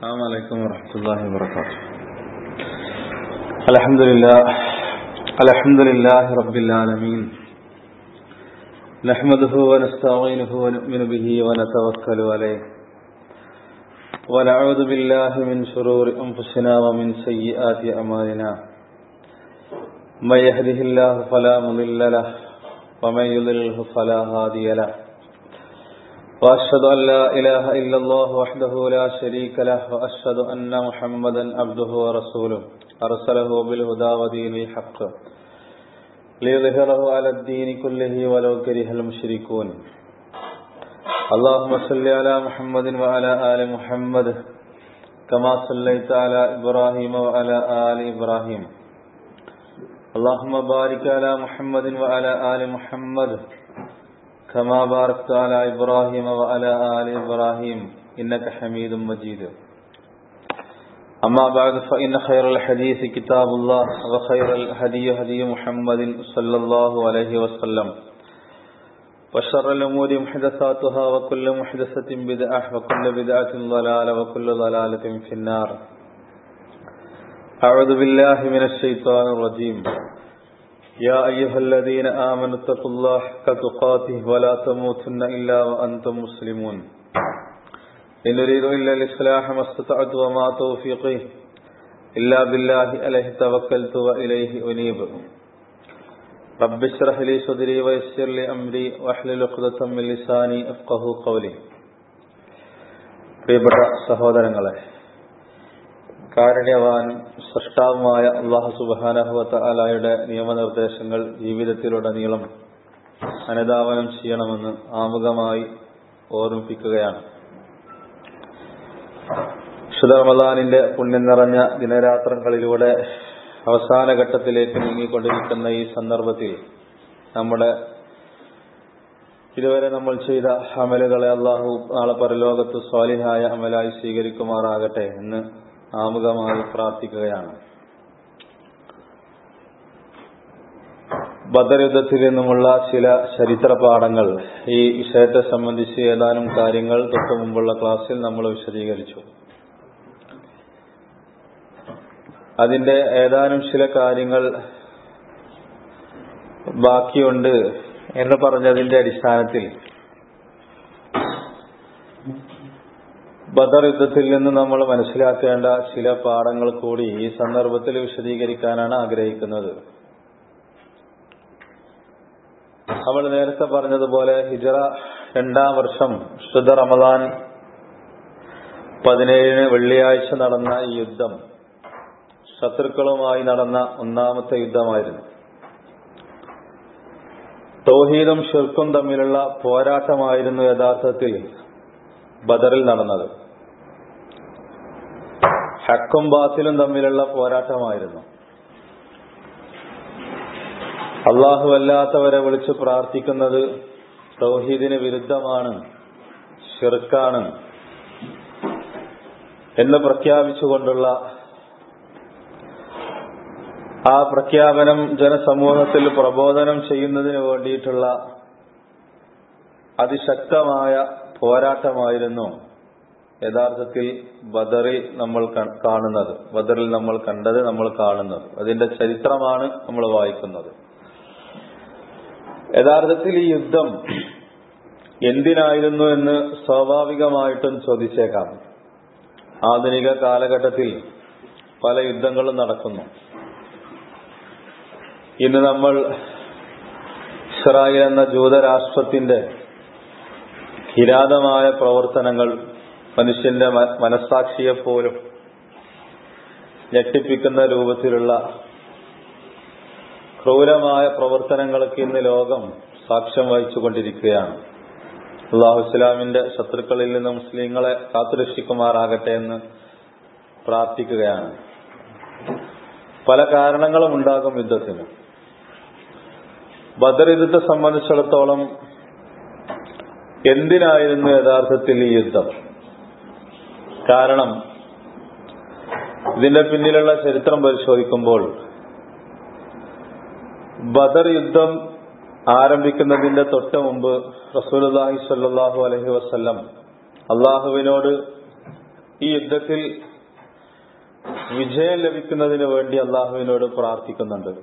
السلام عليكم ورحمة الله وبركاته الحمد لله الحمد لله رب العالمين نحمده ونستعينه ونؤمن به ونتوكل عليه ونعوذ بالله من شرور أنفسنا ومن سيئات أعمالنا من يهده الله فلا مضل له ومن يضلله فلا هادي له وأشهد أن لا إله إلا الله وحده لا شريك له وأشهد أن محمدا عبده ورسوله أرسله بالهدى ودين الحق ليظهره على الدين كله ولو كره المشركون اللهم صل على محمد وعلى آل محمد كما صليت على إبراهيم وعلى آل إبراهيم اللهم بارك على محمد وعلى آل محمد كما باركت على إبراهيم وعلى آل إبراهيم إنك حميد مجيد أما بعد فإن خير الحديث كتاب الله وخير الهدي هدي محمد صلى الله عليه وسلم وشر الأمور محدثاتها وكل محدثة بدعة وكل بدعة ضلالة وكل ضلالة في النار أعوذ بالله من الشيطان الرجيم يا أيها الذين آمنوا اتقوا الله حق تقاته ولا تموتن إلا وأنتم مسلمون إن نريد إلا الإصلاح ما استطعت وما توفيقي إلا بالله عليه توكلت وإليه أنيب رب اشرح لي صدري ويسر لي أمري واحلل عقدة من لساني أفقه قولي പ്രിയപ്പെട്ട സഹോദരങ്ങളെ കാരുണ്യവാൻ സൃഷ്ടാവുമായ അള്ളാഹു സുബാനഹുവത്ത അലായുടെ നിയമനിർദ്ദേശങ്ങൾ ജീവിതത്തിലുടനീളം അനുധാവനം ചെയ്യണമെന്ന് ആമുഖമായി ഓർമ്മിപ്പിക്കുകയാണ് വിശുദ്ധ റമദാനിന്റെ പുണ്യം നിറഞ്ഞ ദിനരാത്രങ്ങളിലൂടെ അവസാന ഘട്ടത്തിലേക്ക് നീങ്ങിക്കൊണ്ടിരിക്കുന്ന ഈ സന്ദർഭത്തിൽ നമ്മുടെ ഇതുവരെ നമ്മൾ ചെയ്ത അമലുകളെ അള്ളാഹു നാളെ പരലോകത്ത് സ്വാലിഹായ അമലായി സ്വീകരിക്കുമാറാകട്ടെ എന്ന് ആമുഖമായി പ്രാർത്ഥിക്കുകയാണ് ബദർ യുദ്ധത്തിൽ നിന്നുമുള്ള ചില ചരിത്ര പാഠങ്ങൾ ഈ വിഷയത്തെ സംബന്ധിച്ച് ഏതാനും കാര്യങ്ങൾ തൊട്ടു മുമ്പുള്ള ക്ലാസ്സിൽ നമ്മൾ വിശദീകരിച്ചു അതിന്റെ ഏതാനും ചില കാര്യങ്ങൾ ബാക്കിയുണ്ട് എന്ന് പറഞ്ഞതിന്റെ അടിസ്ഥാനത്തിൽ ബദർ യുദ്ധത്തിൽ നിന്ന് നമ്മൾ മനസ്സിലാക്കേണ്ട ചില പാഠങ്ങൾ കൂടി ഈ സന്ദർഭത്തിൽ വിശദീകരിക്കാനാണ് ആഗ്രഹിക്കുന്നത് നമ്മൾ നേരത്തെ പറഞ്ഞതുപോലെ ഹിജറ രണ്ടാം വർഷം ശുദ്ധ റമദാൻ പതിനേഴിന് വെള്ളിയാഴ്ച നടന്ന ഈ യുദ്ധം ശത്രുക്കളുമായി നടന്ന ഒന്നാമത്തെ യുദ്ധമായിരുന്നു തൗഹീദും ഷിർക്കും തമ്മിലുള്ള പോരാട്ടമായിരുന്നു യഥാർത്ഥത്തിൽ ബദറിൽ നടന്നത് ഹക്കും ബാത്തിലും തമ്മിലുള്ള പോരാട്ടമായിരുന്നു അള്ളാഹു അല്ലാത്തവരെ വിളിച്ച് പ്രാർത്ഥിക്കുന്നത് തൗഹീദിന് വിരുദ്ധമാണ് ഷിർക്കാണ് എന്ന് പ്രഖ്യാപിച്ചുകൊണ്ടുള്ള ആ പ്രഖ്യാപനം ജനസമൂഹത്തിൽ പ്രബോധനം ചെയ്യുന്നതിന് വേണ്ടിയിട്ടുള്ള അതിശക്തമായ പോരാട്ടമായിരുന്നു യഥാർത്ഥത്തിൽ ബദറിൽ നമ്മൾ കാണുന്നത് ബദറിൽ നമ്മൾ കണ്ടത് നമ്മൾ കാണുന്നത് അതിന്റെ ചരിത്രമാണ് നമ്മൾ വായിക്കുന്നത് യഥാർത്ഥത്തിൽ ഈ യുദ്ധം എന്തിനായിരുന്നു എന്ന് സ്വാഭാവികമായിട്ടും ചോദിച്ചേക്കാം ആധുനിക കാലഘട്ടത്തിൽ പല യുദ്ധങ്ങളും നടക്കുന്നു ഇന്ന് നമ്മൾ ഇസ്രായേൽ എന്ന ജൂതരാഷ്ട്രത്തിന്റെ കിരാതമായ പ്രവർത്തനങ്ങൾ മനുഷ്യന്റെ മനസാക്ഷിയെപ്പോലും ഞെട്ടിപ്പിക്കുന്ന രൂപത്തിലുള്ള ക്രൂരമായ പ്രവർത്തനങ്ങൾക്ക് ഇന്ന് ലോകം സാക്ഷ്യം വഹിച്ചുകൊണ്ടിരിക്കുകയാണ് അള്ളാഹു ഇസ്ലാമിന്റെ ശത്രുക്കളിൽ നിന്ന് മുസ്ലിങ്ങളെ കാത്തുരക്ഷിക്കുമാറാകട്ടെ എന്ന് പ്രാർത്ഥിക്കുകയാണ് പല കാരണങ്ങളും ഉണ്ടാകും യുദ്ധത്തിന് ബദർ യുദ്ധത്തെ സംബന്ധിച്ചിടത്തോളം എന്തിനായിരുന്നു യഥാർത്ഥത്തിൽ ഈ യുദ്ധം കാരണം ഇതിന്റെ പിന്നിലുള്ള ചരിത്രം പരിശോധിക്കുമ്പോൾ ബദർ യുദ്ധം ആരംഭിക്കുന്നതിന്റെ തൊട്ട് മുമ്പ് റസൂലുല്ലാഹി സ്വല്ലല്ലാഹു അലൈഹി വസല്ലം അള്ളാഹുവിനോട് ഈ യുദ്ധത്തിൽ വിജയം ലഭിക്കുന്നതിന് വേണ്ടി അള്ളാഹുവിനോട് പ്രാർത്ഥിക്കുന്നുണ്ട്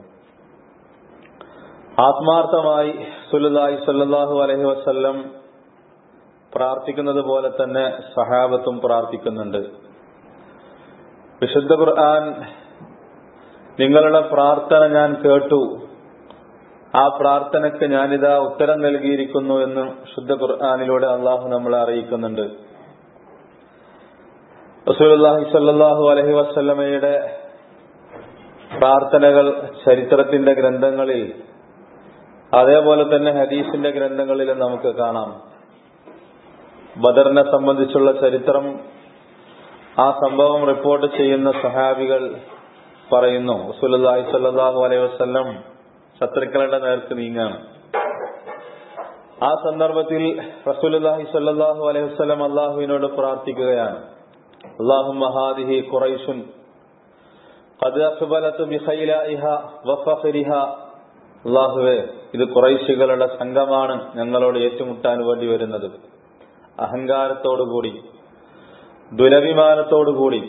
ആത്മാർത്ഥമായി സുലുല്ലാഹി സല്ലാഹു അലഹി വസ്ല്ലം പ്രാർത്ഥിക്കുന്നത് പോലെ തന്നെ സഹാബത്തും പ്രാർത്ഥിക്കുന്നുണ്ട് വിശുദ്ധ ഖുർആൻ നിങ്ങളുടെ പ്രാർത്ഥന ഞാൻ കേട്ടു ആ പ്രാർത്ഥനയ്ക്ക് ഞാനിതാ ഉത്തരം നൽകിയിരിക്കുന്നു എന്ന് ശുദ്ധ ഖുർആാനിലൂടെ അള്ളാഹു നമ്മളെ അറിയിക്കുന്നുണ്ട് റസൂലുള്ളാഹി സ്വല്ലല്ലാഹു അലൈഹി വസല്ലമയുടെ പ്രാർത്ഥനകൾ ചരിത്രത്തിന്റെ ഗ്രന്ഥങ്ങളിൽ അതേപോലെ തന്നെ ഹദീസിന്റെ ഗ്രന്ഥങ്ങളിലും നമുക്ക് കാണാം ബദറിനെ സംബന്ധിച്ചുള്ള ചരിത്രം ആ സംഭവം റിപ്പോർട്ട് ചെയ്യുന്ന സഹാബികൾ പറയുന്നു റസൂലുള്ളാഹി സ്വല്ലല്ലാഹു അലൈഹി വസല്ലം ശത്രുക്കളുടെ നേർക്ക് നീങ്ങാണ് ആ സന്ദർഭത്തിൽ റസൂലുള്ളാഹി സ്വല്ലല്ലാഹു അലൈഹി വസല്ലം അള്ളാഹുവിനോട് പ്രാർത്ഥിക്കുകയാണ് اللهم هذه قريش قد أقبلت بخيلائها وفخرها അള്ളാഹുവെ ഇത് കുറൈശികളുടെ സംഘമാണ് ഞങ്ങളോട് ഏറ്റുമുട്ടാൻ വേണ്ടി വരുന്നത് അഹങ്കാരത്തോടുകൂടി ദുരഭിമാനത്തോടുകൂടി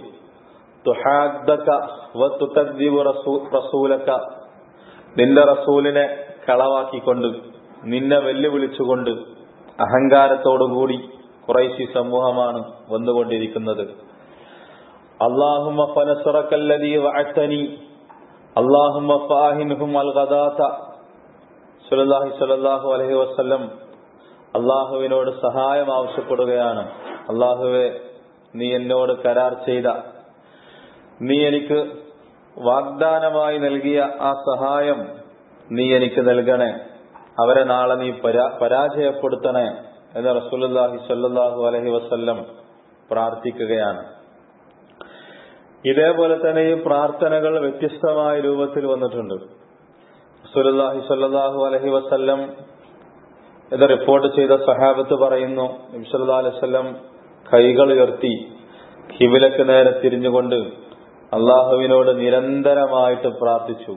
റസൂലക്ക നിന്റെ റസൂലിനെ കളവാക്കിക്കൊണ്ട് നിന്നെ വെല്ലുവിളിച്ചുകൊണ്ട് അഹങ്കാരത്തോടുകൂടി കുറൈശി സമൂഹമാണ് വന്നുകൊണ്ടിരിക്കുന്നത് അള്ളാഹുമ്മ ഫനസറക്കല്ലദീ വഅത്തനി അള്ളാഹുമ്മ ഫാഹിൻഹും അൽ ഗദാത സുലല്ലാഹി സ്വല്ലല്ലാഹു അലൈഹി വസല്ലം അള്ളാഹുവിനോട് സഹായം ആവശ്യപ്പെടുകയാണ് അള്ളാഹുവെ നീ എന്നോട് കരാർ ചെയ്ത നീ എനിക്ക് വാഗ്ദാനമായി നൽകിയ ആ സഹായം നീ എനിക്ക് നൽകണേ അവരെ നാളെ നീ പരാജയപ്പെടുത്തണേ എന്ന് റസൂലുല്ലാഹി സ്വല്ലല്ലാഹു അലൈഹി വസല്ലം പ്രാർത്ഥിക്കുകയാണ് ഇതേപോലെ തന്നെ ഈ പ്രാർത്ഥനകൾ വ്യത്യസ്തമായ രൂപത്തിൽ വന്നിട്ടുണ്ട് റസൂലുല്ലാഹി സ്വല്ലല്ലാഹു അലൈഹി വസല്ലം ഇത് റിപ്പോർട്ട് ചെയ്ത സഹാബത്ത് പറയുന്നു നബിസല്ലാ അലൈവല്ലം കൈകൾ ഉയർത്തി ഹിബിലക്ക് നേരെ തിരിഞ്ഞുകൊണ്ട് അള്ളാഹുവിനോട് നിരന്തരമായിട്ട് പ്രാർത്ഥിച്ചു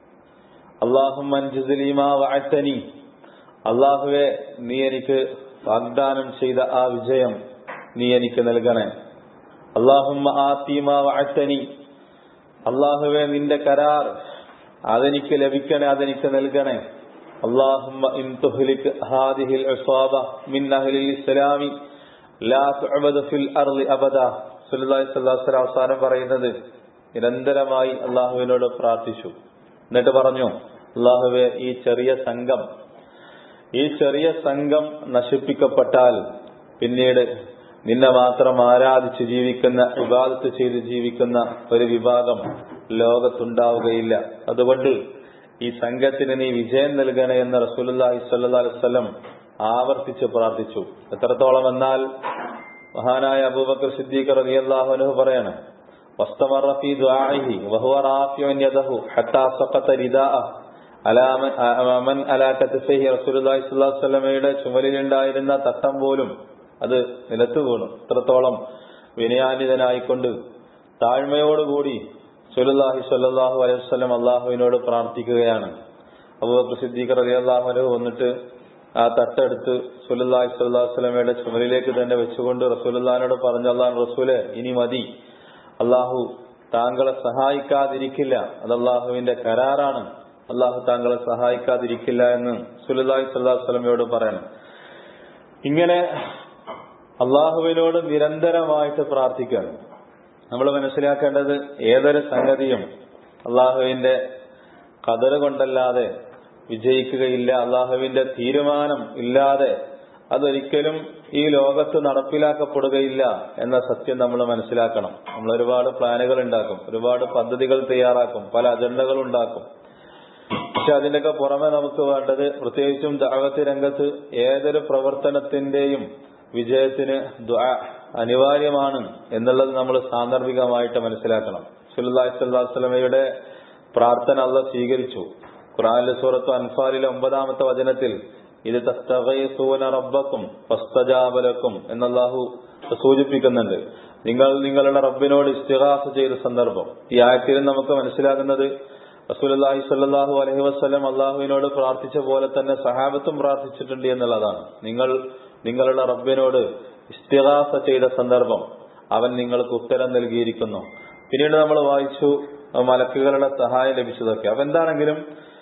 അള്ളാഹുമൻജുലീമാനി അള്ളാഹുവെ നീ എനിക്ക് വാഗ്ദാനം ചെയ്ത ആ വിജയം നീ എനിക്ക് നൽകണേ അള്ളാഹുമ്മ ആത്തീമാ വാഴ്ത്തനി അള്ളാഹുവെ നിന്റെ കരാർ അതെനിക്ക് ലഭിക്കണേ അതെനിക്ക് നൽകണേ اللهم إن تهلك هذه العصابة من أهل الإسلام لا تعبد في الأرض أبدا സുല്ലാഹി സ്വല്ലാസ്ല അവസാനം പറയുന്നത് നിരന്തരമായി അള്ളാഹുവിനോട് പ്രാർത്ഥിച്ചു എന്നിട്ട് പറഞ്ഞു അള്ളാഹുവെ ഈ ചെറിയ സംഘം ഈ ചെറിയ സംഘം നശിപ്പിക്കപ്പെട്ടാൽ പിന്നീട് നിന്നെ മാത്രം ആരാധിച്ച് ജീവിക്കുന്ന വിവാദത്ത് ചെയ്ത് ജീവിക്കുന്ന ഒരു വിഭാഗം ലോകത്തുണ്ടാവുകയില്ല അതുകൊണ്ട് ഈ സംഘത്തിന് നീ വിജയം നൽകണേ എന്ന് റസൂലുല്ലാഹി സ്വല്ലല്ലാഹി അലൈഹി വസല്ലം ആവർത്തിച്ച് പ്രാർത്ഥിച്ചു എത്രത്തോളം എന്നാൽ മഹാനായ അബൂബക്കർ സിദ്ദീഖ് റളിയല്ലാഹു അൻഹു പറയാണ് واستمر في دعائه وهو رافع يده حتى سقط رداءه على من على كتفيه رسول الله صلى الله عليه വസല്ലമയുടെ ചുമലിലുണ്ടായിരുന്ന തട്ടം പോലും അത് നിലത്ത് വീണു ഇത്രത്തോളം വിനയാന്വിതനായിക്കൊണ്ട് താഴ്മയോടുകൂടി സുലുല്ലാഹി സ്വല്ലല്ലാഹു അലൈഹി വസല്ലം അള്ളാഹുവിനോട് പ്രാർത്ഥിക്കുകയാണ് അബൂബക്കർ സിദ്ദീഖ് റളിയല്ലാഹു അൻഹു വന്നിട്ട് ആ തട്ടെടുത്ത് സുലുല്ലാഹി സ്വല്ലല്ലാഹു അലൈഹി വസല്ലമയുടെ ചുമലിലേക്ക് തന്നെ വെച്ചുകൊണ്ട് റസൂലുള്ളാഹിനോട് പറഞ്ഞു അള്ളാഹു റസൂലെ ഇനി മതി അള്ളാഹു താങ്കളെ സഹായിക്കാതിരിക്കില്ല അത് അള്ളാഹുവിന്റെ കരാറാണ് അള്ളാഹു താങ്കളെ സഹായിക്കാതിരിക്കില്ല എന്ന് സുലുല്ലാഹി സ്വല്ലല്ലാഹു അലൈഹി വസല്ലമയോട് പറയണം ഇങ്ങനെ അള്ളാഹുവിനോട് നിരന്തരമായിട്ട് പ്രാർത്ഥിക്കുകയാണ് നമ്മൾ മനസ്സിലാക്കേണ്ടത് ഏതൊരു സംഗതിയും അള്ളാഹുവിന്റെ കതറ് കൊണ്ടല്ലാതെ വിജയിക്കുകയില്ല അള്ളാഹുവിന്റെ തീരുമാനം ഇല്ലാതെ അതൊരിക്കലും ഈ ലോകത്ത് നടപ്പിലാക്കപ്പെടുകയില്ല എന്ന സത്യം നമ്മൾ മനസ്സിലാക്കണം നമ്മൾ ഒരുപാട് പ്ലാനുകൾ ഉണ്ടാക്കും ഒരുപാട് പദ്ധതികൾ തയ്യാറാക്കും പല അജണ്ടകൾ ഉണ്ടാക്കും പക്ഷെ അതിന്റെയൊക്കെ പുറമെ നമുക്ക് വേണ്ടത് പ്രത്യേകിച്ചും ദാവത്ത് രംഗത്ത് ഏതൊരു പ്രവർത്തനത്തിന്റെയും വിജയത്തിന് അനിവാര്യമാണ് എന്നുള്ളത് നമ്മൾ സാന്ദർഭികമായിട്ട് മനസ്സിലാക്കണം സുല്ലാഹി സ്വല്ലാസ്ലമയുടെ പ്രാർത്ഥന അല്ല സ്വീകരിച്ചു ഖുറാനിലെ സൂറത്ത് അൻഫാലിലെ ഒമ്പതാമത്തെ വചനത്തിൽ ഇത് തസ്തൂന റബ്ബക്കും ഫസ്തജാബലക്കും എന്നല്ലാഹു സൂചിപ്പിക്കുന്നുണ്ട് നിങ്ങൾ നിങ്ങളുടെ റബ്ബിനോട് ഇസ്തിഹാസ ചെയ്ത സന്ദർഭം ഈ ആയത്തിൽ നമുക്ക് മനസ്സിലാകുന്നത് റസൂലി സ്വല്ലാഹു അലഹി വസ്ലം അള്ളാഹുവിനോട് പ്രാർത്ഥിച്ച പോലെ തന്നെ സഹാബത്തും പ്രാർത്ഥിച്ചിട്ടുണ്ട് എന്നുള്ളതാണ് നിങ്ങൾ നിങ്ങളുടെ റബ്ബിനോട് ഇസ്തിഹാസ ചെയ്ത സന്ദർഭം അവൻ നിങ്ങൾക്ക് ഉത്തരം നൽകിയിരിക്കുന്നു പിന്നീട് നമ്മൾ വായിച്ചു മലക്കുകളുടെ സഹായം ലഭിച്ചതൊക്കെ അപ്പൊ എന്താണെങ്കിലും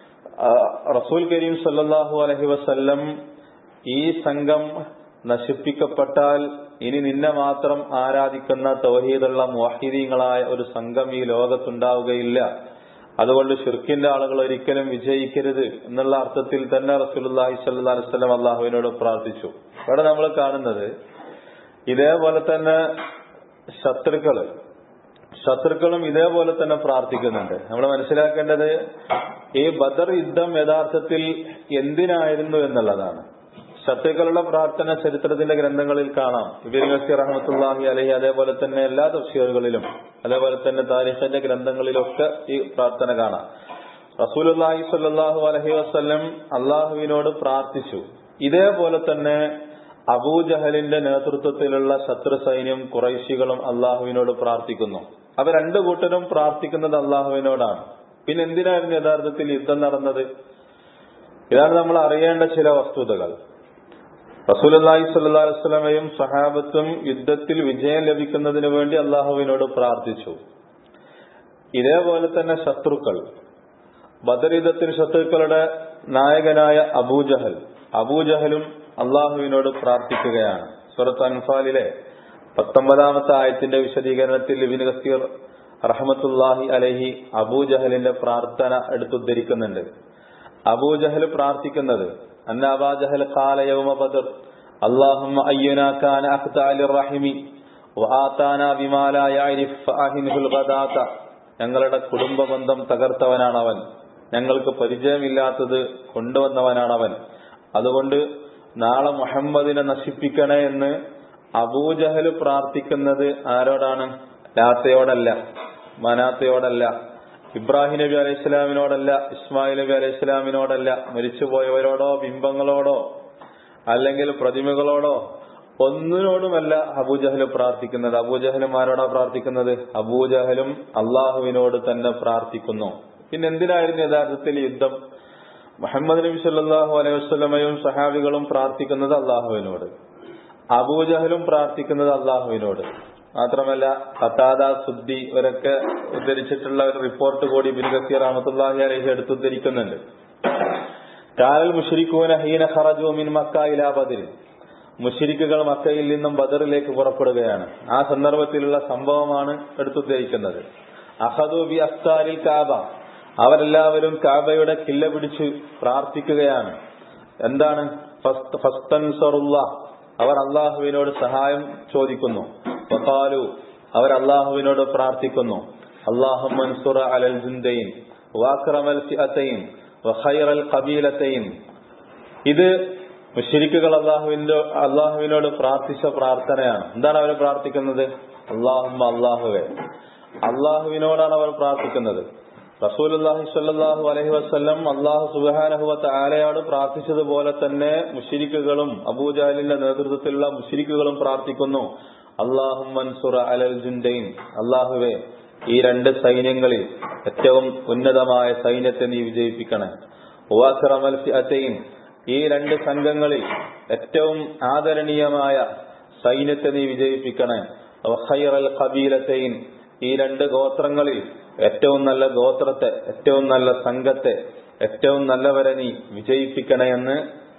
റസൂൽ കരീം സല്ലാഹു അലഹി വസ്ല്ലം ഈ സംഘം നശിപ്പിക്കപ്പെട്ടാൽ ഇനി നിന്നെ മാത്രം ആരാധിക്കുന്ന തൗഹീദുള്ള മുവാഹിദീങ്ങളായ ഒരു സംഘം ഈ ലോകത്തുണ്ടാവുകയില്ല അതുകൊണ്ട് ഷിർക്കിന്റെ ആളുകൾ ഒരിക്കലും വിജയിക്കരുത് എന്നുള്ള അർത്ഥത്തിൽ തന്നെ റസൂലുല്ലാഹി സല്ലാ അലിസ്ലം അള്ളാഹുവിനോട് പ്രാർത്ഥിച്ചു ഇവിടെ നമ്മൾ കാണുന്നത് ഇതേപോലെ തന്നെ ശത്രുക്കള് ശത്രുക്കളും ഇതേപോലെ തന്നെ പ്രാർത്ഥിക്കുന്നുണ്ട് നമ്മൾ മനസ്സിലാക്കേണ്ടത് ഈ ബദർ യുദ്ധം യഥാർത്ഥത്തിൽ എന്തിനായിരുന്നു എന്നുള്ളതാണ് ശത്രുക്കളുടെ പ്രാർത്ഥന ചരിത്രത്തിന്റെ ഗ്രന്ഥങ്ങളിൽ കാണാം ഇബിൻ ഗസീർ റഹമത്തുല്ലാഹി അലഹി അതേപോലെ തന്നെ എല്ലാ തഫ്സീറുകളിലും അതേപോലെ തന്നെ താരിഖിന്റെ ഗ്രന്ഥങ്ങളിലൊക്കെ ഈ പ്രാർത്ഥന കാണാം റസൂലുല്ലാഹി സല്ലാഹു അലഹി വസ്ല്ലം അള്ളാഹുവിനോട് പ്രാർത്ഥിച്ചു ഇതേപോലെ തന്നെ അബൂജഹലിന്റെ നേതൃത്വത്തിലുള്ള ശത്രു സൈന്യം കുറൈശികളും അള്ളാഹുവിനോട് പ്രാർത്ഥിക്കുന്നു അവ രണ്ടു കൂട്ടരും പ്രാർത്ഥിക്കുന്നത് അള്ളാഹുവിനോടാണ് പിന്നെ എന്തിനായിരുന്നു യഥാർത്ഥത്തിൽ യുദ്ധം നടന്നത് ഇതാണ് നമ്മൾ അറിയേണ്ട ചില വസ്തുതകൾ റസൂലി സല്ലാ വസ്ലമയും സഹാബത്തും യുദ്ധത്തിൽ വിജയം ലഭിക്കുന്നതിന് വേണ്ടി അള്ളാഹുവിനോട് പ്രാർത്ഥിച്ചു ഇതേപോലെ തന്നെ ശത്രുക്കൾ ബദർ യുദ്ധത്തിന് ശത്രുക്കളുടെ നായകനായ അബൂജഹൽ അബൂജഹലും അള്ളാഹുവിനോട് പ്രാർത്ഥിക്കുകയാണ് സുറത്ത് അൻഫാലിലെ പത്തൊമ്പതാമത്തെ ആയത്തിന്റെ വിശദീകരണത്തിൽ ലിബിൻ ഗസീർ റഹമത്തുല്ലാഹി അലഹി അബൂജഹലിന്റെ പ്രാർത്ഥന എടുത്തുദ്ധരിക്കുന്നുണ്ട് അബൂജഹൽ പ്രാർത്ഥിക്കുന്നത് അന്ന അബാജഹൽ കാല യൗമ ബദർ اللهم أينا كان أخطأ للرحم وآتانا بما لا يعرف فأهنه الغداة ഞങ്ങളുടെ കുടുംബ ബന്ധം തകർത്തവനാണവൻ ഞങ്ങൾക്ക് പരിചയമില്ലാത്തത് കൊണ്ടുവന്നവനാണവൻ അതുകൊണ്ട് നാളെ മുഹമ്മദിനെ നശിപ്പിക്കണേ എന്ന് അബൂജഹൽ പ്രാർത്ഥിക്കുന്നത് ആരോടാണ് ലാത്തയോടല്ല മനാത്തയോടല്ല ഇബ്രാഹിം നബി അലൈഹി ഇസ്ലാമിനോടല്ല ഇസ്മായിൽ നബി അലൈഹി ഇസ്ലാമിനോടല്ല മരിച്ചുപോയവരോടോ ബിംബങ്ങളോടോ അല്ലെങ്കിൽ പ്രതിമകളോടോ ഒന്നിനോടുമല്ല അബൂജഹൽ പ്രാർത്ഥിക്കുന്നത് അബൂജഹലും ആരോടാ പ്രാർത്ഥിക്കുന്നത് അബൂജഹലും അള്ളാഹുവിനോട് തന്നെ പ്രാർത്ഥിക്കുന്നു പിന്നെ എന്തിനായിരുന്നു യഥാർത്ഥത്തിൽ യുദ്ധം മുഹമ്മദ് നബി സല്ലാഹു അലൈഹി വസ്ലമയും സഹാബികളും പ്രാർത്ഥിക്കുന്നത് അള്ളാഹുവിനോട് അബൂജഹലും പ്രാർത്ഥിക്കുന്നത് അള്ളാഹുവിനോട് മാത്രമല്ല ഖത്താദ സുദ്ദി ഇവരൊക്കെ ഉദ്ധരിച്ചിട്ടുള്ള ഒരു റിപ്പോർട്ട് കൂടി ബിൻ ഗസീർ അഹമ്മത്തുല്ലാഹി അലഹി എടുത്തുദ്ധരിക്കുന്നുണ്ട് കാലൽ മുഷരിക്കൂന ഹീന ഖറജു മിൻ മക്ക ഇലാ ബദർ മുഷിരിക്കുകൾ മക്കയിൽ നിന്നും ബദറിലേക്ക് പുറപ്പെടുകയാണ് ആ സന്ദർഭത്തിലുള്ള സംഭവമാണ് എടുത്തുദ്ധരിക്കുന്നത് അഹദു ബി അസ്താരിൽ കാബ അവരെല്ലാവരും കാബയുടെ കില്ല പിടിച്ച് പ്രാർത്ഥിക്കുകയാണ് എന്താണ് അവർ അള്ളാഹുവിനോട് സഹായം ചോദിക്കുന്നു വഖാലു അവർ അള്ളാഹുവിനോട് പ്രാർത്ഥിക്കുന്നു അള്ളാഹു മൻസുറ അലൽ ജുന്തൈൻ വാക്രമൽ ഫിഅത്തൈൻ വഖൈറൽ ഖബീലത്തൈൻ ഇത് മുഷരിക്കുകൾ അള്ളാഹുവിന്റെ അള്ളാഹുവിനോട് പ്രാർത്ഥിച്ച പ്രാർത്ഥനയാണ് എന്താണ് അവർ പ്രാർത്ഥിക്കുന്നത് അള്ളാഹുമ്മ അള്ളാഹുവെ അള്ളാഹുവിനോടാണ് അവർ പ്രാർത്ഥിക്കുന്നത് റസൂലുല്ലാഹി സ്വല്ലല്ലാഹു അലൈഹി വസല്ലം അള്ളാഹു സുബ്ഹാനഹുവത്ത ആലയോട് പ്രാർത്ഥിച്ചതുപോലെ തന്നെ മുഷിരിക്കുകളും അബൂജാലിന്റെ നേതൃത്വത്തിലുള്ള മുഷിരിക്കുകളും പ്രാർത്ഥിക്കുന്നു അള്ളാഹു മൻസുറ അലൽ ജുൻഡൈൻ അള്ളാഹുവെ ഈ രണ്ട് സൈന്യങ്ങളിൽ ഏറ്റവും ഉന്നതമായ സൈന്യത്തെ നീ വിജയിപ്പിക്കണേ വാഖറമൽ ഫിഅത്തൈൻ ഈ രണ്ട് സംഘങ്ങളിൽ ഏറ്റവും ആദരണീയമായ സൈന്യത്തെ നീ വിജയിപ്പിക്കണേ വഖൈറൽ ഖബീലത്തൈൻ ഈ രണ്ട് ഗോത്രങ്ങളിൽ ഏറ്റവും നല്ല ഗോത്രത്തെ ഏറ്റവും നല്ല സംഘത്തെ ഏറ്റവും നല്ലവരെ നീ വിജയിപ്പിക്കണേ എന്ന്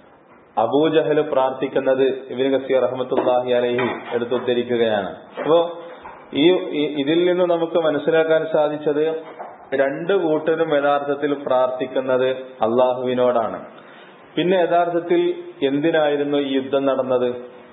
അബൂജഹല് പ്രാർത്ഥിക്കുന്നത് ഇബിൻ ഗസീർ റഹമത്തുല്ലാഹി അലഹി എടുത്തുദ്ധരിക്കുകയാണ് അപ്പോ ഈ ഇതിൽ നിന്ന് നമുക്ക് മനസ്സിലാക്കാൻ സാധിച്ചത് രണ്ട് കൂട്ടരും യഥാർത്ഥത്തിൽ പ്രാർത്ഥിക്കുന്നത് അള്ളാഹുവിനോടാണ് പിന്നെ യഥാർത്ഥത്തിൽ എന്തിനായിരുന്നു ഈ യുദ്ധം നടന്നത്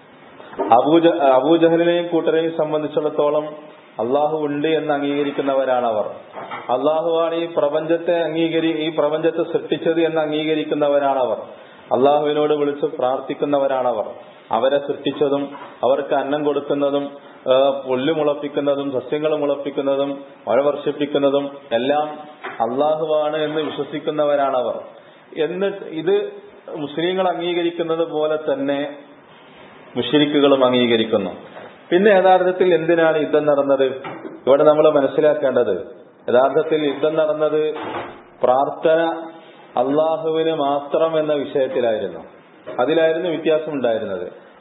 അബൂജ അബൂജഹലിനെയും കൂട്ടരെയും സംബന്ധിച്ചിടത്തോളം അള്ളാഹു ഉണ്ട് എന്ന് അംഗീകരിക്കുന്നവരാണ് അവർ അള്ളാഹുവാണ് ഈ പ്രപഞ്ചത്തെ അംഗീകരി ഈ പ്രപഞ്ചത്തെ സൃഷ്ടിച്ചത് എന്ന് അംഗീകരിക്കുന്നവരാണ് അവർ അള്ളാഹുവിനോട് വിളിച്ച് പ്രാർത്ഥിക്കുന്നവരാണവർ അവരെ സൃഷ്ടിച്ചതും അവർക്ക് അന്നം കൊടുക്കുന്നതും പുല്ല് മുളപ്പിക്കുന്നതും സസ്യങ്ങൾ മുളപ്പിക്കുന്നതും മഴ വർഷിപ്പിക്കുന്നതും എല്ലാം അള്ളാഹുവാണ് എന്ന് വിശ്വസിക്കുന്നവരാണവർ എന്നിട്ട് ഇത് മുസ്ലിങ്ങൾ അംഗീകരിക്കുന്നത് പോലെ തന്നെ മുഷരിക്കുകളും അംഗീകരിക്കുന്നു പിന്നെ യഥാർത്ഥത്തിൽ എന്തിനാണ് യുദ്ധം നടന്നത് ഇവിടെ നമ്മൾ മനസ്സിലാക്കേണ്ടത് യഥാർത്ഥത്തിൽ യുദ്ധം നടന്നത് പ്രാർത്ഥന അള്ളാഹുവിന് മാത്രം എന്ന വിഷയത്തിലായിരുന്നു അതിലായിരുന്നു വ്യത്യാസം ഉണ്ടായിരുന്നത്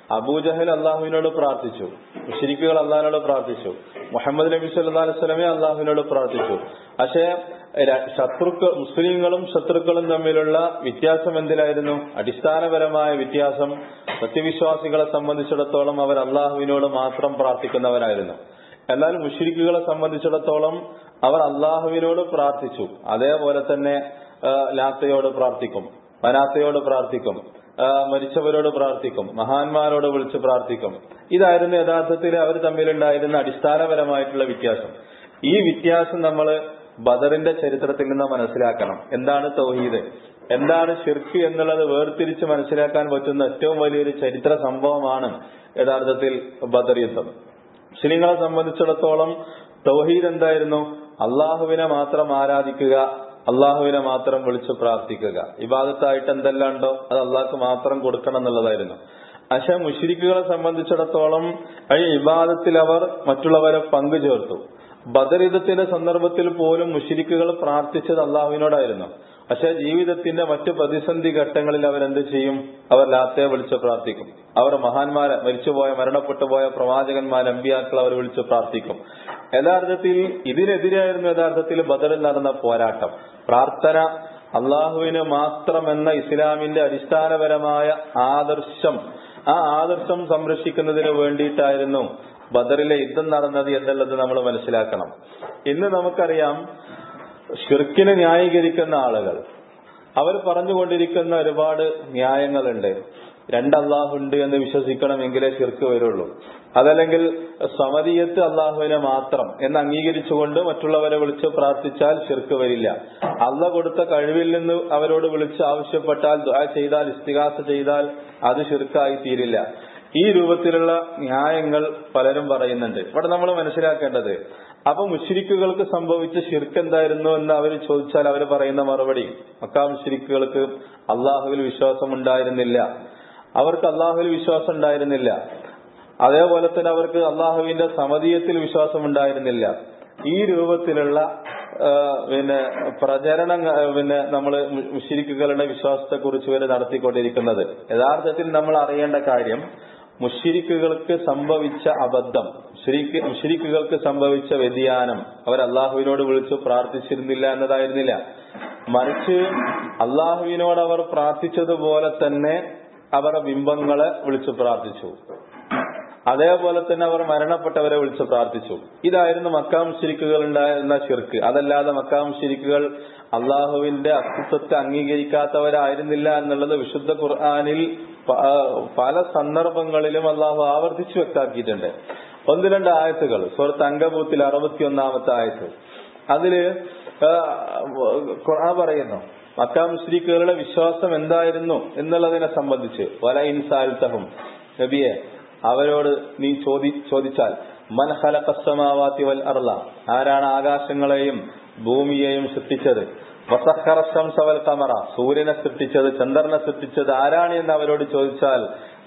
അബൂജഹൽ അള്ളാഹുവിനോട് പ്രാർത്ഥിച്ചു മുഷരിക്കുകൾ അള്ളാഹിനോട് പ്രാർത്ഥിച്ചു മുഹമ്മദ് നബി സല്ലാ അലുസ്ലമെ അള്ളാഹുവിനോട് പ്രാർത്ഥിച്ചു പക്ഷേ ശത്രുക്കൾ മുസ്ലിങ്ങളും ശത്രുക്കളും തമ്മിലുള്ള വ്യത്യാസം എന്തിലായിരുന്നു അടിസ്ഥാനപരമായ വ്യത്യാസം സത്യവിശ്വാസികളെ സംബന്ധിച്ചിടത്തോളം അവർ അള്ളാഹുവിനോട് മാത്രം പ്രാർത്ഥിക്കുന്നവരായിരുന്നു എന്നാൽ മുഷിരിക്കുകളെ സംബന്ധിച്ചിടത്തോളം അവർ അള്ളാഹുവിനോട് പ്രാർത്ഥിച്ചു അതേപോലെ തന്നെ ലാത്തയോട് പ്രാർത്ഥിക്കും മനാത്തയോട് പ്രാർത്ഥിക്കും മരിച്ചവരോട് പ്രാർത്ഥിക്കും മഹാന്മാരോട് വിളിച്ച് പ്രാർത്ഥിക്കും ഇതായിരുന്നു യഥാർത്ഥത്തിൽ അവർ തമ്മിലുണ്ടായിരുന്ന അടിസ്ഥാനപരമായിട്ടുള്ള വ്യത്യാസം ഈ വ്യത്യാസം നമ്മൾ ബദറിന്റെ ചരിത്രത്തിൽ നിന്ന് മനസ്സിലാക്കണം എന്താണ് തൗഹീദ് എന്താണ് ഷിർക്ക് എന്നുള്ളത് വേർതിരിച്ച് മനസ്സിലാക്കാൻ പറ്റുന്ന ഏറ്റവും വലിയൊരു ചരിത്ര സംഭവമാണ് യഥാർത്ഥത്തിൽ ബദർ യുദ്ധം മുസ്ലിങ്ങളെ സംബന്ധിച്ചിടത്തോളം തൗഹീദ് എന്തായിരുന്നു അള്ളാഹുവിനെ മാത്രം ആരാധിക്കുക അള്ളാഹുവിനെ മാത്രം വിളിച്ചു പ്രാർത്ഥിക്കുക ഇബാദത്തായിട്ട് എന്തെല്ലാം ഉണ്ടോ അത് അള്ളാഹ്ക്ക് മാത്രം കൊടുക്കണം എന്നുള്ളതായിരുന്നു പക്ഷെ മുഷിരിക്കുകളെ സംബന്ധിച്ചിടത്തോളം ഈ ഇബാദത്തിൽ അവർ മറ്റുള്ളവരെ പങ്കു ചേർത്തു ബദരിതത്തിന്റെ സന്ദർഭത്തിൽ പോലും മുഷിരിക്കുകൾ പ്രാർത്ഥിച്ചത് അള്ളാഹുവിനോടായിരുന്നു പക്ഷെ ജീവിതത്തിന്റെ മറ്റു പ്രതിസന്ധി ഘട്ടങ്ങളിൽ അവരെന്ത് ചെയ്യും അവർ ലാത്തയെ വിളിച്ച് പ്രാർത്ഥിക്കും അവർ മഹാന്മാരെ മരിച്ചുപോയ മരണപ്പെട്ടു പോയ പ്രവാചകന്മാർ അമ്പിയാക്കൾ അവർ വിളിച്ച് പ്രാർത്ഥിക്കും യഥാർത്ഥത്തിൽ ഇതിനെതിരായിരുന്നു യഥാർത്ഥത്തിൽ ബദറിൽ നടന്ന പോരാട്ടം പ്രാർത്ഥന അള്ളാഹുവിന് മാത്രമെന്ന ഇസ്ലാമിന്റെ അടിസ്ഥാനപരമായ ആദർശം ആ ആദർശം സംരക്ഷിക്കുന്നതിന് വേണ്ടിയിട്ടായിരുന്നു ബദറിലെ യുദ്ധം നടന്നത് എന്നുള്ളത് നമ്മൾ മനസ്സിലാക്കണം ഇന്ന് നമുക്കറിയാം ഷിർക്കിനെ ന്യായീകരിക്കുന്ന ആളുകൾ അവർ പറഞ്ഞുകൊണ്ടിരിക്കുന്ന ഒരുപാട് ന്യായങ്ങളുണ്ട് രണ്ടല്ലാഹുണ്ട് എന്ന് വിശ്വസിക്കണമെങ്കിലേ ഷിർക്ക് വരുള്ളൂ അതല്ലെങ്കിൽ സമതിയത്ത് അള്ളാഹുവിനെ മാത്രം എന്ന് അംഗീകരിച്ചുകൊണ്ട് മറ്റുള്ളവരെ വിളിച്ച് പ്രാർത്ഥിച്ചാൽ ഷിർക്ക് വരില്ല അള്ള കൊടുത്ത കഴിവിൽ നിന്ന് അവരോട് വിളിച്ച് ആവശ്യപ്പെട്ടാൽ ദുആ ചെയ്താൽ ഇസ്തിഹാസ ചെയ്താൽ അത് ഷിർക്കായി തീരില്ല ഈ രൂപത്തിലുള്ള ന്യായങ്ങൾ പലരും പറയുന്നുണ്ട് ഇവിടെ നമ്മൾ മനസ്സിലാക്കേണ്ടത് അപ്പൊ മുഷിരിക്കുകൾക്ക് സംഭവിച്ച ഷിർക്ക് എന്തായിരുന്നു എന്ന് അവർ ചോദിച്ചാൽ അവർ പറയുന്ന മറുപടി മക്കാ മുഷിരിക്കുകൾക്ക് അള്ളാഹുവിൽ വിശ്വാസം ഉണ്ടായിരുന്നില്ല അവർക്ക് അള്ളാഹുവിൽ വിശ്വാസം ഉണ്ടായിരുന്നില്ല അതേപോലെ തന്നെ അവർക്ക് അള്ളാഹുവിന്റെ സമതീയത്തിൽ വിശ്വാസം ഉണ്ടായിരുന്നില്ല ഈ രൂപത്തിലുള്ള പിന്നെ പ്രചരണം പിന്നെ നമ്മൾ മുഷിരിക്കുകളുടെ വിശ്വാസത്തെ കുറിച്ച് വരെ നടത്തിക്കൊണ്ടിരിക്കുന്നത് യഥാർത്ഥത്തിൽ നമ്മൾ അറിയേണ്ട കാര്യം മുഷിരിക്കുകൾക്ക് സംഭവിച്ച അബദ്ധം മുഷിരിക്കുകൾക്ക് സംഭവിച്ച വ്യതിയാനം അവർ അള്ളാഹുവിനോട് വിളിച്ചു പ്രാർത്ഥിച്ചിരുന്നില്ല എന്നതായിരുന്നില്ല മറിച്ച് അള്ളാഹുവിനോട് അവർ പ്രാർത്ഥിച്ചതുപോലെ തന്നെ അവരുടെ ബിംബങ്ങളെ വിളിച്ചു പ്രാർത്ഥിച്ചു അതേപോലെ തന്നെ അവർ മരണപ്പെട്ടവരെ വിളിച്ച് പ്രാർത്ഥിച്ചു ഇതായിരുന്നു മക്കാം ശിരിക്കുകൾ ഉണ്ടായിരുന്ന ഷിർക്ക് അതല്ലാതെ മക്കാം ശിരിക്കുകൾ അള്ളാഹുവിന്റെ അസ്തിത്വത്തെ അംഗീകരിക്കാത്തവരായിരുന്നില്ല എന്നുള്ളത് വിശുദ്ധ ഖുർആാനിൽ പല സന്ദർഭങ്ങളിലും അള്ളാഹു ആവർത്തിച്ചു വ്യക്താക്കിയിട്ടുണ്ട് ഒന്ന് രണ്ട് ആയത്തുകൾ സുഹൃത്ത് അങ്കബൂത്തിൽ അറുപത്തിയൊന്നാമത്തെ ആയത്ത് അതില് ഖുർആൻ പറയുന്നു മക്കാം മുസ്ലിക്കുകളുടെ വിശ്വാസം എന്തായിരുന്നു എന്നുള്ളതിനെ സംബന്ധിച്ച് വല ഇൻസാൽത്തഹും നബിയെ അവരോട് നീ ചോദി ചോദിച്ചാൽ മൻ ഹലക്കസ്സമാവാത്തി വൽ അർല ആരാണ് ആകാശങ്ങളെയും ഭൂമിയെയും സൃഷ്ടിച്ചത് വസഹറശംസവൽ കമറ സൂര്യനെ സൃഷ്ടിച്ചത് ചന്ദ്രനെ സൃഷ്ടിച്ചത് ആരാണ് എന്ന് അവരോട് ചോദിച്ചാൽ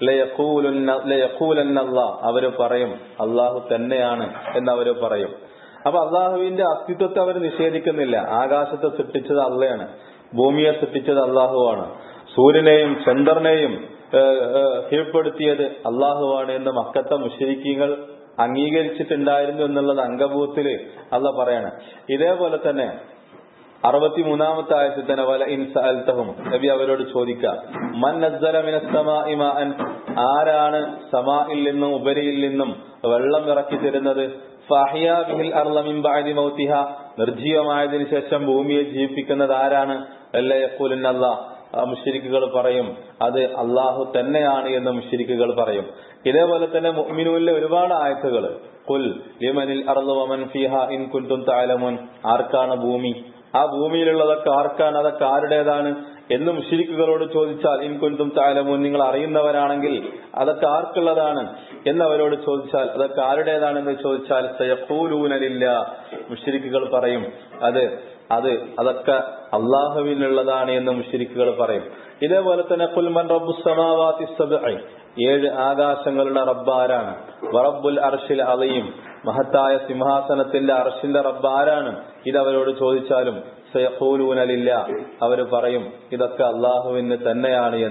അവര് പറയും അള്ളാഹു തന്നെയാണ് എന്ന് അവര് പറയും അപ്പൊ അള്ളാഹുവിന്റെ അസ്തിത്വത്തെ അവർ നിഷേധിക്കുന്നില്ല ആകാശത്തെ സൃഷ്ടിച്ചത് അള്ളയാണ് ഭൂമിയെ സൃഷ്ടിച്ചത് അള്ളാഹുവാണ് സൂര്യനെയും ചന്ദ്രനെയും കീഴ്പ്പെടുത്തിയത് അള്ളാഹുവാണ് എന്ന് മക്കത്തെ മുഷരിക്കീങ്ങൾ അംഗീകരിച്ചിട്ടുണ്ടായിരുന്നു എന്നുള്ളത് അംഗഭൂത്തില് അല്ല പറയാണ് ഇതേപോലെ തന്നെ അറുപത്തിമൂന്നാമത്തെ ആയത്തിൽ തന്നെ വല ഇൻസഅൽതഹും നബി അവരോട് ചോദിക്കുക മൻ നസ്സല മിനസ്സമാഇ മാഅൻ ആരാണ് സമായിൽ നിന്നും ഉപരിയിൽ നിന്നും വെള്ളം ഇറക്കി തരുന്നത് ഫഹിയ ബിഹിൽ അർള മിൻ ബഅദി മൗതിഹ നിർജീവമായതിനു ശേഷം ഭൂമിയെ ജീവിപ്പിക്കുന്നത് ആരാണ് അല്ല യഖൂലുന്ന മുഷിരിക്കുകൾ പറയും അത് അള്ളാഹു തന്നെയാണ് എന്ന് മുഷിരിക്കുകൾ പറയും ഇതേപോലെ തന്നെ മുഅ്മിനൂനിലെ ഒരുപാട് ആയത്തുകൾ കുൽ ലിമനിൽ അർളു വമൻ ഫിഹ ഇൻ കുൻതും തഅലമുൻ ആർക്കാണ് ഭൂമി ആ ഭൂമിയിലുള്ളതൊക്കെ ആർക്കാണ് അതൊക്കെ ആരുടേതാണ് എന്ന് മുഷിരിക്കുകളോട് ചോദിച്ചാൽ ഇൻ കുൻതും താലമൂൻ നിങ്ങൾ അറിയുന്നവരാണെങ്കിൽ അതൊക്കെ ആർക്കുള്ളതാണ് എന്ന് അവരോട് ചോദിച്ചാൽ അതൊക്കെ ആരുടേതാണെന്ന് ചോദിച്ചാൽ സയഖൂലൂനലില്ല മുഷിരിക്കുകൾ പറയും അത് അത് അതൊക്കെ അള്ളാഹുവിനുള്ളതാണ് എന്ന് മുഷിരിക്കുകൾ പറയും ഇതേപോലെ തന്നെ കുൽമൻ റബ്ബു സമാവാത്തി സബ്ഐ ഏഴ് ആകാശങ്ങളുടെ റബ്ബ് ആരാണ് വറബുൽ അർഷിൽ അലയും മഹത്തായ സിംഹാസനത്തിന്റെ അർഷിന്റെ റബ്ബ് ആരാണ് ഇതവരോട് ചോദിച്ചാലും സയഖൂലൂനലില്ല അവര് പറയും ഇതൊക്കെ അള്ളാഹുവിന് തന്നെയാണ് എന്ന്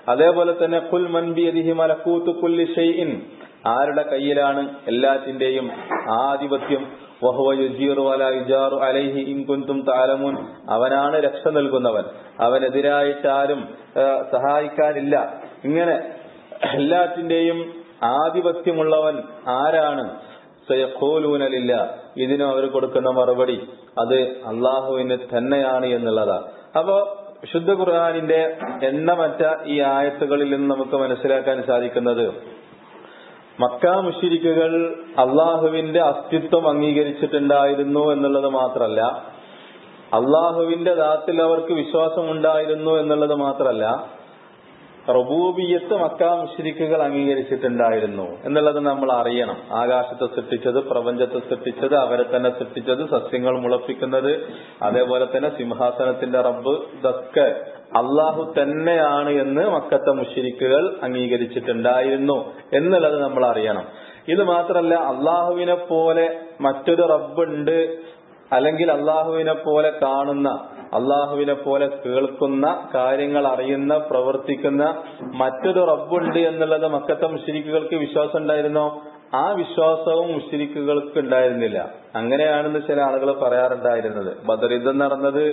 അതേപോലെ തന്നെ കുൽ മൻബിയദിഹി മലക്കൂത്ത് കുല്ലി ഷെയ്ഇൻ ആരുടെ കയ്യിലാണ് എല്ലാറ്റിന്റെയും ആധിപത്യം വഹുവ യുജീറു വല യുജാറു അലൈഹി ഇൻ കുന്തും താലമുൻ അവനാണ് രക്ഷ നൽകുന്നവൻ അവനെതിരായിട്ട് ആരും സഹായിക്കാനില്ല ഇങ്ങനെ എല്ലാറ്റിന്റെയും ആധിപത്യമുള്ളവൻ ആരാണ് സയഖൂലൂനലില്ല ഇതിനും അവർ കൊടുക്കുന്ന മറുപടി അത് അള്ളാഹുവിന് തന്നെയാണ് എന്നുള്ളതാ അപ്പോ വിശുദ്ധ ഖുർആാനിന്റെ എണ്ണമറ്റ ഈ ആയത്തുകളിൽ നിന്ന് നമുക്ക് മനസ്സിലാക്കാൻ സാധിക്കുന്നത് മക്ക മുഷിരിക്കുകൾ അള്ളാഹുവിന്റെ അസ്തിത്വം അംഗീകരിച്ചിട്ടുണ്ടായിരുന്നു എന്നുള്ളത് മാത്രല്ല അള്ളാഹുവിന്റെ ദാത്തിൽ അവർക്ക് വിശ്വാസം ഉണ്ടായിരുന്നു എന്നുള്ളത് മാത്രല്ല റബൂബിയത്ത് മക്ക മുഷിരിക്കുകൾ അംഗീകരിച്ചിട്ടുണ്ടായിരുന്നു എന്നുള്ളത് നമ്മൾ അറിയണം ആകാശത്തെ സൃഷ്ടിച്ചത് പ്രപഞ്ചത്തെ സൃഷ്ടിച്ചത് അവരെ തന്നെ സൃഷ്ടിച്ചത് സസ്യങ്ങൾ മുളപ്പിക്കുന്നത് അതേപോലെ തന്നെ സിംഹാസനത്തിന്റെ റബ്ബ് ഇതൊക്കെ അള്ളാഹു തന്നെയാണ് എന്ന് മക്കത്തെ മുഷിരിക്കുകൾ അംഗീകരിച്ചിട്ടുണ്ടായിരുന്നു എന്നുള്ളത് നമ്മൾ അറിയണം ഇത് മാത്രല്ല അള്ളാഹുവിനെ പോലെ മറ്റൊരു റബ്ബുണ്ട് അല്ലെങ്കിൽ അള്ളാഹുവിനെ പോലെ കാണുന്ന അള്ളാഹുവിനെ പോലെ കേൾക്കുന്ന കാര്യങ്ങൾ അറിയുന്ന പ്രവർത്തിക്കുന്ന മറ്റൊരു റബ്ബുണ്ട് എന്നുള്ളത് മക്കത്തെ മുഷരിക്കുകൾക്ക് വിശ്വാസം ഉണ്ടായിരുന്നോ ആ വിശ്വാസവും മുഷരിക്കുകൾക്ക് ഉണ്ടായിരുന്നില്ല അങ്ങനെയാണെന്ന് ചില ആളുകൾ പറയാറുണ്ടായിരുന്നത് ബദറിദ്ധം നടന്നത്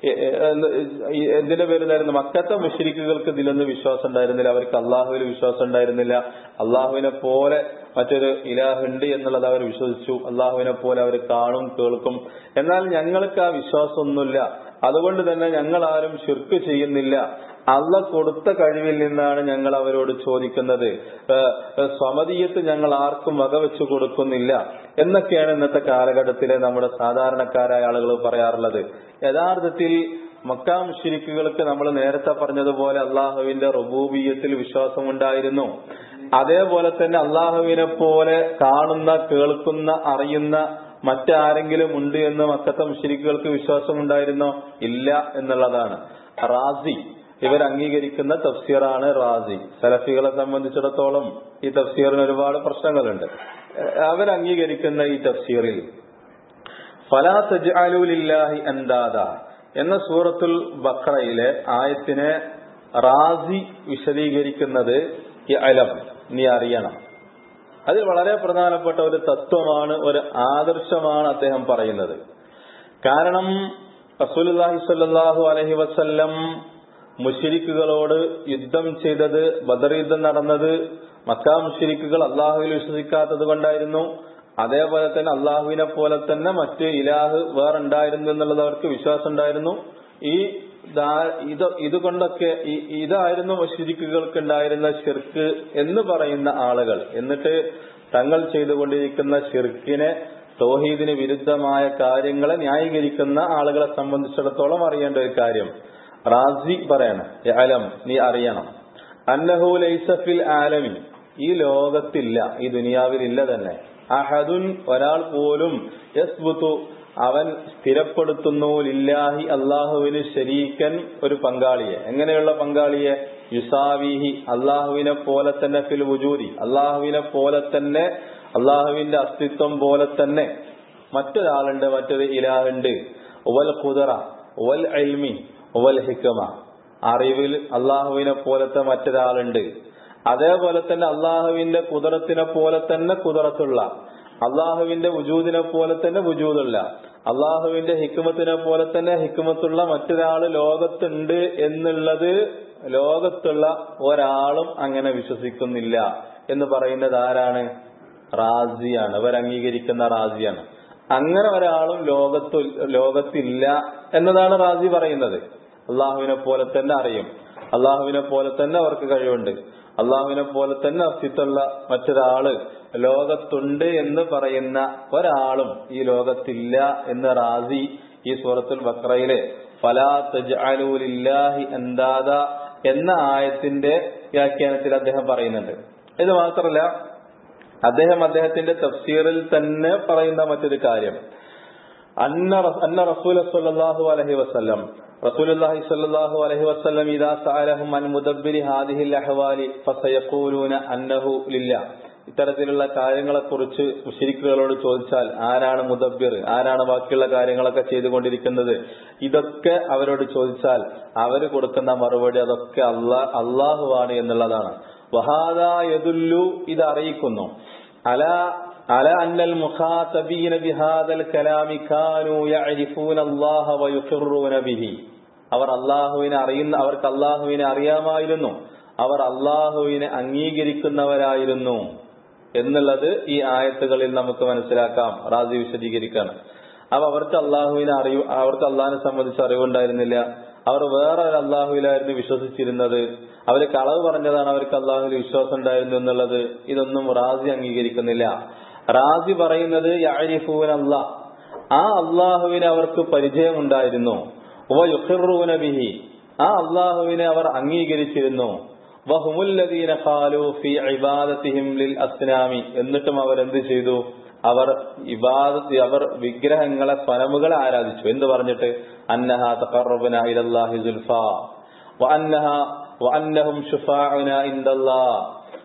എന്തിന്റെ പേരിലായിരുന്നു മക്കത്തെ മുഷരിക്കുകൾക്ക് ഇതിലൊന്നും വിശ്വാസം ഉണ്ടായിരുന്നില്ല അവർക്ക് അള്ളാഹുവിൽ വിശ്വാസം ഉണ്ടായിരുന്നില്ല അള്ളാഹുവിനെ പോലെ മറ്റൊരു ഇലാഹുണ്ട് എന്നുള്ളത് അവർ വിശ്വസിച്ചു അള്ളാഹുവിനെ പോലെ അവർ കാണും കേൾക്കും എന്നാൽ ഞങ്ങൾക്ക് ആ വിശ്വാസമൊന്നുമില്ല അതുകൊണ്ട് തന്നെ ഞങ്ങൾ ആരും ശിർക്ക് ചെയ്യുന്നില്ല അള്ള കൊടുത്ത കഴിവിൽ നിന്നാണ് ഞങ്ങൾ അവരോട് ചോദിക്കുന്നത് സ്വമതീയത്ത് ഞങ്ങൾ ആർക്കും വകവെച്ചു കൊടുക്കുന്നില്ല എന്നൊക്കെയാണ് ഇന്നത്തെ കാലഘട്ടത്തിലെ നമ്മുടെ സാധാരണക്കാരായ ആളുകൾ പറയാറുള്ളത് യഥാർത്ഥത്തിൽ മക്കാം ഷിരിക്കുകൾക്ക് നമ്മൾ നേരത്തെ പറഞ്ഞതുപോലെ അള്ളാഹുവിന്റെ റുബൂബിയത്തിൽ വിശ്വാസമുണ്ടായിരുന്നു അതേപോലെ തന്നെ അള്ളാഹുവിനെ പോലെ കാണുന്ന കേൾക്കുന്ന അറിയുന്ന മറ്റാരെങ്കിലും ഉണ്ട് എന്ന് മക്കത്തെ മുഷരിക്കുകൾക്ക് വിശ്വാസമുണ്ടായിരുന്നോ ഇല്ല എന്നുള്ളതാണ് റാസി ഇവർ അംഗീകരിക്കുന്ന തഫ്സീറാണ് റാസി സലഫികളെ സംബന്ധിച്ചിടത്തോളം ഈ തഫ്സീറിന് ഒരുപാട് പ്രശ്നങ്ങളുണ്ട് അവർ അംഗീകരിക്കുന്ന ഈ തഫ്സീറിൽ ഫലാ തജ്അലുലില്ലാഹി അന്താദ എന്ന സൂറത്തുൽ ബഖറയിലെ ആയത്തിനെ റാസി വിശദീകരിക്കുന്നത് ഈ അലം നീ അറിയണം അതിൽ വളരെ പ്രധാനപ്പെട്ട ഒരു തത്വമാണ് ഒരു ആദർശമാണ് അദ്ദേഹം പറയുന്നത് കാരണം റസൂലുല്ലാഹി സ്വല്ലല്ലാഹു അലൈഹി വസല്ലം മുഷിരിക്കുകളോട് യുദ്ധം ചെയ്തത് ബദർ യുദ്ധം നടന്നത് മക്കാ മുഷിരിക്കുകൾ അള്ളാഹുവിൽ വിശ്വസിക്കാത്തത് കൊണ്ടായിരുന്നു അതേപോലെ തന്നെ അള്ളാഹുവിനെ പോലെ തന്നെ മറ്റ് ഇലാഹ് വേറുണ്ടായിരുന്നു എന്നുള്ളത് അവർക്ക് വിശ്വാസം ഉണ്ടായിരുന്നു ഈ ഇത് ഇതുകൊണ്ടൊക്കെ ഇതായിരുന്നു മുഷിരിക്കുകൾക്ക് ഉണ്ടായിരുന്ന ഷിർക്ക് എന്ന് പറയുന്ന ആളുകൾ എന്നിട്ട് തങ്ങൾ ചെയ്തുകൊണ്ടിരിക്കുന്ന ഷിർക്കിനെ തോഹീദിന് വിരുദ്ധമായ കാര്യങ്ങളെ ന്യായീകരിക്കുന്ന ആളുകളെ സംബന്ധിച്ചിടത്തോളം അറിയേണ്ട ഒരു കാര്യം റാസി പറയണം അലം നീ അറിയണം അന്നഹു ലൈസഫിൽ ആലമി ഈ ലോകത്തില്ല ഈ ദുനിയാവിലില്ല തന്നെ അഹദുൻ ഒരാൾ പോലും യസ്ബുത്തു അവൻ സ്ഥിരപ്പെടുത്തുന്നു ലില്ലാഹി അള്ളാഹുവിന് ശരീക്കൻ ഒരു പങ്കാളിയെ എങ്ങനെയുള്ള പങ്കാളിയെ യുസാവിഹി അള്ളാഹുവിനെ പോലെ തന്നെ ഫിൽ വുജൂരി അള്ളാഹുവിനെ പോലെ തന്നെ അള്ളാഹുവിന്റെ അസ്തിത്വം പോലെ തന്നെ മറ്റൊരാളുണ്ട് മറ്റൊരു ഇലാഹുണ്ട് വൽ ഖുദറ വൽ അൽമി വൽ ഹിക്കമ അറിവിൽ അള്ളാഹുവിനെ പോലത്തെ മറ്റൊരാളുണ്ട് അതേപോലെ തന്നെ അള്ളാഹുവിന്റെ കുതിരത്തിനെ പോലെ തന്നെ കുതിരത്തുള്ള അള്ളാഹുവിന്റെ വുജൂദിനെ പോലെ തന്നെ വുജൂദുള്ള അള്ളാഹുവിന്റെ ഹിക്കുമത്തിനെ പോലെ തന്നെ ഹിക്കുമത്തുള്ള മറ്റൊരാള് ലോകത്തുണ്ട് എന്നുള്ളത് ലോകത്തുള്ള ഒരാളും അങ്ങനെ വിശ്വസിക്കുന്നില്ല എന്ന് പറയുന്നത് ആരാണ് റാസിയാണ് അവർ അംഗീകരിക്കുന്ന റാസിയാണ് അങ്ങനെ ഒരാളും ലോകത്തു ലോകത്തില്ല എന്നതാണ് റാസി പറയുന്നത് അള്ളാഹുവിനെ പോലെ തന്നെ അറിയും അള്ളാഹുവിനെ പോലെ തന്നെ അവർക്ക് കഴിവുണ്ട് അള്ളാഹുവിനെ പോലെ തന്നെ അസ്തിത്വമുള്ള മറ്റൊരാള് ലോകത്തുണ്ട് എന്ന് പറയുന്ന ഒരാളും ഈ ലോകത്തില്ല എന്ന് റാസി ഈ സൂറത്തുൽ ബക്രയിലെ ഫലാ തജ്അലൂലില്ലാഹി അന്താദ എന്ന ആയത്തിന്റെ വ്യാഖ്യാനത്തിൽ അദ്ദേഹം പറയുന്നുണ്ട് ഇത് മാത്രമല്ല അദ്ദേഹം അദ്ദേഹത്തിന്റെ തഫ്സീറിൽ തന്നെ പറയുന്ന മറ്റൊരു കാര്യം അന്ന അന്ന റസൂൽ സല്ലല്ലാഹു അലൈഹി വസല്ലം റസൂലുള്ളാഹി സ്വല്ലല്ലാഹു അലൈഹി വസല്ലം ഇദാ സഅലഹും അൻ മുദബ്ബിരി ഹാദിഹിൽ അഹ്വാലി ഫസയഖൂലൂന അന്നഹു ലില്ലാ ഇത്തരത്തിലുള്ള കാര്യങ്ങളെക്കുറിച്ച് മുഷിരിക്കുകളോട് ചോദിച്ചാൽ ആരാണ് മുദബ്ബിർ ആരാണ് ബാക്കിയുള്ള കാര്യങ്ങളൊക്കെ ചെയ്തുകൊണ്ടിരിക്കുന്നത് ഇതൊക്കെ അവരോട് ചോദിച്ചാൽ അവർ കൊടുക്കുന്ന മറുപടി അതൊക്കെ അള്ളാ അള്ളാഹുവാണ് എന്നുള്ളതാണ് വഹാദ യദുല്ലു ഇത് അറിയിക്കുന്നു അല അല അന്നൽ മുഖാതബീന ബിഹാദൽ കലാമി കാനു യഅരിഫൂന അല്ലാഹ വയുഖിറൂന ബിഹി അവർ അള്ളാഹുവിനെ അറിയുന്ന അവർക്ക് അള്ളാഹുവിനെ അറിയാമായിരുന്നു അവർ അള്ളാഹുവിനെ അംഗീകരിക്കുന്നവരായിരുന്നു എന്നുള്ളത് ഈ ആയത്തുകളിൽ നമുക്ക് മനസ്സിലാക്കാം റാസി വിശദീകരിക്കാണ് അപ്പൊ അവർക്ക് അള്ളാഹുവിനെ അറിവ് അവർക്ക് അള്ളാഹിനെ സംബന്ധിച്ച് അറിവുണ്ടായിരുന്നില്ല അവർ വേറെ ഒരു അള്ളാഹുവിലായിരുന്നു വിശ്വസിച്ചിരുന്നത് അവര് കളവ് പറഞ്ഞതാണ് അവർക്ക് അള്ളാഹുവിൽ വിശ്വാസം ഉണ്ടായിരുന്നു എന്നുള്ളത് ഇതൊന്നും റാസി അംഗീകരിക്കുന്നില്ല റാസി പറയുന്നത് യാരിഫൂൻ അള്ളാഹ് ആ അള്ളാഹുവിനെ അവർക്ക് പരിചയമുണ്ടായിരുന്നു ബിഹി ആ അള്ളാഹുവിനെ അവർ അംഗീകരിച്ചിരുന്നു വഹുമുല്ലദീന ഖാലു ഫി ഇബാദത്തിഹിം ലിൽ അസ്നാമി എന്നിട്ടും അവർ എന്ത് ചെയ്തു അവർ ഇബാദത്ത് അവർ വിഗ്രഹങ്ങളെ പനമുകളെ ആരാധിച്ചു എന്ത് പറഞ്ഞിട്ട് അന്നഹ തഖറബന ഇലല്ലാഹി സുൽഫ വഅന്നഹ വഅന്നഹും ശുഫാഉന ഇൻദല്ലാഹ്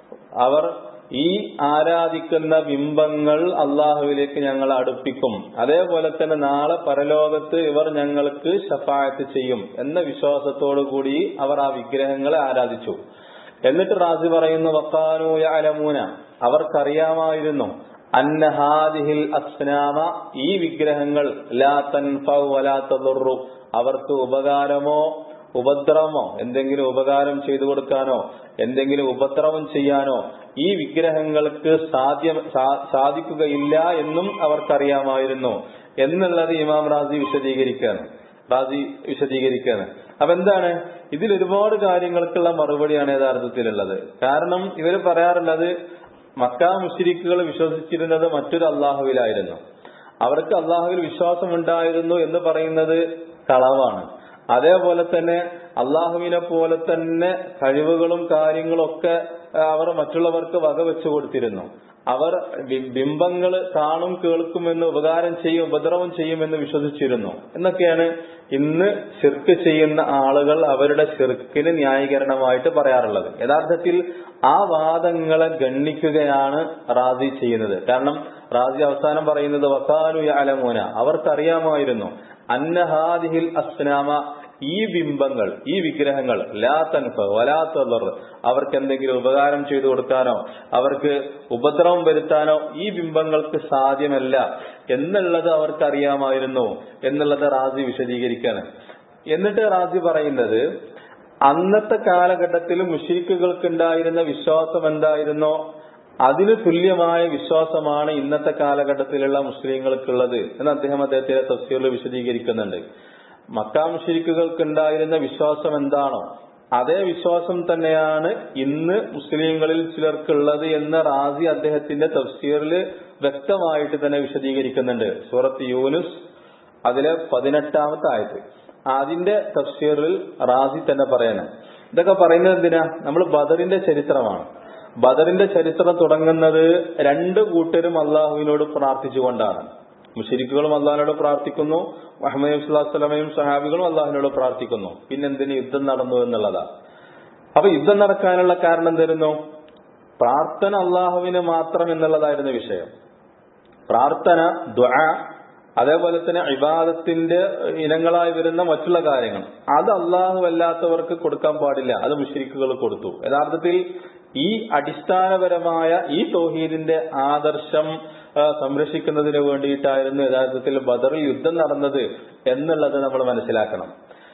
അവർ ഈ ആരാധിക്കുന്ന ബിംബങ്ങൾ അള്ളാഹുവിലേക്ക് ഞങ്ങൾ അടുപ്പിക്കും അതേപോലെ തന്നെ നാളെ പരലോകത്ത് ഇവർ ഞങ്ങൾക്ക് ഷഫായത്ത് ചെയ്യും എന്ന വിശ്വാസത്തോടു കൂടി അവർ ആ വിഗ്രഹങ്ങളെ ആരാധിച്ചു എന്നിട്ട് റാസി പറയുന്നു വക്കാനു അലമൂന അവർക്കറിയാമായിരുന്നു അന്നഹാദിഹിൽ അസ്നാമ ഈ വിഗ്രഹങ്ങൾ ലാ തൻഫൗ വലാ തദുറു അവർക്ക് ഉപകാരമോ ഉപദ്രവമോ എന്തെങ്കിലും ഉപകാരം ചെയ്തു കൊടുക്കാനോ എന്തെങ്കിലും ഉപദ്രവം ചെയ്യാനോ ഈ വിഗ്രഹങ്ങൾക്ക് സാധ്യം സാധിക്കുകയില്ല എന്നും അവർക്കറിയാമായിരുന്നു എന്നുള്ളത് ഇമാം റാസി വിശദീകരിക്കുകയാണ് റാസി വിശദീകരിക്കുകയാണ് അപ്പൊ എന്താണ് ഇതിൽ ഒരുപാട് കാര്യങ്ങൾക്കുള്ള മറുപടിയാണ് യഥാർത്ഥത്തിലുള്ളത് കാരണം ഇവര് പറയാറുള്ളത് മക്കാ മുഷിരിക്കുകൾ വിശ്വസിച്ചിരുന്നത് മറ്റൊരു അള്ളാഹുവിലായിരുന്നു അവർക്ക് അള്ളാഹുവിൽ വിശ്വാസം ഉണ്ടായിരുന്നു എന്ന് പറയുന്നത് കളവാണ് അതേപോലെ തന്നെ അള്ളാഹുവിനെ പോലെ തന്നെ കഴിവുകളും കാര്യങ്ങളും ഒക്കെ അവർ മറ്റുള്ളവർക്ക് വകവെച്ചു കൊടുത്തിരുന്നു അവർ ബിംബങ്ങൾ കാണും കേൾക്കുമെന്ന് ഉപകാരം ചെയ്യും ഉപദ്രവം ചെയ്യുമെന്ന് വിശ്വസിച്ചിരുന്നു എന്നൊക്കെയാണ് ഇന്ന് ശിർക്ക് ചെയ്യുന്ന ആളുകൾ അവരുടെ ശിർക്കിന് ന്യായീകരണമായിട്ട് പറയാറുള്ളത് യഥാർത്ഥത്തിൽ ആ വാദങ്ങളെ ഗണ്ണിക്കുകയാണ് റാസി ചെയ്യുന്നത് കാരണം റാസി അവസാനം പറയുന്നത് വക്കാനു അലമൂന അവർക്കറിയാമായിരുന്നു അന്നഹാദിഹിൽ അസ്നാമ ഈ ബിംബങ്ങൾ ഈ വിഗ്രഹങ്ങൾ ലാ തൻഫ വലാ തദർ അവർക്ക് എന്തെങ്കിലും ഉപകാരം ചെയ്തു കൊടുക്കാനോ അവർക്ക് ഉപദ്രവം വരുത്താനോ ഈ ബിംബങ്ങൾക്ക് സാധ്യമല്ല എന്നുള്ളത് അവർക്ക് അറിയാമായിരുന്നു എന്നുള്ളത് റാസി വിശദീകരിക്കാണ് എന്നിട്ട് റാസി പറയുന്നത് അന്നത്തെ കാലഘട്ടത്തിൽ മുഷീഖുകൾക്ക് ഉണ്ടായിരുന്ന വിശ്വാസം എന്തായിരുന്നോ അതിന് തുല്യമായ വിശ്വാസമാണ് ഇന്നത്തെ കാലഘട്ടത്തിലുള്ള മുസ്ലിങ്ങൾക്കുള്ളത് എന്ന് അദ്ദേഹം അദ്ദേഹത്തിന്റെ തഫ്സീറിൽ വിശദീകരിക്കുന്നുണ്ട് മക്കാ മുഷരിക്കുകൾക്ക് ഉണ്ടായിരുന്ന വിശ്വാസം എന്താണോ അതേ വിശ്വാസം തന്നെയാണ് ഇന്ന് മുസ്ലിങ്ങളിൽ ചിലർക്കുള്ളത് എന്ന് റാസി അദ്ദേഹത്തിന്റെ തഫ്സീറിൽ വ്യക്തമായിട്ട് തന്നെ വിശദീകരിക്കുന്നുണ്ട് സൂറത്ത് യൂനുസ് അതിലെ പതിനെട്ടാമത്തെ ആയത് അതിന്റെ തഫ്സീറിൽ റാസി തന്നെ പറയണം ഇതൊക്കെ പറയുന്നത് എന്തിനാ നമ്മൾ ബദറിന്റെ ചരിത്രമാണ് ബദറിന്റെ ചരിത്രം തുടങ്ങുന്നത് രണ്ട് കൂട്ടരും അള്ളാഹുവിനോട് പ്രാർത്ഥിച്ചുകൊണ്ടാണ് മുഷരിക്കുകളും അള്ളാഹിനോട് പ്രാർത്ഥിക്കുന്നു മുഹമ്മദ് സ്വലാസ്ലമയും സഹാബികളും അള്ളാഹിനോട് പ്രാർത്ഥിക്കുന്നു പിന്നെന്തിന് യുദ്ധം നടന്നു എന്നുള്ളതാ അപ്പൊ യുദ്ധം നടക്കാനുള്ള കാരണം എന്തായിരുന്നു പ്രാർത്ഥന അള്ളാഹുവിന് മാത്രം എന്നുള്ളതായിരുന്നു വിഷയം പ്രാർത്ഥന ദ്വാ അതേപോലെ തന്നെ ഇബാദത്തിന്റെ ഇനങ്ങളായി വരുന്ന മറ്റുള്ള കാര്യങ്ങൾ അത് അള്ളാഹു അല്ലാത്തവർക്ക് കൊടുക്കാൻ പാടില്ല അത് മുഷരിക്കുകൾ കൊടുത്തു യഥാർത്ഥത്തിൽ ഈ അടിസ്ഥാനപരമായ ഈ തൗഹീദിന്റെ ആദർശം സംരക്ഷിക്കുന്നതിന് വേണ്ടിയിട്ടായിരുന്നു യഥാർത്ഥത്തിൽ ബദറിൽ യുദ്ധം നടന്നത് എന്നുള്ളത് നമ്മൾ മനസ്സിലാക്കണം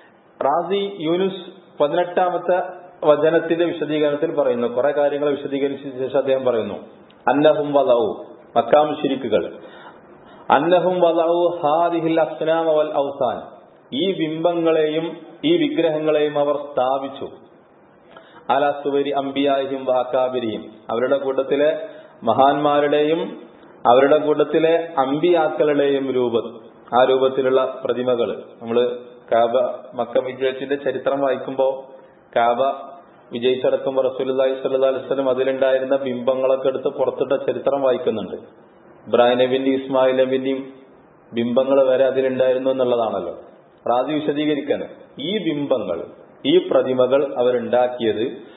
റാസി യൂനുസ് പതിനെട്ടാമത്തെ വചനത്തിന്റെ വിശദീകരണത്തിൽ പറയുന്നു കുറെ കാര്യങ്ങൾ വിശദീകരിച്ച ശേഷം അദ്ദേഹം പറയുന്നു അന്നഹും വലവു മക്കാം ശിരിക്കുകൾ അന്നഹും വലവു ഹാദിഹിൽ അസ്നാമ വൽ ഔസാൻ ഈ ബിംബങ്ങളെയും ഈ വിഗ്രഹങ്ങളെയും അവർ സ്ഥാപിച്ചു അലാസുവരി അംബിയായും വാക്കാബിരിയും അവരുടെ കൂട്ടത്തിലെ മഹാന്മാരുടെയും അവരുടെ കൂട്ടത്തിലെ അമ്പിയാക്കളുടെയും രൂപം ആ രൂപത്തിലുള്ള പ്രതിമകൾ നമ്മൾ കാബ മക്ക വിജയത്തിന്റെ ചരിത്രം വായിക്കുമ്പോൾ കാബ വിജയിച്ചടക്കുമ്പോൾ റസൂലി സല്ലാ അലിസ്ലം അതിലുണ്ടായിരുന്ന ബിംബങ്ങളൊക്കെ എടുത്ത് പുറത്തിട്ട ചരിത്രം വായിക്കുന്നുണ്ട് ഇബ്രാഹിം നബിന്റെയും ഇസ്മായിൽ നബിന്റെയും ബിംബങ്ങൾ വരെ അതിലുണ്ടായിരുന്നു എന്നുള്ളതാണല്ലോ റാജി വിശദീകരിക്കാണ് ഈ ബിംബങ്ങൾ ഈ പ്രതിമകൾ അവരുണ്ടാക്കിയത്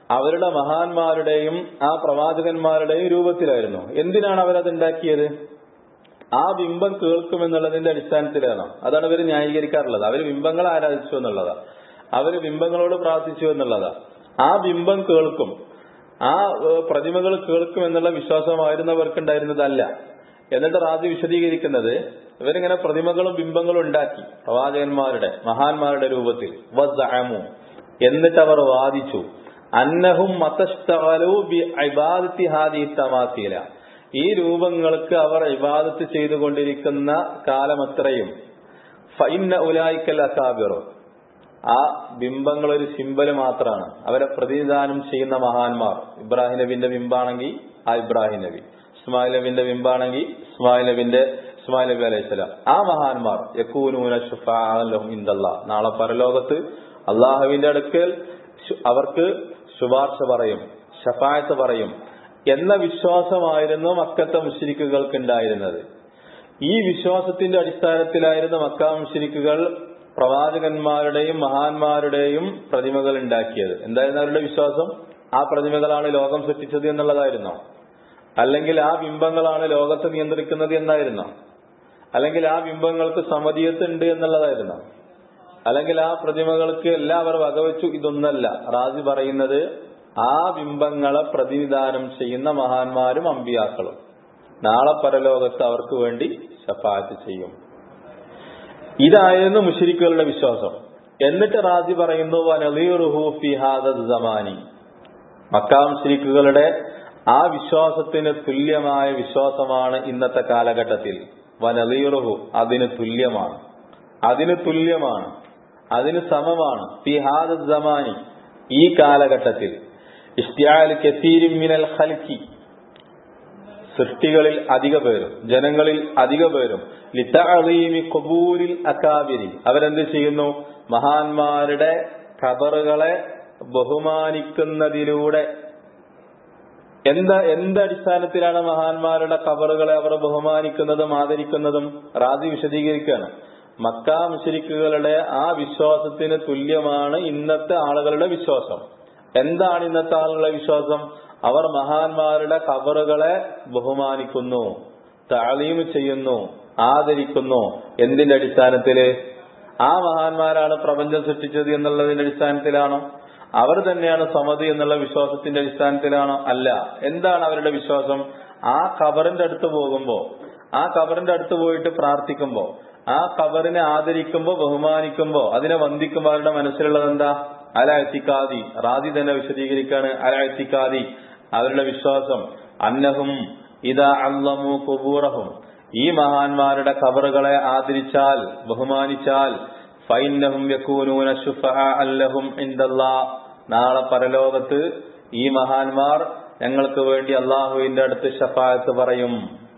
അവരുടെ മഹാന്മാരുടെയും ആ പ്രവാചകന്മാരുടെയും രൂപത്തിലായിരുന്നു എന്തിനാണ് അവരത് ഉണ്ടാക്കിയത് ആ ബിംബം കേൾക്കുമെന്നുള്ളതിന്റെ അടിസ്ഥാനത്തിലാണ് അതാണ് ഇവർ ന്യായീകരിക്കാറുള്ളത് അവർ ബിംബങ്ങളെ ആരാധിച്ചു എന്നുള്ളതാ അവര് ബിംബങ്ങളോട് പ്രാർത്ഥിച്ചു എന്നുള്ളതാ ആ ബിംബം കേൾക്കും ആ ഏഹ്, പ്രതിമകൾ കേൾക്കും എന്നുള്ള വിശ്വാസമായിരുന്നു അവർക്കുണ്ടായിരുന്നതല്ല എന്നിട്ട് റാജി വിശദീകരിക്കുന്നത് ഇവരിങ്ങനെ പ്രതിമകളും ബിംബങ്ങളും ഉണ്ടാക്കി പ്രവാചകന്മാരുടെ മഹാന്മാരുടെ രൂപത്തിൽ വസ്സഅമു. എന്നിട്ട് അവർ വാദിച്ചു അന്നഹും മതസ്തഗലു ബി ഇബാദത്തി ഹാദിഹി തമാസീല ഈ രൂപങ്ങൾക്ക് അവർ ഇബാദത്ത് ചെയ്തുകൊണ്ടിരിക്കുന്ന കാലമത്രയും ഫൈന്ന ഉലായിക്കൽ അസാബിറു ആ ബിംബങ്ങൾ ഒരു സിമ്പല് മാത്രമാണ് അവരെ പ്രതിനിധാനം ചെയ്യുന്ന മഹാന്മാർ ഇബ്രാഹിം നബിന്റെ ബിംബാണെങ്കിൽ ആ ഇബ്രാഹിം നബി ഇസ്മായിൽ നബിന്റെ ബിംബാണെങ്കിൽ ഇസ്മായിൽ നബിന്റെ ഇസ്മായിൽ നബി അലൈഹി സ്വലാം ആ മഹാന്മാർ യക്കൂനൂന ഷുഫാഅലഹും ഇന്ദല്ലാ നാളെ പരലോകത്ത് അള്ളാഹുവിന്റെ അടുക്കൽ ശു- അവർക്ക് ശുപാർശ പറയും ഷഫായത്ത് പറയും എന്ന വിശ്വാസമായിരുന്നു മക്കത്തെ മുശ്രിക്കുകൾക്ക് ഉണ്ടായിരുന്നത് ഈ വിശ്വാസത്തിന്റെ അടിസ്ഥാനത്തിലായിരുന്നു മക്ക മുശ്രിക്കുകൾ പ്രവാചകന്മാരുടെയും മഹാന്മാരുടെയും പ്രതിമകൾ ഉണ്ടാക്കിയത് എന്തായിരുന്നു അവരുടെ വിശ്വാസം ആ പ്രതിമകളാണ് ലോകം സൃഷ്ടിച്ചത് എന്നുള്ളതായിരുന്നോ അല്ലെങ്കിൽ ആ ബിംബങ്ങളാണ് ലോകത്തെ നിയന്ത്രിക്കുന്നത് എന്നായിരുന്നോ അല്ലെങ്കിൽ ആ ബിംബങ്ങൾക്ക് സമതിയത്ത് ഉണ്ട് എന്നുള്ളതായിരുന്നോ അല്ലെങ്കിൽ ആ പ്രതിമകൾക്ക് എല്ലാവർ വകവെച്ചു ഇതൊന്നല്ല റാജി പറയുന്നത് ആ ബിംബങ്ങളെ പ്രതിനിധാനം ചെയ്യുന്ന മഹാന്മാരും അമ്പിയാക്കളും നാളെ പരലോകത്ത് അവർക്ക് വേണ്ടി ശഫാത്ത് ചെയ്യും ഇതായിരുന്നു മുഷരിക്കുകളുടെ വിശ്വാസം എന്നിട്ട് റാജി പറയുന്നു വനലീറുഹു ഫി ഹാദ സമാനി മക്കാ മുഷരിക്കുകളുടെ ആ വിശ്വാസത്തിന് തുല്യമായ വിശ്വാസമാണ് ഇന്നത്തെ കാലഘട്ടത്തിൽ വനലീറുഹു അതിന് തുല്യമാണ് അതിന് തുല്യമാണ് അതിന് സമമാണ് ഫി ഹാദ സമാനി ഈ കാലഘട്ടത്തിൽ ഇഷ്തിയാൽ കസീരിൻ മിനൽ ഖൽക്കി സൃഷ്ടികളിൽ അധിക പേരും ജനങ്ങളിൽ അധിക പേരും ലിത്തഅലീമി ഖുബൂരിൽ അകാബിരി അവരെന്ത് ചെയ്യുന്നു മഹാന്മാരുടെ ഖബറുകളെ ബഹുമാനിക്കുന്നതിലൂടെ എന്താ എന്തടിസ്ഥാനത്തിലാണ് മഹാന്മാരുടെ ഖബറുകളെ അവർ ബഹുമാനിക്കുന്നതും ആദരിക്കുന്നതും റാജി വിശദീകരിക്കുകയാണ് മക്ക മുശരിക്കുകളുടെ ആ വിശ്വാസത്തിന് തുല്യമാണ് ഇന്നത്തെ ആളുകളുടെ വിശ്വാസം എന്താണ് ഇന്നത്തെ ആളുകളുടെ വിശ്വാസം അവർ മഹാന്മാരുടെ ഖബറുകളെ ബഹുമാനിക്കുന്നു താലീം ചെയ്യുന്നു ആദരിക്കുന്നു എന്തിന്റെ അടിസ്ഥാനത്തില് ആ മഹാന്മാരാണ് പ്രപഞ്ചം സൃഷ്ടിച്ചത് എന്നുള്ളതിന്റെ അടിസ്ഥാനത്തിലാണോ അവർ തന്നെയാണ് സമതി എന്നുള്ള വിശ്വാസത്തിന്റെ അടിസ്ഥാനത്തിലാണോ അല്ല എന്താണ് അവരുടെ വിശ്വാസം ആ ഖബറിന്റെ അടുത്ത് പോകുമ്പോ ആ ഖബറിന്റെ അടുത്ത് പോയിട്ട് പ്രാർത്ഥിക്കുമ്പോ ആ ഖബറിനെ ആദരിക്കുമ്പോ ബഹുമാനിക്കുമ്പോ അതിനെ വന്ദിക്കുമ്പോ അവരുടെ മനസ്സിലുള്ളത് എന്താ അല എത്തിക്കാതി റാദി തന്നെ വിശദീകരിക്കാണ് അല എത്തിക്കാതി അവരുടെ വിശ്വാസം അന്നഹും ഇതാ അള്ളമു കുബൂറഹും ഈ മഹാന്മാരുടെ ഖബറുകളെ ആദരിച്ചാൽ ബഹുമാനിച്ചാൽ ഫൈനഹും യക്കൂനൂന ശുഫഅ അല്ലഹും ഇൻദല്ലാ നാളെ പരലോകത്ത് ഈ മഹാന്മാർ ഞങ്ങൾക്ക് വേണ്ടി അള്ളാഹുവിന്റെ അടുത്ത് ഷഫായത്ത് പറയും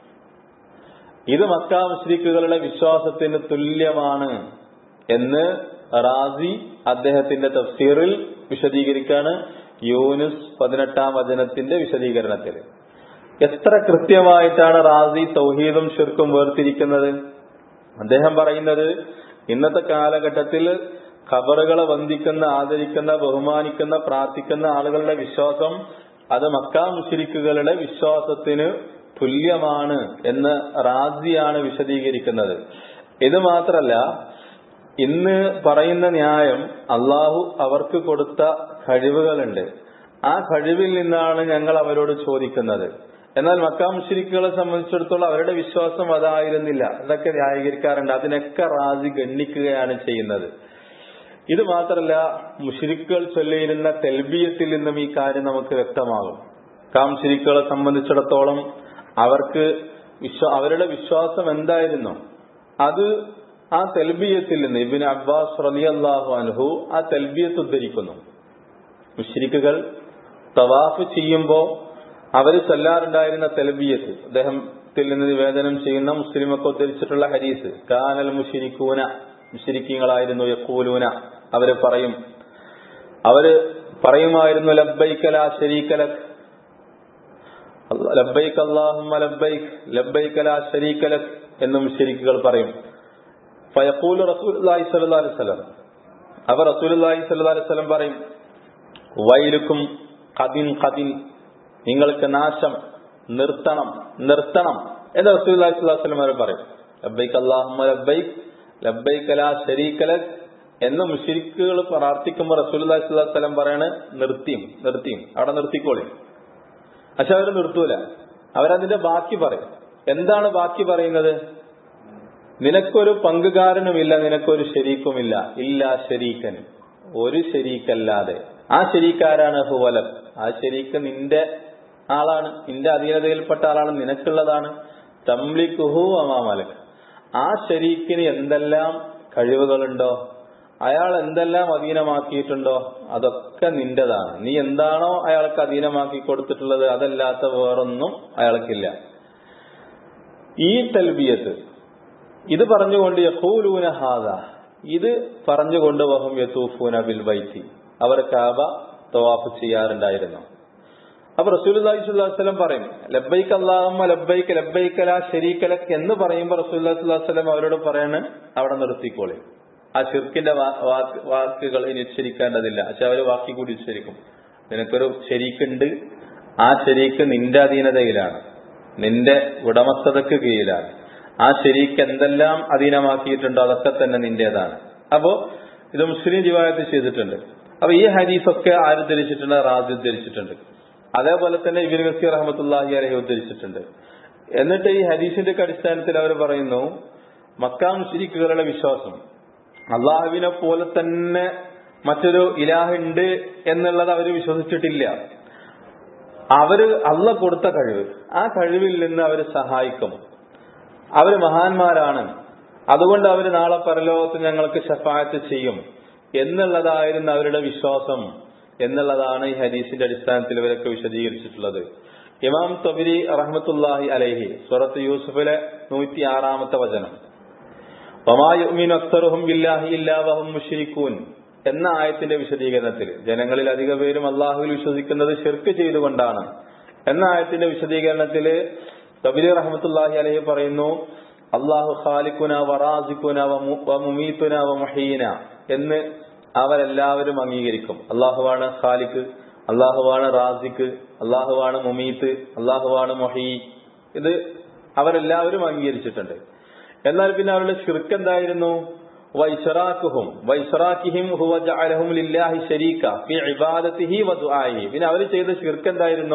ഇത് മക്ക മുസ്ലിക്കുകളുടെ വിശ്വാസത്തിന് തുല്യമാണ് എന്ന് റാസി അദ്ദേഹത്തിന്റെ തഫ്സീറിൽ വിശദീകരിക്കാണ് യൂനുസ് പതിനെട്ടാം വചനത്തിന്റെ വിശദീകരണത്തിൽ എത്ര കൃത്യമായിട്ടാണ് റാസി തൗഹീദും ഷിർക്കും വേർതിരിക്കുന്നത് അദ്ദേഹം പറയുന്നത് ഇന്നത്തെ കാലഘട്ടത്തിൽ ഖബറുകളെ വന്ദിക്കുന്ന ആദരിക്കുന്ന ബഹുമാനിക്കുന്ന പ്രാർത്ഥിക്കുന്ന ആളുകളുടെ വിശ്വാസം അത് മക്ക മുഷരിക്കുകളുടെ വിശ്വാസത്തിന് തുല്യമാണ് എന്ന് റാസിയാണ് വിശദീകരിക്കുന്നത് ഇത് മാത്രല്ല ഇന്ന് പറയുന്ന ന്യായം അള്ളാഹു അവർക്ക് കൊടുത്ത കഴിവുകളുണ്ട് ആ കഴിവിൽ നിന്നാണ് ഞങ്ങൾ അവരോട് ചോദിക്കുന്നത് എന്നാൽ മക്കാ മുഷരിക്കുകളെ സംബന്ധിച്ചിടത്തോളം അവരുടെ വിശ്വാസം അതായിരുന്നില്ല ഇതൊക്കെ ന്യായീകരിക്കാറുണ്ട് അതിനൊക്കെ റാസി ഗണ്ണിക്കുകയാണ് ചെയ്യുന്നത് ഇത് മാത്രല്ല മുഷരിക്കുകൾ ചൊല്ലിയിരുന്ന തെൽബിയത്തിൽ നിന്നും ഈ കാര്യം നമുക്ക് വ്യക്തമാകും കാംശിരിക്കുകളെ സംബന്ധിച്ചിടത്തോളം അവർക്ക് വിശ്വ അവരുടെ വിശ്വാസം എന്തായിരുന്നു അത് ആ തെൽബിയത്തിൽ നിന്ന് ഇബിൻ അബ്ബാസ് റലിയല്ലാഹു അൻഹു ആ തെൽബിയത്ത് ഉദ്ധരിക്കുന്നു മുഷ്രിക്കുകൾ തവാഫ് ചെയ്യുമ്പോ അവർ ചൊല്ലാറുണ്ടായിരുന്ന തെൽബിയത്ത് അദ്ദേഹത്തിൽ നിന്ന് നിവേദനം ചെയ്യുന്ന മുസ്ലിമൊക്കെ ഉദ്ധരിച്ചിട്ടുള്ള ഹരീസ് കാനൽ മുഷിരിക്കൂന മുഷിരിക്കീങ്ങളായിരുന്നു യക്കൂലൂന അവര് പറയും അവര് പറയുമായിരുന്നു ലബ്ബൈക്കല ശരീക്കലക് ലബ്ബൈക്ക് അള്ളാഹുമ്മ ലബ്ബൈക്ക് ലബ്ബൈക്കല ശരീക്കലക് എന്നും ശരിക്കുകൾ പറയും ഫയക്കൂല് റസൂൽ അലൈഹി സ്വല്ലല്ലാഹി അലൈഹി വസല്ലം അവർ റസൂൽ അലൈഹി സ്വല്ലല്ലാഹി അലൈഹി വസല്ലം പറയും വൈലുക്കും കതിൻ കതിൻ നിങ്ങൾക്ക് നാശം നിർത്തണം നിർത്തണം എന്ന് റസൂലുള്ളാഹി സ്വല്ലല്ലാഹു അലൈഹി വസല്ലം പറയും ലബ്ബൈക്ക് അല്ലാഹുമ്മ ലബ്ബൈക്ക് ലബ്ബൈക്ക് ലാ ശരീക ലക് എന്ന് മുശ്രിക്കുകൾ പ്രാർത്ഥിക്കുമ്പോൾ റസൂലുള്ളാഹി സ്വല്ലല്ലാഹു അലൈഹി വസല്ലം പറയാണ് നിർത്തിയും നിർത്തിയും അവിടെ നിർത്തിക്കോളി പക്ഷെ അവർ നിർത്തൂല അവരതിന്റെ ബാക്കി പറയും എന്താണ് ബാക്കി പറയുന്നത് നിനക്കൊരു പങ്കുകാരനുമില്ല നിനക്കൊരു ശരീക്കുമില്ല ഇല്ല ശരീക്കൻ ഒരു ശരീക്കല്ലാതെ ആ ശരീക്കാരാണ് ഹുവലം ആ ശരീക്ക് നിന്റെ ആളാണ് നിന്റെ അധീനതയിൽപ്പെട്ട ആളാണ് നിനക്കുള്ളതാണ് തംലിക്കുഹു അമാമലക് ആ ശരീക്കിന് എന്തെല്ലാം കഴിവുകളുണ്ടോ അയാൾ എന്തെല്ലാം അധീനമാക്കിയിട്ടുണ്ടോ അതൊക്കെ നിന്റേതാണ് നീ എന്താണോ അയാൾക്ക് അധീനമാക്കി കൊടുത്തിട്ടുള്ളത് അതല്ലാത്ത വേറൊന്നും അയാൾക്കില്ല ഈ തൽബിയത്ത് ഇത് പറഞ്ഞുകൊണ്ട് യഹൂലൂന ഹാദ ഇത് പറഞ്ഞുകൊണ്ട് വഹം യത്തൂഫൂന ബിൽ ബൈത്തി അവർ കാബ തവാഫ് ചെയ്യാറുണ്ടായിരുന്നു അപ്പൊ റസൂലി സ്വല്ലം പറയും ലബ്ബൈക്ക് അള്ളാഹമ്മ ലബ്ബൈക്ക് ലബ്ബൈക്ക് ലാ ശരീക്കലക്ക് എന്ന് പറയുമ്പോൾ റസൂലി സ്വല്ലം അവരോട് പറയാണ് അവിടെ നിർത്തിക്കോളി ആ ഷിർക്കിന്റെ വാക്കുകൾ ഇനി ഉച്ചരിക്കേണ്ടതില്ല പക്ഷെ അവര് വാക്കി കൂടി ഉച്ചരിക്കും നിനക്കൊരു ശരീക്കുണ്ട് ആ ശരീക്ക് നിന്റെ അധീനതയിലാണ് നിന്റെ ഉടമസ്ഥതക്ക് കീഴിലാണ് ആ ശരീക്ക് എന്തെല്ലാം അധീനമാക്കിയിട്ടുണ്ടോ അതൊക്കെ തന്നെ നിന്റേതാണ് അപ്പോ ഇത് മുസ്ലിം ജിവായത്ത് ചെയ്തിട്ടുണ്ട് അപ്പൊ ഈ ഹരീഫൊക്കെ ആര് ഉദ്ധരിച്ചിട്ടുണ്ട് റാജി ഉദ്ധരിച്ചിട്ടുണ്ട് അതേപോലെ തന്നെ ഇബിൻ ഗസീർ റഹമത്തുല്ലാഹി അലഹി ഉദ്ധരിച്ചിട്ടുണ്ട് എന്നിട്ട് ഈ ഹദീസിന്റെ അടിസ്ഥാനത്തിൽ അവർ പറയുന്നു മക്കാ മുസ്ലിക്കുകളുടെ വിശ്വാസം അള്ളാഹുവിനെ പോലെ തന്നെ മറ്റൊരു ഇലാഹുണ്ട് എന്നുള്ളത് അവർ വിശ്വസിച്ചിട്ടില്ല അവര് അള്ള കൊടുത്ത കഴിവ് ആ കഴിവിൽ നിന്ന് അവർ സഹായിക്കും അവര് മഹാന്മാരാണ് അതുകൊണ്ട് അവർ നാളെ പരലോകത്ത് ഞങ്ങൾക്ക് ഷഫായത്ത് ചെയ്യും എന്നുള്ളതായിരുന്നു അവരുടെ വിശ്വാസം എന്നുള്ളതാണ് ഈ ഹദീസിന്റെ അടിസ്ഥാനത്തിൽ ഇവരൊക്കെ വിശദീകരിച്ചിട്ടുള്ളത് ഇമാം തൊബിരി റഹ്മത്തുല്ലാഹി അലൈഹി സുറത്ത് യൂസുഫിലെ നൂറ്റി ആറാമത്തെ വചനം മുഷിരിക്കൂൻ എന്ന ആയത്തിന്റെ വിശദീകരണത്തിൽ ജനങ്ങളിൽ അധിക പേരും അള്ളാഹുവിൽ വിശ്വസിക്കുന്നത് ഷിർക്ക് ചെയ്തുകൊണ്ടാണ് എന്ന ആയത്തിന്റെ വിശദീകരണത്തിൽ തബിരി റഹമത്തുല്ലാഹി അലഹി പറയുന്നു അള്ളാഹു ഖാലിക്കുന വറാസിക്കുന മുമീത്തുന വമഹീന എന്ന് അവരെല്ലാവരും അംഗീകരിക്കും അള്ളാഹുവാണ് ഖാലിക്ക് അള്ളാഹുവാണ് റാസിക്ക് അള്ളാഹുവാണ് മുമീത്ത് അള്ളാഹുവാണ് മൊഹീ ഇത് അവരെല്ലാവരും അംഗീകരിച്ചിട്ടുണ്ട് എന്നാൽ പിന്നെ അവരുടെ ഷിർക്ക് എന്തായിരുന്നു വൈഷറാക്കുഹും വൈഷറാക്കിഹിം ഹുവ ജഅലഹും ലില്ലാഹി ശരീക ഫി ഇബാദത്തിഹി വ ദുആഇഹി പിന്നെ അവർ ചെയ്ത ഷിർക്ക് എന്തായിരുന്നു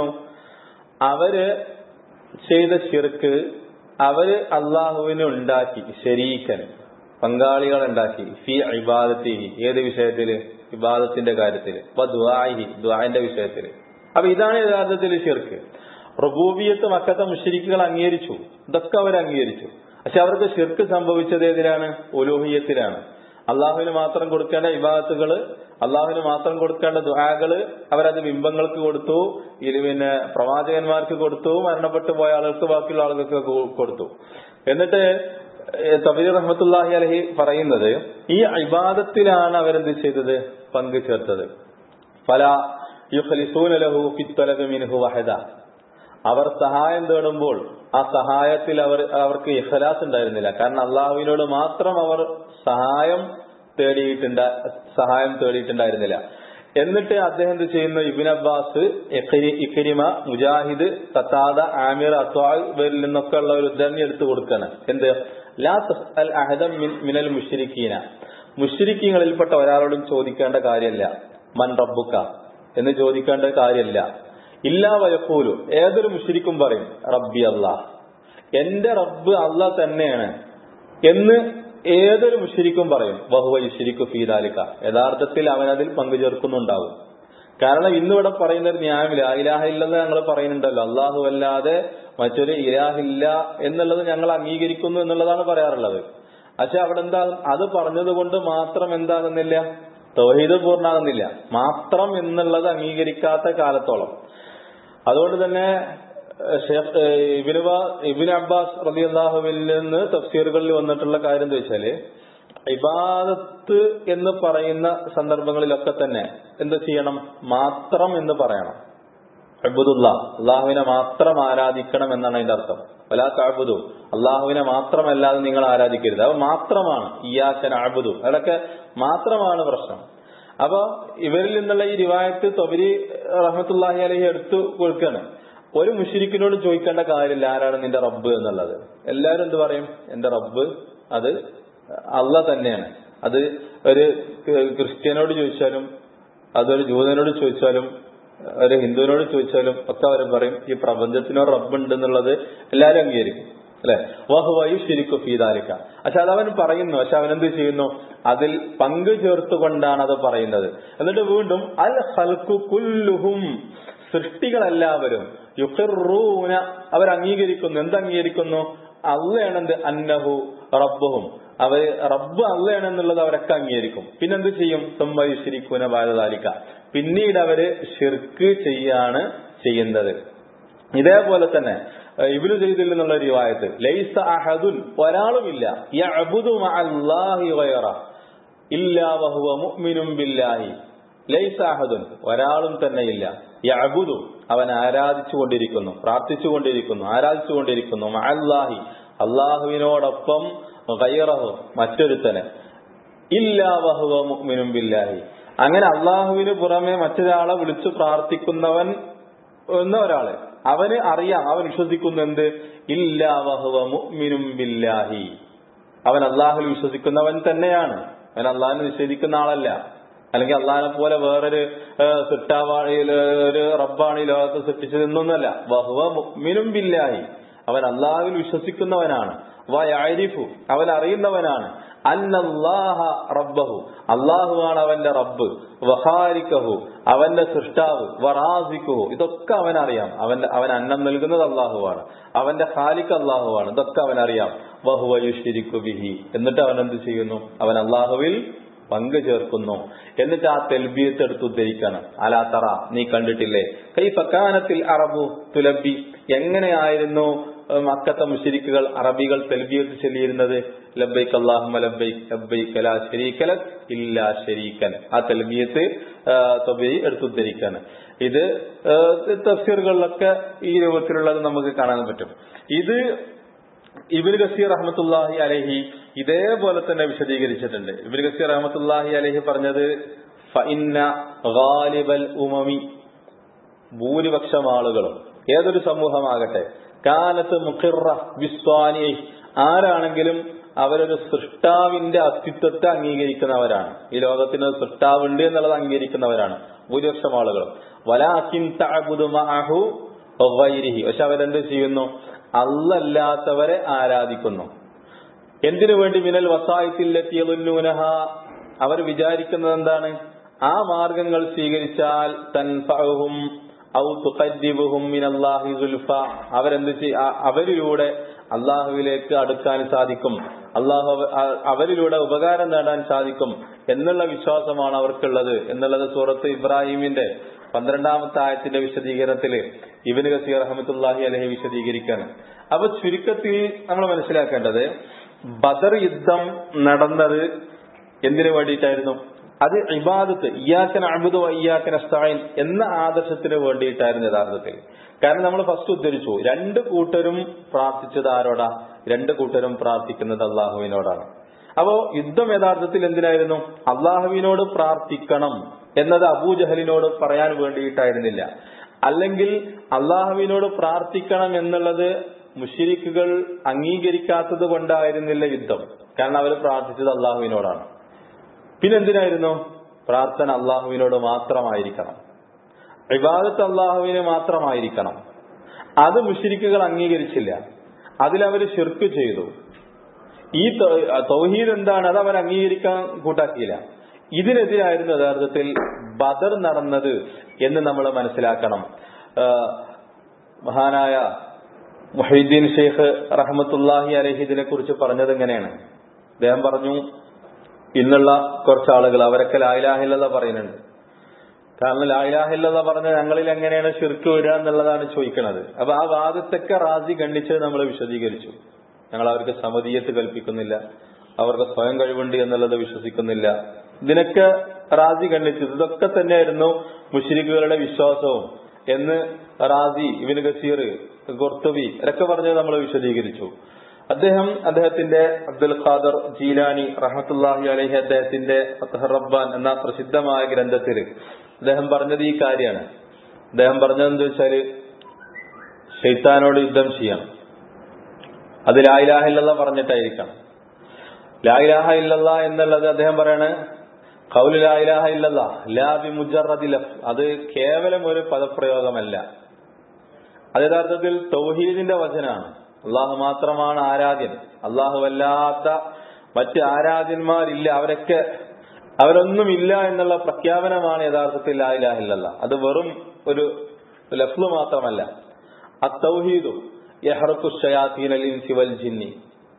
അവര് ചെയ്ത ഷിർക്ക് അവര് അള്ളാഹുവിനെ ഉണ്ടാക്കി ശരീക്കൻ പങ്കാളികൾ ഉണ്ടാക്കി ഫി ഇബാദത്തിഹി ഏത് വിഷയത്തില് ഇബാദത്തിന്റെ കാര്യത്തില് വ ദുആഇഹി ദുആന്റെ വിഷയത്തില് അപ്പൊ ഇതാണ് യഥാർത്ഥത്തിൽ ഷിർക്ക് റബൂബിയത്ത് മക്കത്തെ മുഷരിക്കുകൾ അംഗീകരിച്ചു ഇതൊക്കെ അവർ അംഗീകരിച്ചു പക്ഷെ അവർക്ക് ഷിർക്ക് സംഭവിച്ചത് ഏതിലാണ് ഒലോഹിയത്തിലാണ് അള്ളാഹുവിന് മാത്രം കൊടുക്കേണ്ട വിഭാഗത്തുകള് അള്ളാഹുവിന് മാത്രം കൊടുക്കേണ്ട ദുആകള് അവരത് ബിംബങ്ങൾക്ക് കൊടുത്തു ഇത് പിന്നെ പ്രവാചകന്മാർക്ക് കൊടുത്തു മരണപ്പെട്ടു പോയ ആളുകൾക്ക് ബാക്കിയുള്ള ആളുകൾക്ക് കൊടുത്തു എന്നിട്ട് തബീർ റഹ്മത്തുല്ലാഹി അലഹി പറയുന്നത് ഈ ഇബാദത്തിലാണ് അവരെന്ത് ചെയ്തത് പങ്കു ചേർത്തത് ഫല യുഖലിസൂനലഹു ഫിത്തലബ് മിൻഹു വഹദ അവർ സഹായം തേടുമ്പോൾ ആ സഹായത്തിൽ അവർ അവർക്ക് ഇഖലാസ് ഉണ്ടായിരുന്നില്ല കാരണം അള്ളാഹുവിനോട് മാത്രം അവർ സഹായം തേടിയിട്ടുണ്ട് സഹായം തേടിയിട്ടുണ്ടായിരുന്നില്ല എന്നിട്ട് അദ്ദേഹം എന്ത് ചെയ്യുന്നു Ibn Abbas Ikrima Mujahid Qatada Amir അത്വാൽ ഇവരിൽ നിന്നൊക്കെ ഉള്ള ഒരു ഉദ്ധരണി എടുത്തു കൊടുക്കാണ് എന്ത് ലാ തസ്അൽ അഹദം മിനൽ മുഷ്രിക്കീന മുഷ്രിക്കീങ്ങളിൽപ്പെട്ട ഒരാളോടും ചോദിക്കേണ്ട കാര്യമല്ല മൻ റബ്ബുക്ക എന്ന് ചോദിക്കേണ്ട കാര്യമല്ല ഇല്ലാ വയക്കൂലു ഏതൊരു മുഷിരിക്കും പറയും റബ്ബി അള്ളാഹ് എന്റെ റബ്ബ് അള്ളാഹ് തന്നെയാണ് എന്ന് ഏതൊരു മുഷിരിക്കും പറയും ബഹുവ യുഷിരിക്കു ഫീദാലിക്ക യഥാർത്ഥത്തിൽ അവൻ അതിൽ പങ്കുചേർക്കുന്നുണ്ടാവും കാരണം ഇന്നിവിടെ പറയുന്ന ഒരു ന്യായമില്ല ഇലാഹ ഇല്ലെന്ന് ഞങ്ങൾ പറയുന്നുണ്ടല്ലോ അള്ളാഹു അല്ലാതെ മറ്റൊരു ഇലാഹില്ല എന്നുള്ളത് ഞങ്ങൾ അംഗീകരിക്കുന്നു എന്നുള്ളതാണ് പറയാറുള്ളത് പക്ഷെ അവിടെ എന്താ അത് പറഞ്ഞത് കൊണ്ട് മാത്രം എന്താകുന്നില്ല തൗഹീദ് പൂർണ്ണാകുന്നില്ല മാത്രം എന്നുള്ളത് അംഗീകരിക്കാത്ത കാലത്തോളം അതുകൊണ്ട് തന്നെ ഇബിൻ അബ്ബാസ് റബി അള്ളാഹുവിൽ നിന്ന് തഫ്സീറുകളിൽ വന്നിട്ടുള്ള കാര്യം എന്താ വെച്ചാല് ഇബാദത്ത് എന്ന് പറയുന്ന സന്ദർഭങ്ങളിലൊക്കെ തന്നെ എന്ത് ചെയ്യണം മാത്രം എന്ന് പറയണം അബുദുല്ല അള്ളാഹുവിനെ മാത്രം ആരാധിക്കണം എന്നാണ് അതിന്റെ അർത്ഥം വലാത്ത അബുദു അള്ളാഹുവിനെ മാത്രമല്ലാതെ നിങ്ങൾ ആരാധിക്കരുത് അത് മാത്രമാണ് ഇയാക്കൻ അബുദു അതൊക്കെ മാത്രമാണ് പ്രശ്നം അപ്പൊ ഇവരിൽ നിന്നുള്ള ഈ റിവായത്ത് തൊബരി റഹമത്തുല്ലാഹി അലഹി എടുത്തു കൊടുക്കാണ് ഒരു മുഷിരിക്കിനോട് ചോദിക്കേണ്ട കാര്യമില്ല ആരാണ് നിന്റെ റബ്ബ് എന്നുള്ളത് എല്ലാവരും എന്ത് പറയും എന്റെ റബ്ബ് അത് അല്ല തന്നെയാണ് അത് ഒരു ക്രിസ്ത്യനോട് ചോദിച്ചാലും അതൊരു ജൂതനോട് ചോദിച്ചാലും ഒരു ഹിന്ദുവിനോട് ചോദിച്ചാലും ഒക്കെ അവർ പറയും ഈ പ്രപഞ്ചത്തിനോ റബ്ബുണ്ട് എന്നുള്ളത് എല്ലാവരും അംഗീകരിക്കും അല്ലെ വഹുവയു ശരിക്കും ഫീദാലിക്ക പക്ഷെ അത് അവൻ പറയുന്നു പക്ഷെ അവൻ എന്ത് ചെയ്യുന്നു അതിൽ പങ്കു ചേർത്തുകൊണ്ടാണ് അത് പറയുന്നത് എന്നിട്ട് വീണ്ടും അൽ ഹൽക്കു കുല്ലുഹും സൃഷ്ടികളെല്ലാവരും യുഖിറൂന അവർ അംഗീകരിക്കുന്നു എന്ത് അംഗീകരിക്കുന്നു അള്ളയാണെന്ത് അന്നഹു റബ്ബുഹും അവർ റബ്ബ് അള്ളയാണെന്നുള്ളത് അവരൊക്കെ അംഗീകരിക്കും പിന്നെന്ത് ചെയ്യും തുമ്പയുശിരിക്കൂന ബാലതാലിക്ക പിന്നീട് അവര് ഷിർക്ക് ചെയ്യാണ് ചെയ്യുന്നത് ഇതേപോലെ തന്നെ ഇബിനു ചെയ്തിൽ നിന്നുള്ള റിവായത്ത് ലൈസ അഹദുൻ ഒരാളുമില്ല യഅബുദു മഅല്ലാഹി ഗൈറ ഇല്ലാ വഹുവ മുഅ്മിനും ബില്ലാഹി ലൈസ അഹദുൻ ഒരാളും തന്നെ ഇല്ല യഅബുദു അവൻ ആരാധിച്ചുകൊണ്ടിരിക്കുന്നു പ്രാർത്ഥിച്ചുകൊണ്ടിരിക്കുന്നു ആരാധിച്ചുകൊണ്ടിരിക്കുന്നു മഅല്ലാഹി അള്ളാഹുവിനോടൊപ്പം ഗൈറഹു മറ്റൊരുത്തനെ ഇല്ലാ വഹുവ മുഅ്മിനും ബില്ലാഹി അങ്ങനെ അള്ളാഹുവിന് പുറമെ മറ്റൊരാളെ വിളിച്ചു പ്രാർത്ഥിക്കുന്നവൻ എന്ന ഒരാള് അവന് അറിയാം അവൻ വിശ്വസിക്കുന്ന എന്ത് ഇല്ലാ വഹുവ മുഅ്മിനും ബില്ലാഹി അവൻ അള്ളാഹുൽ വിശ്വസിക്കുന്നവൻ തന്നെയാണ് അവൻ അള്ളാഹിനെ നിഷേധിക്കുന്ന ആളല്ല അല്ലെങ്കിൽ അള്ളാഹിനെ പോലെ വേറൊരു സിട്ടാവാണ് ഒരു റബ്ബാണ് ഈ ലോകത്ത് സൃഷ്ടിച്ചതെന്നൊന്നല്ല വഹുവ മുഅ്മിനും ബില്ലാഹി അവൻ അള്ളാഹുവിൽ വിശ്വസിക്കുന്നവനാണ് വയരിഫു അവൻ അറിയുന്നവനാണ് അന്നല്ലാഹ റബ്ബഹു അള്ളാഹുവാണ് അവന്റെ റബ്ബ് വഹാരിക്കഹു അവന്റെ സൃഷ്ടാവ് വറാസിക്കുഹു ഇതൊക്കെ അവൻ അറിയാം അവന്റെ അവൻ അന്നം നൽകുന്നത് അള്ളാഹുവാണ് അവന്റെ ഖാലിക്ക് അള്ളാഹുവാണ് ഇതൊക്കെ അവൻ അറിയാം വഹുവയുഷിരിക്കു ബിഹി എന്നിട്ട് അവൻ എന്ത് ചെയ്യുന്നു അവൻ അള്ളാഹുവിൽ പങ്കു ചേർക്കുന്നു എന്നിട്ട് ആ തെൽബിയത്ത് എടുത്ത് ഉദ്ധരിക്കണം അലാത്തറ നീ കണ്ടിട്ടില്ലേ കൈ ഫക്കാനത്തിൽ അറബു തുലബി എങ്ങനെയായിരുന്നു മക്കത്തെ മുഷരിക്കുകൾ അറബികൾ തെൽബിയത്ത് ചൊല്ലിയിരുന്നത് ലബൈക്ക് അള്ളാഹുമ ലബൈക്ക് ലബൈക്ക് ലാ ശരീക്കല ഇല്ലാ ശരീക്കൻ ആ തെൽബിയത്ത് തൊബി എടുത്തുദ്ധരിക്കാണ് ഇത് തഫ്സീറുകളിലൊക്കെ ഈ രൂപത്തിലുള്ളത് നമുക്ക് കാണാൻ പറ്റും ഇത് ഇബിന് ഗസീർ റഹമത്തുല്ലാഹി അലഹി ഇതേപോലെ തന്നെ വിശദീകരിച്ചിട്ടുണ്ട് ഇബിന് ഗസീർ റഹമത്തുല്ലാഹി അലഹി പറഞ്ഞത് ഫഇന്ന ഗാലിബൽ ഉമമി ഭൂരിപക്ഷം ആളുകളും ഏതൊരു സമൂഹമാകട്ടെ കാലത്ത് മുഖിറ വിസ്വാനി ആരാണെങ്കിലും അവരൊരു സൃഷ്ടാവിന്റെ അസ്തിത്വത്തെ അംഗീകരിക്കുന്നവരാണ് ഈ ലോകത്തിന് സൃഷ്ടാവുണ്ട് എന്നുള്ളത് അംഗീകരിക്കുന്നവരാണ് ഭൂരിപക്ഷം ആളുകളും വലാക്കിൻ തഅബുദുമഅഹു വൈരിഹി പക്ഷെ അവരെന്ത് ചെയ്യുന്നു അല്ലല്ലാത്തവരെ ആരാധിക്കുന്നു എന്തിനു വേണ്ടി മിനൽ വസായിത്തില്ലെത്തിയതുന്നൂനഹ അവർ വിചാരിക്കുന്നത് എന്താണ് ആ മാർഗങ്ങൾ സ്വീകരിച്ചാൽ തൻഫഅഹും ഔ തുഖദ്ദിബുഹും മിനല്ലാഹി സുൽഫ അവരെന്ത് അവരിലൂടെ അള്ളാഹുവിലേക്ക് അടുക്കാൻ സാധിക്കും അള്ളാഹു അവരിലൂടെ ഉപകാരം നേടാൻ സാധിക്കും എന്നുള്ള വിശ്വാസമാണ് അവർക്കുള്ളത് എന്നുള്ളത് സൂറത്ത് ഇബ്രാഹിമിന്റെ പന്ത്രണ്ടാമത്തെ ആയത്തിന്റെ വിശദീകരണത്തില് ഇബിന് ഗസീർ അഹമ്മത്തുല്ലാഹി അലഹി വിശദീകരിക്കാണ് അപ്പൊ ചുരുക്കത്തിൽ നമ്മൾ മനസ്സിലാക്കേണ്ടത് ബദർ യുദ്ധം നടന്നത് എന്തിനു വേണ്ടിയിട്ടായിരുന്നു അത് ഇബാദത്ത് ഇയാക്കൻ അബുദു ഇയാക്കൻ അസ്തായൻ എന്ന ആദർശത്തിന് വേണ്ടിയിട്ടായിരുന്നു യഥാർത്ഥത്തിൽ കാരണം നമ്മൾ ഫസ്റ്റ് ഉദ്ധരിച്ചു രണ്ട് കൂട്ടരും പ്രാർത്ഥിച്ചത് ആരോടാ രണ്ട് കൂട്ടരും പ്രാർത്ഥിക്കുന്നത് അള്ളാഹുവിനോടാണ് അപ്പോ യുദ്ധം യഥാർത്ഥത്തിൽ എന്തിനായിരുന്നു അള്ളാഹുവിനോട് പ്രാർത്ഥിക്കണം എന്നത് അബൂജഹലിനോട് പറയാൻ വേണ്ടിയിട്ടായിരുന്നില്ല അല്ലെങ്കിൽ അള്ളാഹുവിനോട് പ്രാർത്ഥിക്കണം എന്നുള്ളത് മുഷിരിക്കുകൾ അംഗീകരിക്കാത്തത് കൊണ്ടായിരുന്നില്ല യുദ്ധം കാരണം അവർ പ്രാർത്ഥിച്ചത് അള്ളാഹുവിനോടാണ് പിന്നെന്തിനായിരുന്നു പ്രാർത്ഥന അള്ളാഹുവിനോട് മാത്രമായിരിക്കണം ഇബാദത്ത് അള്ളാഹുവിന് മാത്രമായിരിക്കണം അത് മുഷിരിക്കുകൾ അംഗീകരിച്ചില്ല അതിലവർ ഷിർക്ക് ചെയ്തു ഈ തൗഹീദ് എന്താണ് അത് അവർ അംഗീകരിക്കാൻ കൂട്ടാക്കിയില്ല ഇതിനെതിരായിരുന്നു യഥാർത്ഥത്തിൽ ബദർ നടന്നത് എന്ന് നമ്മൾ മനസ്സിലാക്കണം മഹാനായ മുഹീദ്ദീൻ ഷെയ്ഖ് റഹമത്തുല്ലാഹി അലഹി ഇതിനെ കുറിച്ച് പറഞ്ഞത് എങ്ങനെയാണ് അദ്ദേഹം പറഞ്ഞു ഇന്നുള്ള കുറച്ച് ആളുകൾ അവരൊക്കെ ലായിലാഹില്ല പറയുന്നുണ്ട് കാരണം ലായിലാഹില്ല പറഞ്ഞ ഞങ്ങളിൽ എങ്ങനെയാണ് ഷിർക്ക് വരിക എന്നുള്ളതാണ് ചോദിക്കുന്നത് അപ്പൊ ആ വാദത്തൊക്കെ റാസി ഖണ്ഡിച്ചത് നമ്മൾ വിശദീകരിച്ചു ഞങ്ങൾ അവർക്ക് സമതീയത്ത് കൽപ്പിക്കുന്നില്ല അവർക്ക് സ്വയം കഴിവുണ്ട് എന്നുള്ളത് വിശ്വസിക്കുന്നില്ല ഇതിനൊക്കെ റാസി ഖണ്ഡിച്ചത് ഇതൊക്കെ തന്നെയായിരുന്നു മുഷിരിക്കുകളുടെ വിശ്വാസവും എന്ന് റാസി ഇബിന് ഗസീർ ഗുർത്തുബി ഇതൊക്കെ പറഞ്ഞത് നമ്മൾ വിശദീകരിച്ചു അദ്ദേഹം അദ്ദേഹത്തിന്റെ അബ്ദുൽ ഖാദർ ജീലാനി റഹമത്തുല്ലാഹി അലഹി അദ്ദേഹത്തിന്റെ ഫതഹ് റബ്ബാൻ എന്ന പ്രസിദ്ധമായ ഗ്രന്ഥത്തിൽ അദ്ദേഹം പറഞ്ഞത് ഈ കാര്യമാണ് അദ്ദേഹം പറഞ്ഞതെന്ന് വെച്ചാല് ഷെയ്ത്താനോട് യുദ്ധം ചെയ്യണം അത് ലായിലാഹ ഇല്ലല്ല പറഞ്ഞിട്ടായിരിക്കണം ലായിലാഹ ഇല്ലല്ല എന്നുള്ളത് അദ്ദേഹം പറയാണ് കൗല് ലായിലാഹ ഇല്ലല്ല ലാ ബി മുജറദി ലഫ് അത് കേവലം ഒരു പദപ്രയോഗമല്ല അത് യഥാർത്ഥത്തിൽ തൗഹീദിന്റെ വചനാണ് അള്ളാഹു മാത്രമാണ് ആരാധ്യൻ അള്ളാഹു അല്ലാത്ത മറ്റ് ആരാധ്യന്മാരില്ല അവരൊക്കെ അവരൊന്നുമില്ല എന്നുള്ള പ്രഖ്യാപനമാണ് യഥാർത്ഥത്തിൽ ലായിലാഹില്ല അത് വെറും ഒരു ലഫ്ലു മാത്രമല്ല അത്തൗഹീദു യഹ്റഖു ഷയാത്തീനൽ ഇൻസി വൽ ജിന്നി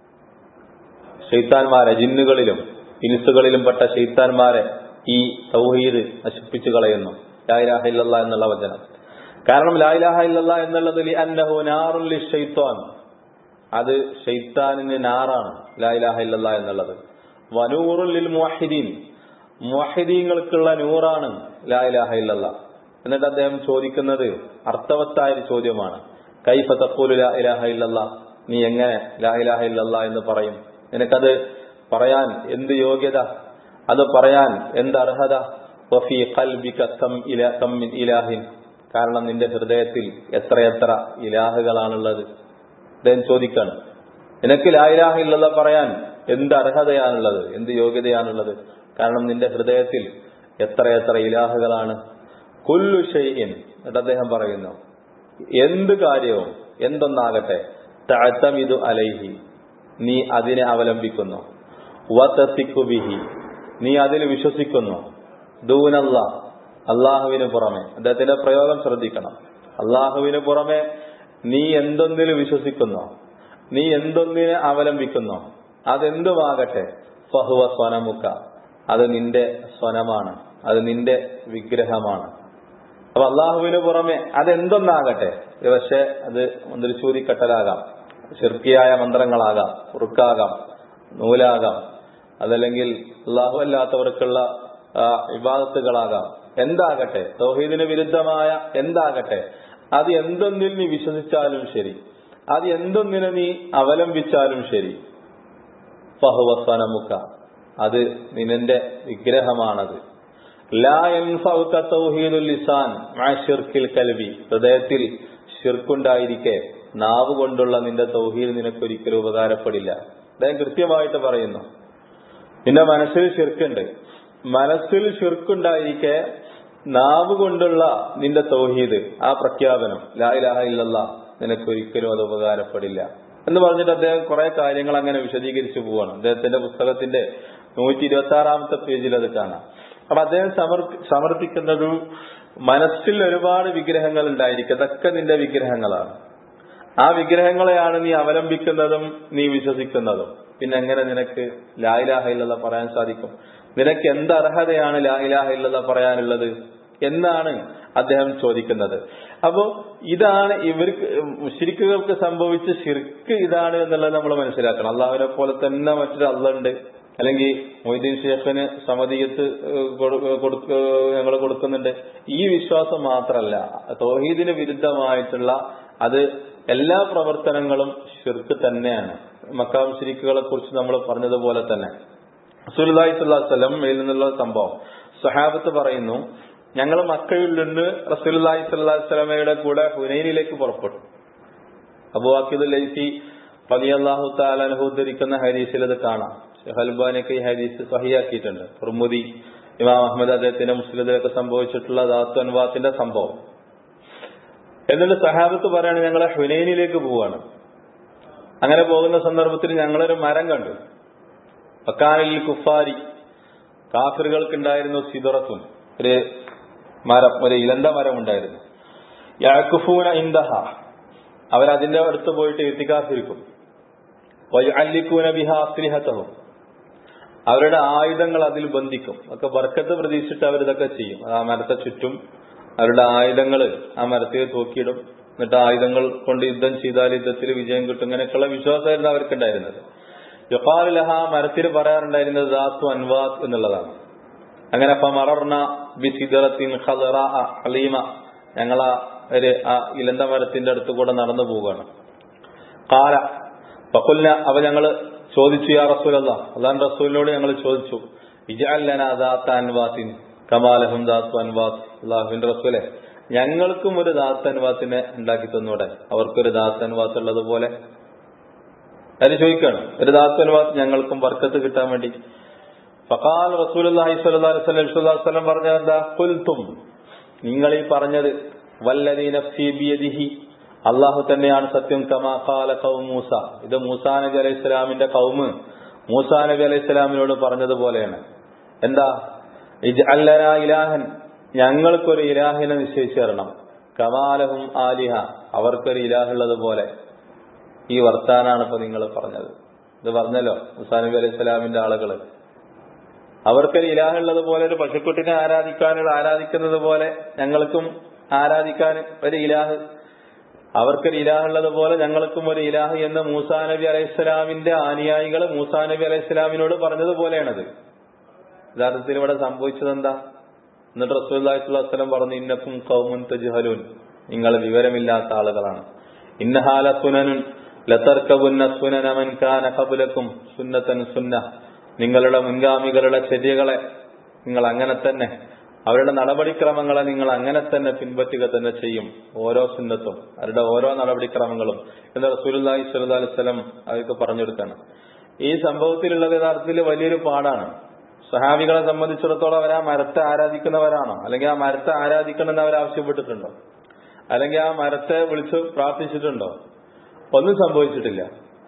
ഷെയ്ത്താൻമാരെ ജിന്നുകളിലും ഇൻസുകളിലും പെട്ട ഷെയ്ത്താൻമാരെ ഈ തൗഹീദ് നശിപ്പിച്ചു കളയുന്നു ലായിലാഹ ഇല്ലല്ല എന്നുള്ള വചനം കാരണം ലായിലാഹ ഇല്ലല്ല എന്നുള്ളത് അന്നഹു നാറുൽ ഷെയ്ത്താൻ അത് ഷെയ്ത്താനിന് നാറാണ് ലായിലാഹ ഇല്ലല്ല എന്നുള്ളത് വനൂറുൽ മുഹിദീൻ മുഹിദീങ്ങൾക്കുള്ള നൂറാണ് ലായിലാഹ ഇല്ലല്ല എന്നിട്ട് അദ്ദേഹം ചോദിക്കുന്നത് അർത്ഥവത്തായ ഒരു ചോദ്യമാണ് കൈഫ തക്കൂലു ലാ ഇലാഹ ഇല്ലല്ല നീ എങ്ങനെ ലാ ഇലാഹ ഇല്ലല്ല എന്ന് പറയും നിനക്കത് പറയാൻ എന്ത് യോഗ്യത അത് പറയാൻ എന്ത് അർഹത വഫി ഖൽബിക കം ഇല കം മിൻ ഇലാഹിൻ കാരണം നിന്റെ ഹൃദയത്തിൽ എത്രയെത്ര ഇലാഹുകളാണുള്ളത് അദ്ദേഹം ചോദിക്കാണ് നിനക്ക് ലാ ഇലാഹ ഇല്ലല്ല പറയാൻ എന്ത് അർഹതയാണുള്ളത് എന്ത് യോഗ്യതയാണുള്ളത് കാരണം നിന്റെ ഹൃദയത്തിൽ എത്രയെത്ര ഇലാഹുകളാണ് കുല്ലു ഷെയ്ൻ എന്നിട്ട് അദ്ദേഹം പറയുന്നു എന്ത് കാര്യവും എന്തൊന്നാകട്ടെ തഴത്തമിതു അലൈഹി നീ അതിനെ അവലംബിക്കുന്നു വതത്തിക്കുബിഹി നീ അതിൽ വിശ്വസിക്കുന്നു ദൂനല്ല അള്ളാഹുവിന് പുറമെ അദ്ദേഹത്തിന്റെ പ്രയോഗം ശ്രദ്ധിക്കണം അള്ളാഹുവിന് പുറമെ നീ എന്തൊന്നിൽ വിശ്വസിക്കുന്നു നീ എന്തൊന്നിനെ അവലംബിക്കുന്നു അതെന്തുമാകട്ടെ ഫഹുവ സ്വനമുക്ക അത് നിന്റെ സ്വനമാണ് അത് നിന്റെ വിഗ്രഹമാണ് അപ്പൊ അള്ളാഹുവിന് പുറമെ അതെന്തൊന്നാകട്ടെ പക്ഷെ അത് മന്ത്രിച്ചൂരി കട്ടലാകാം ശിർക്കിയായ മന്ത്രങ്ങളാകാം ഉറുക്കാകാം നൂലാകാം അതല്ലെങ്കിൽ അള്ളാഹു അല്ലാത്തവർക്കുള്ള വിവാദത്തുകളാകാം എന്താകട്ടെ തൗഹീദിന് വിരുദ്ധമായ എന്താകട്ടെ അത് എന്തൊന്നിൽ നീ വിശ്വസിച്ചാലും ശരി അത് എന്തൊന്നിനെ നീ അവലംബിച്ചാലും ശരി ഫഹുവസ്വനമുക്ക അത് നിന്റെ വിഗ്രഹമാണത് ലിസാൻ കൽവി ഹൃദയത്തിൽ ഷിർക്കുണ്ടായിരിക്കെ നാവ് കൊണ്ടുള്ള നിന്റെ തൗഹീദ് നിനക്കൊരിക്കലും ഉപകാരപ്പെടില്ല അദ്ദേഹം കൃത്യമായിട്ട് പറയുന്നു നിന്റെ മനസ്സിൽ ഷിർക്കുണ്ട് മനസ്സിൽ ഷിർക്കുണ്ടായിരിക്കെ നാവ് കൊണ്ടുള്ള നിന്റെ തൗഹീദ് ആ പ്രഖ്യാപനം ലാ ഇലാഹ ഇല്ലല്ല നിനക്കൊരിക്കലും അത് ഉപകാരപ്പെടില്ല എന്ന് പറഞ്ഞിട്ട് അദ്ദേഹം കുറെ കാര്യങ്ങൾ അങ്ങനെ വിശദീകരിച്ചു പോവാണ് അദ്ദേഹത്തിന്റെ പുസ്തകത്തിന്റെ നൂറ്റി ഇരുപത്തി ആറാമത്തെ പേജിൽ അത് കാണാം അപ്പൊ അദ്ദേഹം സമർ സമർപ്പിക്കുന്നത് മനസ്സിൽ ഒരുപാട് വിഗ്രഹങ്ങൾ ഉണ്ടായിരിക്കും അതൊക്കെ നിന്റെ വിഗ്രഹങ്ങളാണ് ആ വിഗ്രഹങ്ങളെയാണ് നീ അവലംബിക്കുന്നതും നീ വിശ്വസിക്കുന്നതും പിന്നെ എങ്ങനെ നിനക്ക് ലായിലാഹ ഇല്ലല്ല പറയാൻ സാധിക്കും നിനക്ക് എന്ത് അർഹതയാണ് ലായിലാഹ ഇല്ലല്ല പറയാനുള്ളത് എന്നാണ് അദ്ദേഹം ചോദിക്കുന്നത് അപ്പോ ഇതാണ് ഇവർക്ക് മുഷിരിക്കുകൾക്ക് സംഭവിച്ച ഷിർക്ക് ഇതാണ് എന്നുള്ളത് നമ്മൾ മനസ്സിലാക്കണം അള്ളാഹുവിനെ പോലെ തന്നെ മറ്റൊരു അള്ളുണ്ട് അല്ലെങ്കിൽ മൊയ്തീൻ ഷേഖിന് സമതിയത്ത് ഞങ്ങൾ കൊടുക്കുന്നുണ്ട് ഈ വിശ്വാസം മാത്രമല്ല തോഹീദിന് വിരുദ്ധമായിട്ടുള്ള അത് എല്ലാ പ്രവർത്തനങ്ങളും ഷിർക്ക് തന്നെയാണ് മക്കാം ഷിരിക്കുകളെ കുറിച്ച് നമ്മൾ പറഞ്ഞതുപോലെ തന്നെ സുലതായി സ്വല്ലം മേൽ നിന്നുള്ള സംഭവം സഹാബത്ത് പറയുന്നു ഞങ്ങൾ മക്കയിൽ നിന്ന് റസൂലി സ്വല്ലാസ്ലമയുടെ കൂടെ ഹുനൈനിലേക്ക് പുറപ്പെട്ടു അബുവാക്കിദ് ലൈസി പതി അള്ളാഹു താലഹു ധരിക്കുന്ന ഹരീസിൽ അത് കാണാം ഷെഹൽബാനൊക്കെ ഈ ഹരീസ് സഹിയാക്കിയിട്ടുണ്ട് ഫുർമുദി ഇമാം അഹമ്മദ് അദ്ദേഹത്തിന്റെ മുസ്ലിദിലൊക്കെ സംഭവിച്ചിട്ടുള്ള ദാത്തു അൻവാത്തിന്റെ സംഭവം എന്നിട്ട് സഹാബത്ത് പറയാണ് ഞങ്ങൾ ഹുനൈനിലേക്ക് പോവാണ് അങ്ങനെ പോകുന്ന സന്ദർഭത്തിൽ ഞങ്ങളൊരു മരം കണ്ടു പക്കാനിൽ കുഫാരി കാഫിറുകൾക്കുണ്ടായിരുന്നു സിദറത്തും ഒരു മരം ഒരു ഇലന്ത മരം ഉണ്ടായിരുന്നു യാക്കുഫൂന ഇന്ദഹ അവരതിന്റെ അടുത്ത് പോയിട്ട് എത്തിക്കാത്തിരിക്കും അല്ലിക്കൂന ബിഹ അസ്ലിഹത്തവും അവരുടെ ആയുധങ്ങൾ അതിൽ ബന്ധിക്കും ഒക്കെ ബർക്കത്ത് പ്രതീക്ഷിച്ചിട്ട് അവരിതൊക്കെ ചെയ്യും ആ മരത്തെ ചുറ്റും അവരുടെ ആയുധങ്ങൾ ആ മരത്തിൽ തൂക്കിയിടും എന്നിട്ട് ആയുധങ്ങൾ കൊണ്ട് യുദ്ധം ചെയ്താൽ യുദ്ധത്തിൽ വിജയം കിട്ടും ഇങ്ങനെയൊക്കെയുള്ള വിശ്വാസമായിരുന്നു അവർക്കുണ്ടായിരുന്നത് യഫാലിലഹ മരത്തിൽ പറയാറുണ്ടായിരുന്നത് ദാത്തു അൻവാത്ത് എന്നുള്ളതാണ് അങ്ങനെ മറർണ ബി സിദറത്തിൻ ഹലീമ ഞങ്ങൾ ആ ഒരു ആ ഇലന്ത മരത്തിന്റെ അടുത്ത് കൂടെ നടന്നു പോവുകയാണ് കാല പക്കുലിന അവ ഞങ്ങള് ചോദിച്ചു യാ റസൂലല്ല അള്ളാൻ റസൂലിനോട് ഞങ്ങൾ ചോദിച്ചു ഇജാലന ദാത്ത അൻവാത്തിൻ കമാലഹും ദാത്തു അൻവാത്ത് അള്ളാഹുവിന്റെ റസൂലെ ഞങ്ങൾക്കും ഒരു ദാത്ത അൻവാത്തിനെ ഉണ്ടാക്കി തന്നൂടെ അവർക്കൊരു ദാത്ത അൻവാത്ത് ഉള്ളതുപോലെ അത് ചോദിക്കാണ് ഒരു ദാത്ത അൻവാത്ത് ഞങ്ങൾക്കും വർക്കത്ത് കിട്ടാൻ വേണ്ടി ഫഖാൽ റസൂലുള്ളാഹി സ്വല്ലല്ലാഹു അലൈഹി വസല്ലം സ്വല്ലല്ലാഹു അലൈഹി വസല്ലം പറഞ്ഞത് എന്താ ഖുൽതും നിങ്ങൾ ഈ പറഞ്ഞത് വല്ലദീ നഫ്സി ബിയദിഹി അള്ളാഹു തന്നെയാണ് സത്യം കമാ ഖാല ഖൗം മൂസ ഇത് മൂസാ നബി അലൈഹി ഇസ്ലാമിന്റെ കൗമ് മൂസാ നബി അലൈഹി ഇസ്ലാമിനോട് പറഞ്ഞതുപോലെയാണ് എന്താ ഇജ്അല്ലന ഇലാഹൻ ഞങ്ങൾക്കൊരു ഇലാഹിനെ നിശ്ചയിച്ചു തരണം കമാലഹും ആലിഹ അവർക്കൊരു ഇലാഹുള്ളത് പോലെ ഈ വർത്താനാണ് ഇപ്പൊ നിങ്ങൾ പറഞ്ഞത് ഇത് പറഞ്ഞല്ലോ മുസാ നബി അലൈഹി ഇസ്ലാമിന്റെ ആളുകള് അവർക്കൊരു ഇലാഹുള്ളത് പോലെ ഒരു പശുക്കുട്ടിനെ ആരാധിക്കാനുള്ള ആരാധിക്കുന്നത് പോലെ ഞങ്ങൾക്കും ആരാധിക്കാൻ ഒരു ഇലാഹ് അവർക്കൊരു ഇലാഹുള്ളത് പോലെ ഞങ്ങൾക്കും ഒരു ഇലാഹ് എന്ന് മൂസാ നബി അലൈഹിസ്സലാമിന്റെ അനുയായികൾ മൂസാ നബി അലൈഹിസ്സലാമിനോട് പറഞ്ഞതുപോലെയാണത് യഥാർത്ഥത്തിൽ ഇവിടെ സംഭവിച്ചത് എന്താ എന്നിട്ട് റസൂല്ലാസ്ലം പറഞ്ഞു ഇന്നക്കും കൗമുൻ തജ്ഹലൂൻ നിങ്ങൾ വിവരമില്ലാത്ത ആളുകളാണ് ഇന്നഹാല സുനനുൻ ലതർക്കബുന്ന സുനനമൻ കാന ഖബലക്കും സുന്നത്തൻ സുന്ന നിങ്ങളുടെ മുൻഗാമികളുടെ ചര്യകളെ നിങ്ങൾ അങ്ങനെ തന്നെ അവരുടെ നടപടിക്രമങ്ങളെ നിങ്ങൾ അങ്ങനെ തന്നെ പിൻപറ്റുക തന്നെ ചെയ്യും ഓരോ സുന്നത്തും അവരുടെ ഓരോ നടപടിക്രമങ്ങളും എന്ന് റസൂലി സ്വല്ലി അലൈവലം അവർക്ക് പറഞ്ഞെടുക്കാണ് ഈ സംഭവത്തിലുള്ളത് യഥാർത്ഥത്തിൽ വലിയൊരു പാടാണ് സഹാബികളെ സംബന്ധിച്ചിടത്തോളം അവർ ആ മരത്തെ ആരാധിക്കുന്നവരാണോ അല്ലെങ്കിൽ ആ മരത്തെ ആരാധിക്കണമെന്ന് അവർ ആവശ്യപ്പെട്ടിട്ടുണ്ടോ അല്ലെങ്കിൽ ആ മരത്തെ വിളിച്ച് പ്രാർത്ഥിച്ചിട്ടുണ്ടോ ഒന്നും സംഭവിച്ചിട്ടില്ല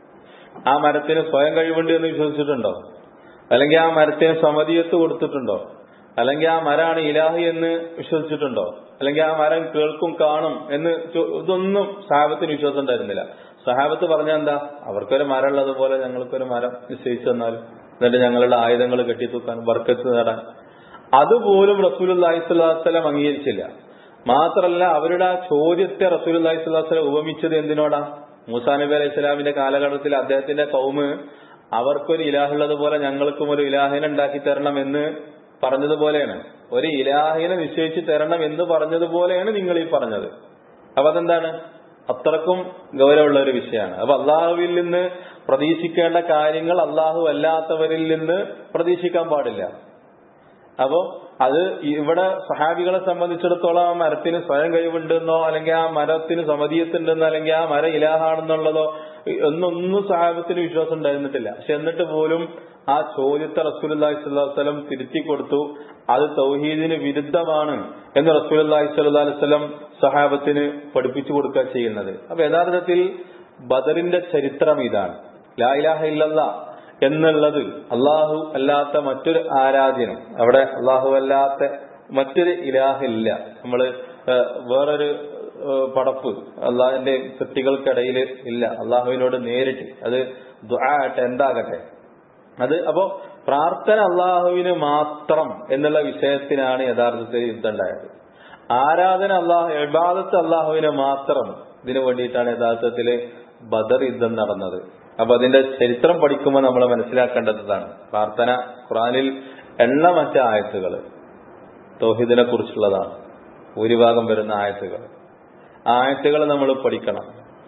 ആ മരത്തിന് സ്വയം കഴിവുണ്ട് എന്ന് വിശ്വസിച്ചിട്ടുണ്ടോ അല്ലെങ്കിൽ ആ മരത്തിന് സമതിയത്ത് കൊടുത്തിട്ടുണ്ടോ അല്ലെങ്കിൽ ആ മരാണ് ഇലാഹി എന്ന് വിശ്വസിച്ചിട്ടുണ്ടോ അല്ലെങ്കിൽ ആ മരം കേൾക്കും കാണും എന്ന് ഇതൊന്നും സഹാബത്തിന് വിശ്വാസം ഉണ്ടായിരുന്നില്ല സഹാബത്ത് പറഞ്ഞ എന്താ അവർക്കൊരു മരം ഉള്ളതുപോലെ ഞങ്ങൾക്കൊരു മരം നിശ്ചയിച്ചു തന്നാൽ എന്നിട്ട് ഞങ്ങളുടെ ആയുധങ്ങൾ കെട്ടിത്തൂക്കാൻ ബർക്കത്ത് നേടാൻ അതുപോലും റസൂൽ അള്ളാഹിസ്വല്ലാസ്ലം അംഗീകരിച്ചില്ല മാത്രല്ല അവരുടെ ആ ചോദ്യത്തെ റസൂൽ അള്ളാഹിസ്വല്ലാസ്ലം ഉപമിച്ചത് എന്തിനോടാ മൂസാ നബി അലൈഹി സ്വലാമിന്റെ കാലഘട്ടത്തിൽ അദ്ദേഹത്തിന്റെ കൗമ് അവർക്കൊരു ഇലാഹുള്ളത് പോലെ ഞങ്ങൾക്കും ഒരു ഇലാഹിനെ ഉണ്ടാക്കി തരണം എന്ന് പറഞ്ഞതുപോലെയാണ് ഒരു ഇലാഹിനെ നിശ്ചയിച്ച് തരണം എന്ന് പറഞ്ഞതുപോലെയാണ് നിങ്ങൾ ഈ പറഞ്ഞത് അപ്പൊ അതെന്താണ് അത്രക്കും ഗൗരവമുള്ള ഒരു വിഷയമാണ് അപ്പൊ അള്ളാഹുവിൽ നിന്ന് പ്രതീക്ഷിക്കേണ്ട കാര്യങ്ങൾ അള്ളാഹു അല്ലാത്തവരിൽ നിന്ന് പ്രതീക്ഷിക്കാൻ പാടില്ല അപ്പോ അത് ഇവിടെ സഹാബികളെ സംബന്ധിച്ചിടത്തോളം ആ മരത്തിന് സ്വയം കഴിവുണ്ടെന്നോ അല്ലെങ്കിൽ ആ മരത്തിന് സമതീയത്തുണ്ടെന്നോ അല്ലെങ്കിൽ ആ മരം ഇലാഹാണെന്നുള്ളതോ എന്നൊന്നും സഹാബത്തിന് വിശ്വാസം ഉണ്ടായിരുന്നിട്ടില്ല പക്ഷെ എന്നിട്ട് പോലും ആ ചോദ്യത്തെ റസൂലി സ്വലം തിരുത്തി കൊടുത്തു അത് തൗഹീദിന് വിരുദ്ധമാണ് എന്ന് റസൂലി സ്വലം സഹാബത്തിന് പഠിപ്പിച്ചു കൊടുക്കുക ചെയ്യുന്നത് അപ്പൊ യഥാർത്ഥത്തിൽ ബദറിന്റെ ചരിത്രം ഇതാണ് ലാ ഇലാഹ ഇല്ലല്ലാ എന്നുള്ളത് അള്ളാഹു അല്ലാത്ത മറ്റൊരു ആരാധ്യനും അവിടെ അള്ളാഹു അല്ലാത്ത മറ്റൊരു ഇലാഹില്ല നമ്മള് വേറൊരു പടപ്പ് അള്ളാഹിന്റെ സൃഷ്ടികൾക്കിടയിൽ ഇല്ല അള്ളാഹുവിനോട് നേരിട്ട് അത് ആകട്ടെ എന്താകട്ടെ അത് അപ്പോ പ്രാർത്ഥന അള്ളാഹുവിന് മാത്രം എന്നുള്ള വിഷയത്തിനാണ് യഥാർത്ഥത്തിൽ യുദ്ധം ഉണ്ടായത് ആരാധന അള്ളാഹു എബാദത്ത് അള്ളാഹുവിന് മാത്രം ഇതിനു വേണ്ടിയിട്ടാണ് യഥാർത്ഥത്തില് ബദർ യുദ്ധം നടന്നത് അപ്പൊ അതിന്റെ ചരിത്രം പഠിക്കുമ്പോൾ നമ്മൾ മനസ്സിലാക്കേണ്ടതാണ് പ്രാർത്ഥന ഖുറാനിൽ എണ്ണമറ്റ ആയത്തുകൾ തോഹിദിനെ കുറിച്ചുള്ളതാണ് ഭൂരിഭാഗം വരുന്ന ആയത്തുകൾ ആയത്തുകൾ നമ്മൾ പഠിക്കണം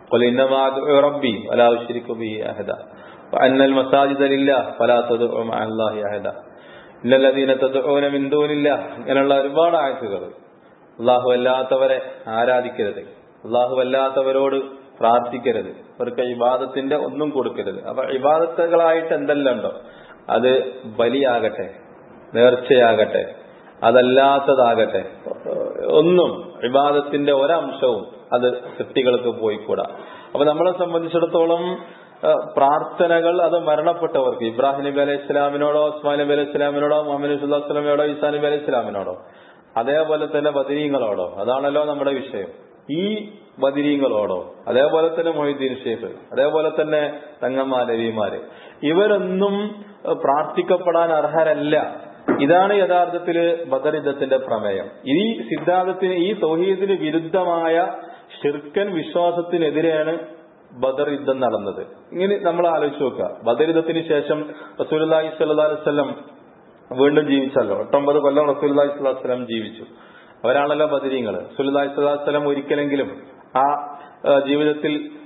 റബ്ബി വലാശിരിക്കുബി അഹദ അന്നൽ മസാജിദ് ലില്ല ഫലാ തദ്ഉ മഅ അല്ലാഹി അഹദ ഇന്നല്ലദീന തദ്ഉന മിൻ ദൂനില്ല ഇങ്ങനെയുള്ള ഒരുപാട് ആയത്തുകൾ അള്ളാഹു അല്ലാത്തവരെ ആരാധിക്കരുത് അള്ളാഹു അല്ലാത്തവരോട് പ്രാർത്ഥിക്കരുത് അവർക്ക് ഇബാദത്തിന്റെ ഒന്നും കൊടുക്കരുത് അപ്പൊ ഇബാദത്തുകളായിട്ട് എന്തെല്ലാം ഉണ്ടോ അത് ബലിയാകട്ടെ നേർച്ചയാകട്ടെ അതല്ലാത്തതാകട്ടെ ഒന്നും ഇബാദത്തിന്റെ ഒരംശവും അത് സൃഷ്ടികൾക്ക് പോയിക്കൂടാ അപ്പൊ നമ്മളെ സംബന്ധിച്ചിടത്തോളം പ്രാർത്ഥനകൾ അത് മരണപ്പെട്ടവർക്ക് ഇബ്രാഹിം നബി അലൈഹി ഇസ്ലാമിനോടോ ഉസ്മാൻ നബി അലൈഹി ഇസ്ലാമിനോടോ മുഹമ്മദ് സുല്ലാസ്ലാമിനോടോ ഈസാ നബി അലൈഹി ഇസ്ലാമിനോടോ അതേപോലെ തന്നെ ബദിരീങ്ങളോടോ അതാണല്ലോ നമ്മുടെ വിഷയം ഈ ബദിരീങ്ങളോടോ അതേപോലെ തന്നെ മൊഹീദ്ദീൻ ഷേഖ് അതേപോലെ തന്നെ തങ്ങന്മാരവിമാര് ഇവരൊന്നും പ്രാർത്ഥിക്കപ്പെടാൻ അർഹരല്ല ഇതാണ് യഥാർത്ഥത്തില് ബദർ യുദ്ധത്തിന്റെ പ്രമേയം ഈ സിദ്ധാന്തത്തിന് ഈ തൗഹീദിന് വിരുദ്ധമായ ഷിർക്കൻ വിശ്വാസത്തിനെതിരെയാണ് ബദർ യുദ്ധം നടന്നത് ഇങ്ങനെ നമ്മൾ ആലോചിച്ച് നോക്കുക ബദർ യുദ്ധത്തിന് ശേഷം റസൂലി സ്വല്ലി വല്ലം വീണ്ടും ജീവിച്ചല്ലോ എട്ടൊമ്പത് കൊല്ലം റസൂലി സ്വലാസ്ലം ജീവിച്ചു അവരാണല്ലോ ബദരീങ്ങൾ സുല്ലാ സ്വലാസ്ലം ഒരിക്കലെങ്കിലും ആ ജീവിതത്തിൽ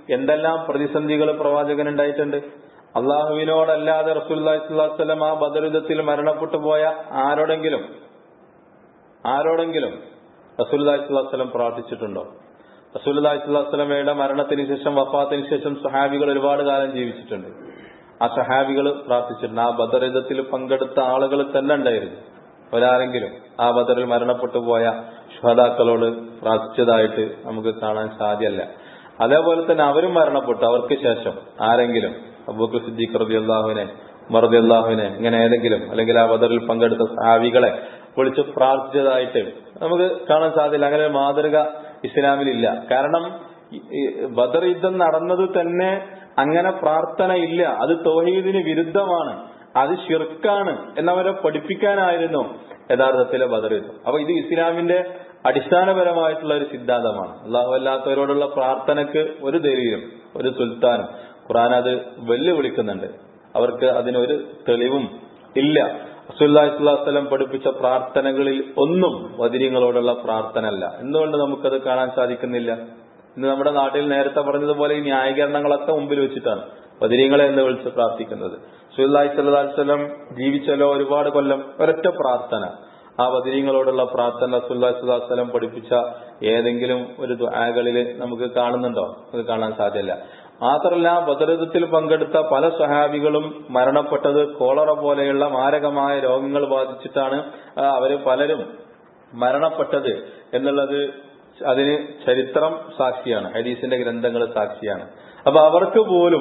എന്തെല്ലാം പ്രതിസന്ധികൾ പ്രവാചകൻ ഉണ്ടായിട്ടുണ്ട് അള്ളാഹുവിനോടല്ലാതെ റസൂല്ലാസ്ലാം ആ ബദറുദ്ധത്തിൽ മരണപ്പെട്ടു പോയ ആരോടെങ്കിലും ആരോടെങ്കിലും റസൂല്ലാസ്ലാം പ്രാർത്ഥിച്ചിട്ടുണ്ടോ റസൂല്ലാസ്ലാമയുടെ മരണത്തിന് ശേഷം വഫാത്തിന് ശേഷം സഹാബികൾ ഒരുപാട് കാലം ജീവിച്ചിട്ടുണ്ട് ആ സഹാബികൾ പ്രാർത്ഥിച്ചിട്ടുണ്ട് ആ ബദറുദ്ധത്തിൽ പങ്കെടുത്ത ആളുകൾ തന്നെ ഉണ്ടായിരുന്നു ഒരാരെങ്കിലും ആ ബദറിൽ മരണപ്പെട്ടു പോയ ശ്രോതാക്കളോട് പ്രാർത്ഥിച്ചതായിട്ട് നമുക്ക് കാണാൻ സാധ്യമല്ല അതേപോലെ തന്നെ അവരും മരണപ്പെട്ടു അവർക്ക് ശേഷം ആരെങ്കിലും അബൂഖ് സിദ്ദീഖ് റബി അള്ളാഹുവിനെ മറദി അള്ളാഹുവിനെ ഇങ്ങനെ ഏതെങ്കിലും അല്ലെങ്കിൽ ആ ബദറിൽ പങ്കെടുത്ത സാവികളെ വിളിച്ച് പ്രാർത്ഥിച്ചതായിട്ട് നമുക്ക് കാണാൻ സാധ്യല്ല അങ്ങനെ ഒരു മാതൃക ഇസ്ലാമിലില്ല കാരണം ബദർ യുദ്ധം നടന്നത് തന്നെ അങ്ങനെ പ്രാർത്ഥന ഇല്ല അത് തോഹീദിന് വിരുദ്ധമാണ് അത് ഷിർക്കാണ് എന്നവരെ പഠിപ്പിക്കാനായിരുന്നു യഥാർത്ഥത്തിലെ ബദർ യുദ്ധം അപ്പൊ ഇത് ഇസ്ലാമിന്റെ അടിസ്ഥാനപരമായിട്ടുള്ള ഒരു സിദ്ധാന്തമാണ് അള്ളാഹു അല്ലാത്തവരോടുള്ള പ്രാർത്ഥനക്ക് ഒരു ദലീലും ഒരു സുൽത്താനും ഖുറാൻ അത് വെല്ലുവിളിക്കുന്നുണ്ട് അവർക്ക് അതിനൊരു തെളിവും ഇല്ല റസൂല്ലാസ്ലാസ്ലം പഠിപ്പിച്ച പ്രാർത്ഥനകളിൽ ഒന്നും വതിരിങ്ങളോടുള്ള പ്രാർത്ഥന അല്ല എന്തുകൊണ്ട് നമുക്കത് കാണാൻ സാധിക്കുന്നില്ല ഇന്ന് നമ്മുടെ നാട്ടിൽ നേരത്തെ പറഞ്ഞതുപോലെ ഈ ന്യായീകരണങ്ങളൊക്കെ മുമ്പിൽ വെച്ചിട്ടാണ് വതിരിങ്ങളെ എന്ന് വിളിച്ച് പ്രാർത്ഥിക്കുന്നത് സുല്ലാഹി സ്വല്ലാസ്ലം ജീവിച്ചല്ലോ ഒരുപാട് കൊല്ലം ഒരൊറ്റ പ്രാർത്ഥന ആ വതിരിങ്ങളോടുള്ള പ്രാർത്ഥന സുല്ലാസ്ലാസ്ലം പഠിപ്പിച്ച ഏതെങ്കിലും ഒരു ദ്വാകളിൽ നമുക്ക് കാണുന്നുണ്ടോ അത് കാണാൻ സാധ്യമല്ല മാത്രമല്ല ബദരത്തിൽ പങ്കെടുത്ത പല സഹാബികളും മരണപ്പെട്ടത് കോളറ പോലെയുള്ള മാരകമായ രോഗങ്ങൾ ബാധിച്ചിട്ടാണ് അവര് പലരും മരണപ്പെട്ടത് എന്നുള്ളത് അതിന് ചരിത്രം സാക്ഷിയാണ് ഹദീസിന്റെ ഗ്രന്ഥങ്ങൾ സാക്ഷിയാണ് അപ്പൊ അവർക്ക് പോലും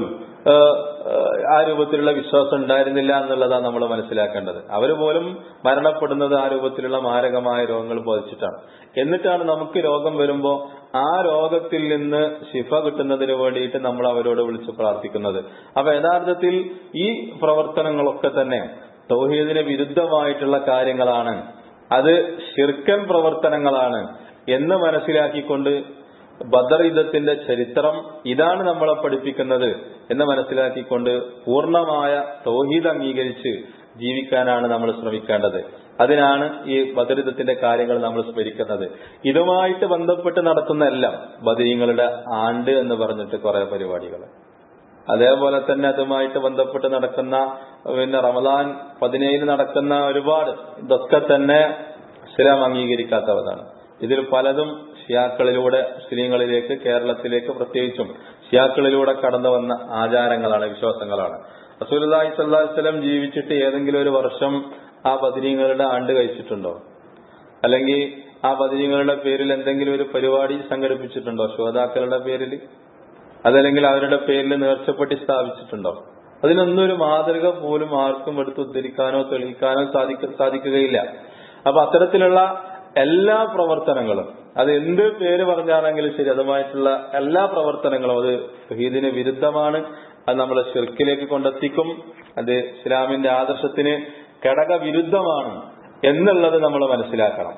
ആ രൂപത്തിലുള്ള വിശ്വാസം ഉണ്ടായിരുന്നില്ല എന്നുള്ളതാണ് നമ്മൾ മനസ്സിലാക്കേണ്ടത് അവർ പോലും മരണപ്പെടുന്നത് ആ രൂപത്തിലുള്ള മാരകമായ രോഗങ്ങൾ ബാധിച്ചിട്ടാണ് എന്നിട്ടാണ് നമുക്ക് രോഗം വരുമ്പോൾ ആ രോഗത്തിൽ നിന്ന് ശിഫ കിട്ടുന്നതിന് വേണ്ടിയിട്ട് നമ്മൾ അവരോട് വിളിച്ച് പ്രാർത്ഥിക്കുന്നത് അപ്പൊ യഥാർത്ഥത്തിൽ ഈ പ്രവർത്തനങ്ങളൊക്കെ തന്നെ തൗഹീദിന് വിരുദ്ധമായിട്ടുള്ള കാര്യങ്ങളാണ് അത് ഷിർക്കൻ പ്രവർത്തനങ്ങളാണ് എന്ന് മനസ്സിലാക്കിക്കൊണ്ട് ബദർ യുദ്ധത്തിന്റെ ചരിത്രം ഇതാണ് നമ്മളെ പഠിപ്പിക്കുന്നത് എന്ന് മനസ്സിലാക്കിക്കൊണ്ട് പൂർണ്ണമായ തൗഹീദ് അംഗീകരിച്ച് ജീവിക്കാനാണ് നമ്മൾ ശ്രമിക്കേണ്ടത് അതിനാണ് ഈ ബദരിതത്തിന്റെ കാര്യങ്ങൾ നമ്മൾ സ്മരിക്കുന്നത് ഇതുമായിട്ട് ബന്ധപ്പെട്ട് നടത്തുന്ന എല്ലാം ബദരീങ്ങളുടെ ആണ്ട് എന്ന് പറഞ്ഞിട്ട് കുറെ പരിപാടികൾ അതേപോലെ തന്നെ അതുമായിട്ട് ബന്ധപ്പെട്ട് നടക്കുന്ന പിന്നെ റമദാൻ പതിനേഴിന് നടക്കുന്ന ഒരുപാട് ഇതൊക്കെ തന്നെ ഇസ്ലാം അംഗീകരിക്കാത്തവതാണ് ഇതിൽ പലതും ഷിയാക്കളിലൂടെ മുസ്ലിങ്ങളിലേക്ക് കേരളത്തിലേക്ക് പ്രത്യേകിച്ചും ഷിയാക്കളിലൂടെ കടന്നു വന്ന ആചാരങ്ങളാണ് വിശ്വാസങ്ങളാണ് റസൂലി സ്വല്ലം ജീവിച്ചിട്ട് ഏതെങ്കിലും ഒരു വർഷം ആ ബദരീങ്ങളുടെ ആണ്ട് കഴിച്ചിട്ടുണ്ടോ അല്ലെങ്കിൽ ആ ബദരീങ്ങളുടെ പേരിൽ എന്തെങ്കിലും ഒരു പരിപാടി സംഘടിപ്പിച്ചിട്ടുണ്ടോ ശ്രോതാക്കളുടെ പേരിൽ അതല്ലെങ്കിൽ അവരുടെ പേരിൽ നേർച്ചപ്പെട്ടി സ്ഥാപിച്ചിട്ടുണ്ടോ അതിനൊന്നും ഒരു മാതൃക പോലും ആർക്കും എടുത്ത് ഉദ്ധരിക്കാനോ തെളിയിക്കാനോ സാധിക്ക സാധിക്കുകയില്ല അപ്പൊ അത്തരത്തിലുള്ള എല്ലാ പ്രവർത്തനങ്ങളും അത് എന്ത് പേര് പറഞ്ഞാണെങ്കിലും ശരി അതുമായിട്ടുള്ള എല്ലാ പ്രവർത്തനങ്ങളും അത് ഷഹീദിന് വിരുദ്ധമാണ് അത് നമ്മളെ ഷിർക്കിലേക്ക് കൊണ്ടെത്തിക്കും അത് ഇസ്ലാമിന്റെ ആദർശത്തിന് ഘടക വിരുദ്ധമാണ് എന്നുള്ളത് നമ്മൾ മനസ്സിലാക്കണം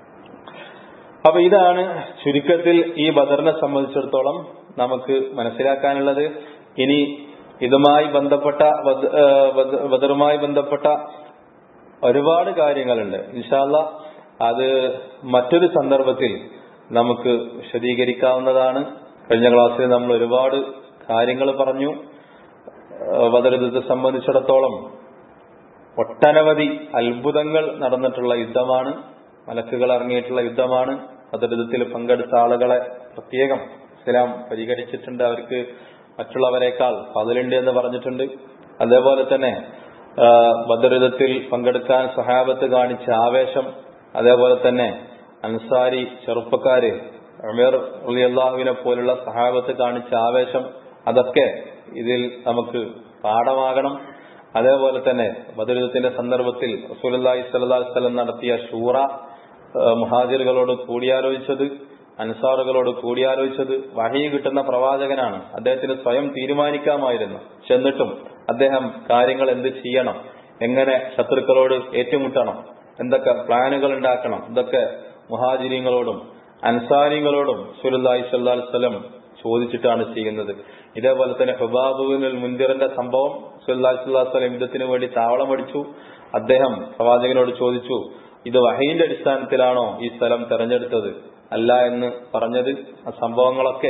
അപ്പൊ ഇതാണ് ചുരുക്കത്തിൽ ഈ ബദറിനെ സംബന്ധിച്ചിടത്തോളം നമുക്ക് മനസ്സിലാക്കാനുള്ളത് ഇനി ഇതുമായി ബന്ധപ്പെട്ട ബദറുമായി ബന്ധപ്പെട്ട ഒരുപാട് കാര്യങ്ങളുണ്ട് ഇൻഷാല്ല അത് മറ്റൊരു സന്ദർഭത്തിൽ നമുക്ക് വിശദീകരിക്കാവുന്നതാണ് കഴിഞ്ഞ ക്ലാസ്സിൽ നമ്മൾ ഒരുപാട് കാര്യങ്ങൾ പറഞ്ഞു ബദറുദ്ധത്തെ സംബന്ധിച്ചിടത്തോളം ഒട്ടനവധി അത്ഭുതങ്ങൾ നടന്നിട്ടുള്ള യുദ്ധമാണ് മലക്കുകൾ ഇറങ്ങിയിട്ടുള്ള യുദ്ധമാണ് ബദറുദ്ധത്തിൽ പങ്കെടുത്ത ആളുകളെ പ്രത്യേകം ഇസ്ലാം പരിഗണിച്ചിട്ടുണ്ട് അവർക്ക് മറ്റുള്ളവരെക്കാൾ പതിലുണ്ട് എന്ന് പറഞ്ഞിട്ടുണ്ട് അതേപോലെ തന്നെ ബദറുദ്ധത്തിൽ പങ്കെടുക്കാൻ സഹാബത്ത് കാണിച്ച ആവേശം അതേപോലെ തന്നെ അൻസാരി ചെറുപ്പക്കാര് അമീർ അള്ളാഹുവിനെ പോലുള്ള സഹാബത്ത് കാണിച്ച ആവേശം അതൊക്കെ ഇതിൽ നമുക്ക് പാഠമാകണം അതേപോലെ തന്നെ ബദരുദ്ധത്തിന്റെ സന്ദർഭത്തിൽ റസൂലി സ്വല്ലി സ്വലം നടത്തിയ ഷൂറ മുഹാജിറുകളോട് കൂടിയാലോചിച്ചത് അൻസാറുകളോട് കൂടിയാലോചിച്ചത് വഹി കിട്ടുന്ന പ്രവാചകനാണ് അദ്ദേഹത്തിന് സ്വയം തീരുമാനിക്കാമായിരുന്നു ചെന്നിട്ടും അദ്ദേഹം കാര്യങ്ങൾ എന്ത് ചെയ്യണം എങ്ങനെ ശത്രുക്കളോട് ഏറ്റുമുട്ടണം എന്തൊക്കെ പ്ലാനുകൾ ഉണ്ടാക്കണം ഇതൊക്കെ മുഹാജിരിങ്ങളോടും അൻസാരിങ്ങളോടും സുലല്ലാഹി സ്വല്ലാ സ്വലം ചോദിച്ചിട്ടാണ് ചെയ്യുന്നത് ഇതേപോലെ തന്നെ ഹുബാബുവിനുൽ മുന്തിറിന്റെ സംഭവം സുല്ലാഹി സ്വല്ലാ സ്വലം യുദ്ധത്തിന് വേണ്ടി താവളമടിച്ചു അദ്ദേഹം പ്രവാചകനോട് ചോദിച്ചു ഇത് വഹയിന്റെ അടിസ്ഥാനത്തിലാണോ ഈ സ്ഥലം തെരഞ്ഞെടുത്തത് അല്ല എന്ന് പറഞ്ഞത് ആ സംഭവങ്ങളൊക്കെ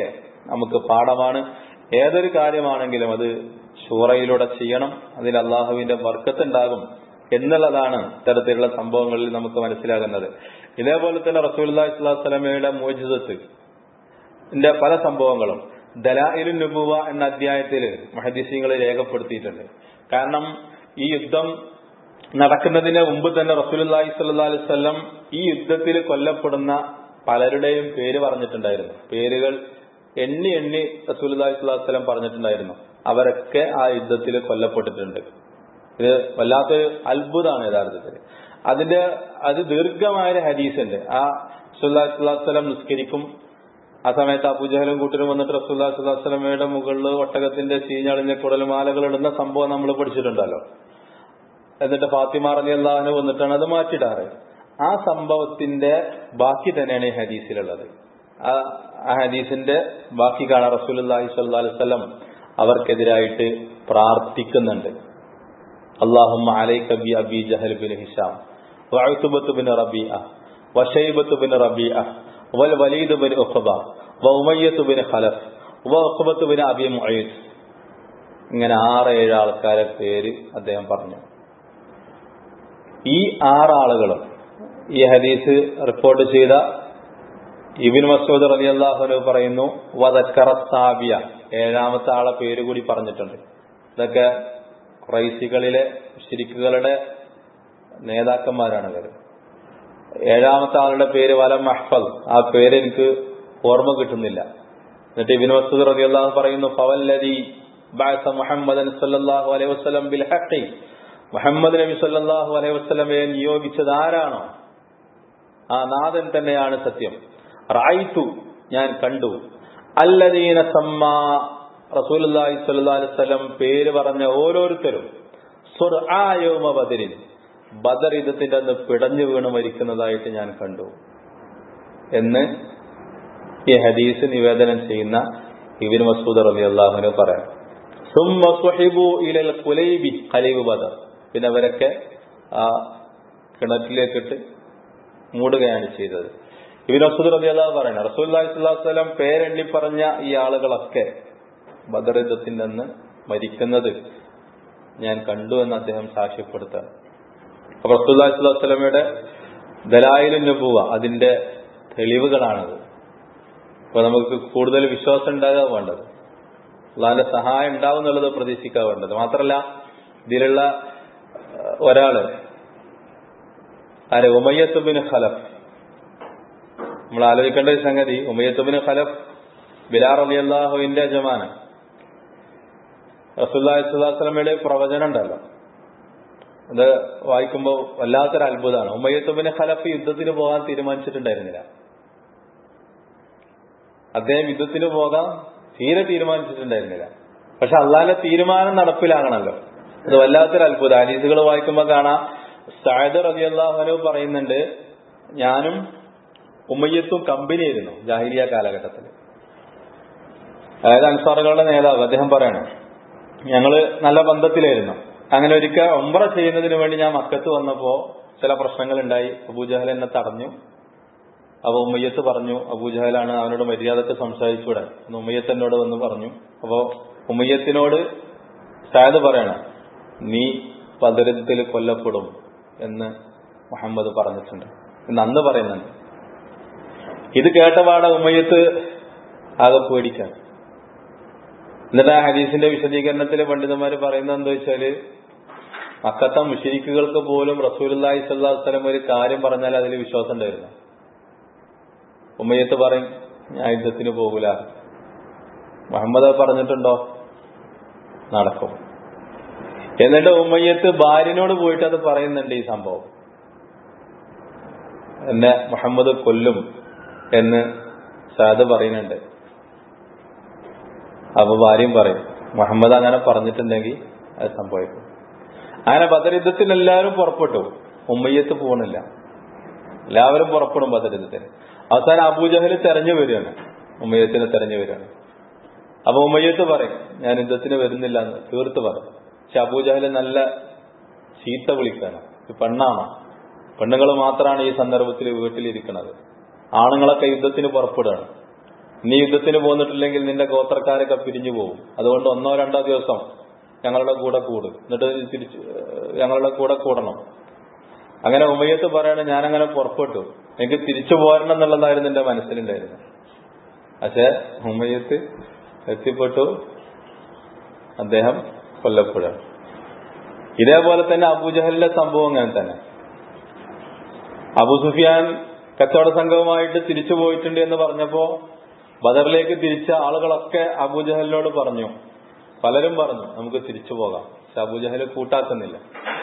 നമുക്ക് പാഠമാണ് ഏതൊരു കാര്യമാണെങ്കിലും അത് ഷൂറയിലൂടെ ചെയ്യണം അതിൽ അള്ളാഹുവിന്റെ വർക്കത്തുണ്ടാകും എന്നുള്ളതാണ് ഇത്തരത്തിലുള്ള സംഭവങ്ങളിൽ നമുക്ക് മനസ്സിലാകുന്നത് ഇതേപോലെ തന്നെ റസൂൽ സ്വലമയുടെ മോചിതത്ത് ന്റെ പല സംഭവങ്ങളും ദലായിലു നുബുവ എന്ന അധ്യായത്തിൽ മഹദീസിങ്ങൾ രേഖപ്പെടുത്തിയിട്ടുണ്ട് കാരണം ഈ യുദ്ധം നടക്കുന്നതിന് മുമ്പ് തന്നെ റസൂലി സല്ലാ അലൈവല്ലം ഈ യുദ്ധത്തിൽ കൊല്ലപ്പെടുന്ന പലരുടെയും പേര് പറഞ്ഞിട്ടുണ്ടായിരുന്നു പേരുകൾ എണ്ണി എണ്ണി റസൂലി സ്വലാസ്ലം പറഞ്ഞിട്ടുണ്ടായിരുന്നു അവരൊക്കെ ആ യുദ്ധത്തിൽ കൊല്ലപ്പെട്ടിട്ടുണ്ട് ഇത് വല്ലാത്തൊരു അത്ഭുതമാണ് യഥാർത്ഥത്തിൽ അതിന്റെ അത് ദീർഘമായ ഒരു ഹദീസ് ഉണ്ട് ആ സുല്ലാസ്ലം നിസ്കരിക്കും ആ സമയത്ത് അബുജഹലും കൂട്ടരും വന്നിട്ട് റസൂല്ലാ സ്വലാസ്ലമയുടെ മുകളിൽ ഒട്ടകത്തിന്റെ ചീഞ്ഞളിഞ്ഞ കുടൽമാലകൾ ഇടുന്ന സംഭവം നമ്മൾ പഠിച്ചിട്ടുണ്ടല്ലോ എന്നിട്ട് ഫാത്തിമ അലി അള്ളാഹുന് വന്നിട്ടാണ് അത് മാറ്റിയിടാറ് ആ സംഭവത്തിന്റെ ബാക്കി തന്നെയാണ് ഈ ഹദീസിലുള്ളത് ആ ആ ഹദീസിന്റെ ബാക്കി കാണാൻ റസൂൽ അള്ളാഹി സ്വല്ലാ അലൈവല്ലം അവർക്കെതിരായിട്ട് പ്രാർത്ഥിക്കുന്നുണ്ട് اللهم عليك بأبي جهل بن هشام وعتبة بن ربيعة وشيبة بن ربيعة والوليد بن أخبة وأمية بن خلف وأخبة بن أبي معيد ഇങ്ങനെ ആറ് ഏഴ് ആൾക്കാരെ പേര് അദ്ദേഹം പറഞ്ഞു ഈ ആറാളുകളും ഈ ഹദീസ് റിപ്പോർട്ട് ചെയ്ത ഇബിൻ മസൂദ് റലി അള്ളാഹുലു പറയുന്നു വദക്കറ സാബിയ ഏഴാമത്തെ ആളെ പേര് കൂടി പറഞ്ഞിട്ടുണ്ട് ഇതൊക്കെ ക്രൈസികളിലെ ശിരിക്കുകളുടെ നേതാക്കന്മാരാണ് ഇവർ ഏഴാമത്തെ ആളുടെ പേര് വലം മഹ്ഫൽ ആ പേര് എനിക്ക് ഓർമ്മ കിട്ടുന്നില്ല എന്നിട്ട് ഇബിൻ മസൂദ് റബി അള്ളാഹു പറയുന്നു ഫവല്ലതി ബാസ മുഹമ്മദൻ സല്ലല്ലാഹു അലൈഹി വസല്ലം ബിൽ ഹഖി മുഹമ്മദ് നബി സല്ലല്ലാഹു അലൈഹി വസല്ലമയെ നിയോഗിച്ചത് ആരാണോ ആ നാഥൻ തന്നെയാണ് സത്യം റായിത്തു ഞാൻ കണ്ടു അല്ലദീന സമ്മാ റസൂലി സ്വല്ലം പേര് പറഞ്ഞ ഓരോരുത്തരും സുർആയോമ ബദരിൻ ബദർ യുദ്ധത്തിന്റെ അന്ന് പിടഞ്ഞു വീണ് മരിക്കുന്നതായിട്ട് ഞാൻ കണ്ടു എന്ന് ഈ ഹദീസ് നിവേദനം ചെയ്യുന്ന ഇബിൻ മസൂദ് അലി അള്ളാഹുന് പറയാം സുമ്മ സുഹിബു ഇലൽ കുലൈബി ഖലീബ് ബദർ പിന്നെ അവരൊക്കെ ആ കിണറ്റിലേക്കിട്ട് മൂടുകയാണ് ചെയ്തത് ഇബിൻ മസൂദ് റബി അള്ളാഹ് പറയുന്നത് റസൂൽ സ്വലം പേരെണ്ണി പറഞ്ഞ ഈ ആളുകളൊക്കെ ബദർ യുദ്ധത്തിന്റെ അന്ന് മരിക്കുന്നത് ഞാൻ കണ്ടു എന്ന് അദ്ദേഹം സാക്ഷ്യപ്പെടുത്താണ് അപ്പൊ റസൂല്ലാസ്വലമയുടെ ദലായിലും നബുവ അതിന്റെ തെളിവുകളാണത് അപ്പൊ നമുക്ക് കൂടുതൽ വിശ്വാസം ഉണ്ടാകാൻ വേണ്ടത് അള്ളാന്റെ സഹായം ഉണ്ടാവും എന്നുള്ളത് പ്രതീക്ഷിക്കാൻ വേണ്ടത് മാത്രല്ല ഇതിലുള്ള ഒരാള് ആരെ ഉമയ്യത്തുബിന് ഖലഫ് നമ്മൾ ആലോചിക്കേണ്ട ഒരു സംഗതി ഉമയ്യത്തുബിന് ഖലഫ് ബിലാർ അലി അള്ളാഹുവിന്റെ യജമാനൻ റസൂല്ലാസ്ലമയുടെ പ്രവചനം ഉണ്ടല്ലോ അത് വായിക്കുമ്പോൾ വല്ലാത്തൊരു അത്ഭുതമാണ് ഉമ്മയ്യത്തുബിന് ഖലഫ് യുദ്ധത്തിന് പോകാൻ തീരുമാനിച്ചിട്ടുണ്ടായിരുന്നില്ല അദ്ദേഹം യുദ്ധത്തിന് പോകാൻ തീരെ തീരുമാനിച്ചിട്ടുണ്ടായിരുന്നില്ല പക്ഷെ അള്ളാന്റെ തീരുമാനം നടപ്പിലാകണമല്ലോ അത് വല്ലാത്തൊരു അത്ഭുതം അനീസുകൾ വായിക്കുമ്പോൾ കാണാം സായദ് റബി അള്ളാഹുനു പറയുന്നുണ്ട് ഞാനും ഉമ്മയ്യത്തും കമ്പനിയായിരുന്നു ജാഹിലിയ കാലഘട്ടത്തിൽ അതായത് അൻസാറുകളുടെ നേതാവ് അദ്ദേഹം പറയണം ഞങ്ങള് നല്ല ബന്ധത്തിലായിരുന്നു അങ്ങനെ ഒരിക്കൽ ഒമ്പറ ചെയ്യുന്നതിന് വേണ്ടി ഞാൻ മക്കത്ത് വന്നപ്പോ ചില പ്രശ്നങ്ങൾ ഉണ്ടായി അബൂജഹൽ എന്നെ തടഞ്ഞു അപ്പൊ ഉമ്മയ്യത്ത് പറഞ്ഞു അബൂജഹലാണ് അവനോട് മര്യാദക്ക് സംസാരിച്ചൂടെ എന്ന് ഉമ്മയ്യത്ത് എന്നോട് വന്ന് പറഞ്ഞു അപ്പോ ഉമ്മയ്യത്തിനോട് സായത് പറയണം നീ പദരത്തിൽ കൊല്ലപ്പെടും എന്ന് മുഹമ്മദ് പറഞ്ഞിട്ടുണ്ട് എന്ന് അന്ന് പറയുന്നുണ്ട് ഇത് കേട്ടപാടെ ഉമ്മയ്യത്ത് ആകെ പേടിക്കാൻ എന്നിട്ട് ആ ഹദീസിന്റെ വിശദീകരണത്തിൽ പണ്ഡിതന്മാർ പറയുന്നത് എന്താ വെച്ചാല് മക്കത്ത മുഷിരിക്കുകൾക്ക് പോലും റസൂലി സ്വല്ലാസ്ലം ഒരു കാര്യം പറഞ്ഞാൽ അതിൽ വിശ്വാസം ഉണ്ടായിരുന്നു ഉമ്മയത്ത് പറയും ഞാൻ യുദ്ധത്തിന് പോകൂല മുഹമ്മദ് പറഞ്ഞിട്ടുണ്ടോ നടക്കും എന്നിട്ട് ഉമ്മയ്യത്ത് ഭാര്യനോട് പോയിട്ട് അത് പറയുന്നുണ്ട് ഈ സംഭവം എന്നെ മുഹമ്മദ് കൊല്ലും എന്ന് സാദ് പറയുന്നുണ്ട് അപ്പൊ ഭാര്യയും പറയും മുഹമ്മദ് അങ്ങനെ പറഞ്ഞിട്ടുണ്ടെങ്കിൽ അത് സംഭവിക്കും അങ്ങനെ ബദർ യുദ്ധത്തിന് എല്ലാവരും പുറപ്പെട്ടു ഉമ്മയ്യത്ത് പോകണില്ല എല്ലാവരും പുറപ്പെടും ബദർ യുദ്ധത്തിന് അവസാനം അബൂജഹൽ തെരഞ്ഞു വരികയാണ് ഉമ്മയ്യത്തിനെ തെരഞ്ഞു വരികയാണ് അപ്പൊ ഉമ്മയ്യത്ത് പറയും ഞാൻ യുദ്ധത്തിന് വരുന്നില്ല എന്ന് തീർത്ത് പറയും പക്ഷെ അബൂജഹൽ നല്ല ചീത്ത വിളിക്കാണ് പെണ്ണാണ് പെണ്ണുങ്ങൾ മാത്രമാണ് ഈ സന്ദർഭത്തിൽ വീട്ടിലിരിക്കുന്നത് ആണുങ്ങളൊക്കെ യുദ്ധത്തിന് പുറപ്പെടുകയാണ് നീ യുദ്ധത്തിന് പോന്നിട്ടില്ലെങ്കിൽ നിന്റെ ഗോത്രക്കാരൊക്കെ പിരിഞ്ഞു പോകും അതുകൊണ്ട് ഒന്നോ രണ്ടോ ദിവസം ഞങ്ങളുടെ കൂടെ കൂട് എന്നിട്ട് നീ തിരിച്ച് ഏഹ്, ഞങ്ങളുടെ കൂടെ കൂടണം അങ്ങനെ ഉമയത്ത് പറയണ ഞാനങ്ങനെ പുറപ്പെട്ടു എനിക്ക് തിരിച്ചു പോരണം എന്നുള്ളതായിരുന്നു എന്റെ മനസ്സിലുണ്ടായിരുന്നത് പക്ഷെ ഉമയത്ത് എത്തിപ്പെട്ടു അദ്ദേഹം കൊല്ലപ്പെടുകയാണ് ഇതേപോലെ തന്നെ അബൂജഹലിന്റെ സംഭവം അങ്ങനെ തന്നെ അബു സുഫിയാൻ കച്ചവട സംഘവുമായിട്ട് തിരിച്ചു പോയിട്ടുണ്ട് എന്ന് പറഞ്ഞപ്പോ ബദറിലേക്ക് തിരിച്ച ആളുകളൊക്കെ അബൂജഹലിനോട് പറഞ്ഞു പലരും പറഞ്ഞു നമുക്ക് തിരിച്ചു പോകാം പക്ഷെ അബൂജഹൽ കൂട്ടാക്കുന്നില്ല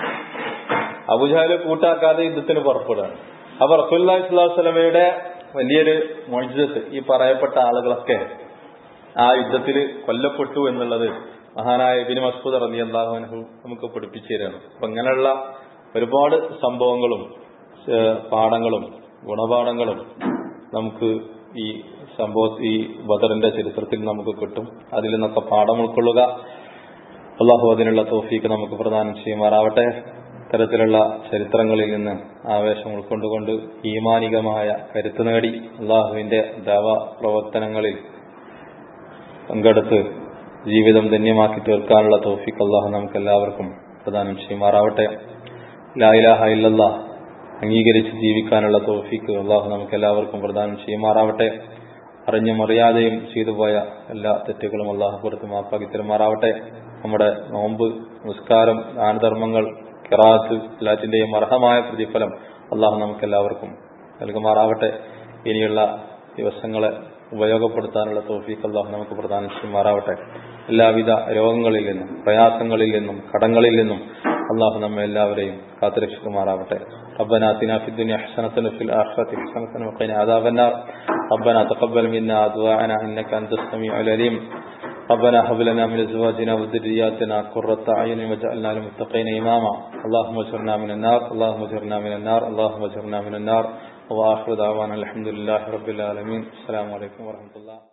അബൂജഹൽ കൂട്ടാക്കാതെ യുദ്ധത്തിന് പുറപ്പെടുകയാണ് അപ്പൊ റസൂല്ലാ സ്വലാഹു സ്വലമയുടെ വലിയൊരു മൊഴിജത്ത് ഈ പറയപ്പെട്ട ആളുകളൊക്കെ ആ യുദ്ധത്തിൽ കൊല്ലപ്പെട്ടു എന്നുള്ളത് മഹാനായ ഇബിന് മസ്കൂദ് റലി അള്ളാഹുനഹു നമുക്ക് പഠിപ്പിച്ചു തരാണ് അപ്പൊ ഇങ്ങനെയുള്ള ഒരുപാട് സംഭവങ്ങളും ഏഹ് പാഠങ്ങളും ഗുണപാഠങ്ങളും നമുക്ക് ഈ സംഭവ ഈ ബദറിന്റെ ചരിത്രത്തിൽ നമുക്ക് കിട്ടും അതിൽ നിന്നൊക്കെ പാഠം ഉൾക്കൊള്ളുക അള്ളാഹു അതിനുള്ള തോഫീക്ക് നമുക്ക് പ്രദാനം ചെയ്യുമാറാവട്ടെ ഇത്തരത്തിലുള്ള ചരിത്രങ്ങളിൽ നിന്ന് ആവേശം ഉൾക്കൊണ്ടുകൊണ്ട് ഈമാനികമായ കരുത്ത് നേടി അള്ളാഹുവിന്റെ ദവ പ്രവർത്തനങ്ങളിൽ പങ്കെടുത്ത് ജീവിതം ധന്യമാക്കി തീർക്കാനുള്ള തോഫിക്ക് അള്ളാഹു നമുക്ക് എല്ലാവർക്കും പ്രദാനം ചെയ്യുമാറാവട്ടെ ലായിലാഹ ഇല്ലല്ലാ അംഗീകരിച്ച് ജീവിക്കാനുള്ള തോഫിക്ക് അള്ളാഹു നമുക്ക് എല്ലാവർക്കും പ്രദാനം ചെയ്യുമാറാവട്ടെ അറിഞ്ഞും അറിയാതെയും ചെയ്തു പോയ എല്ലാ തെറ്റുകളും അള്ളാഹു പുറത്ത് മാപ്പാക്കി തരുമാറാവട്ടെ നമ്മുടെ നോമ്പ് നിസ്കാരം ദാനധർമ്മങ്ങൾ കിറാത്ത് എല്ലാറ്റിന്റെയും അർഹമായ പ്രതിഫലം അള്ളാഹു നമുക്ക് എല്ലാവർക്കും നൽകുമാറാവട്ടെ ഇനിയുള്ള ദിവസങ്ങളെ ഉപയോഗപ്പെടുത്താനുള്ള തോഫീക്ക് അള്ളാഹു നമുക്ക് പ്രദാനം ചെയ്യുമാറാവട്ടെ എല്ലാവിധ രോഗങ്ങളിൽ നിന്നും പ്രയാസങ്ങളിൽ നിന്നും കടങ്ങളിൽ നിന്നും അള്ളാഹു നമ്മെ എല്ലാവരെയും കാത്തുരക്ഷിക്കുമാറാവട്ടെ ربنا آتنا في الدنيا حسنة وفي الآخرة حسنة وقنا عذاب النار ربنا تقبل منا دعاءنا إنك أنت السميع العليم ربنا هب لنا من أزواجنا وذرياتنا قرة أعين واجعلنا للمتقين إماما اللهم اجرنا من النار اللهم اجرنا من النار اللهم اجرنا من النار وآخر دعوانا الحمد لله رب العالمين السلام عليكم ورحمة الله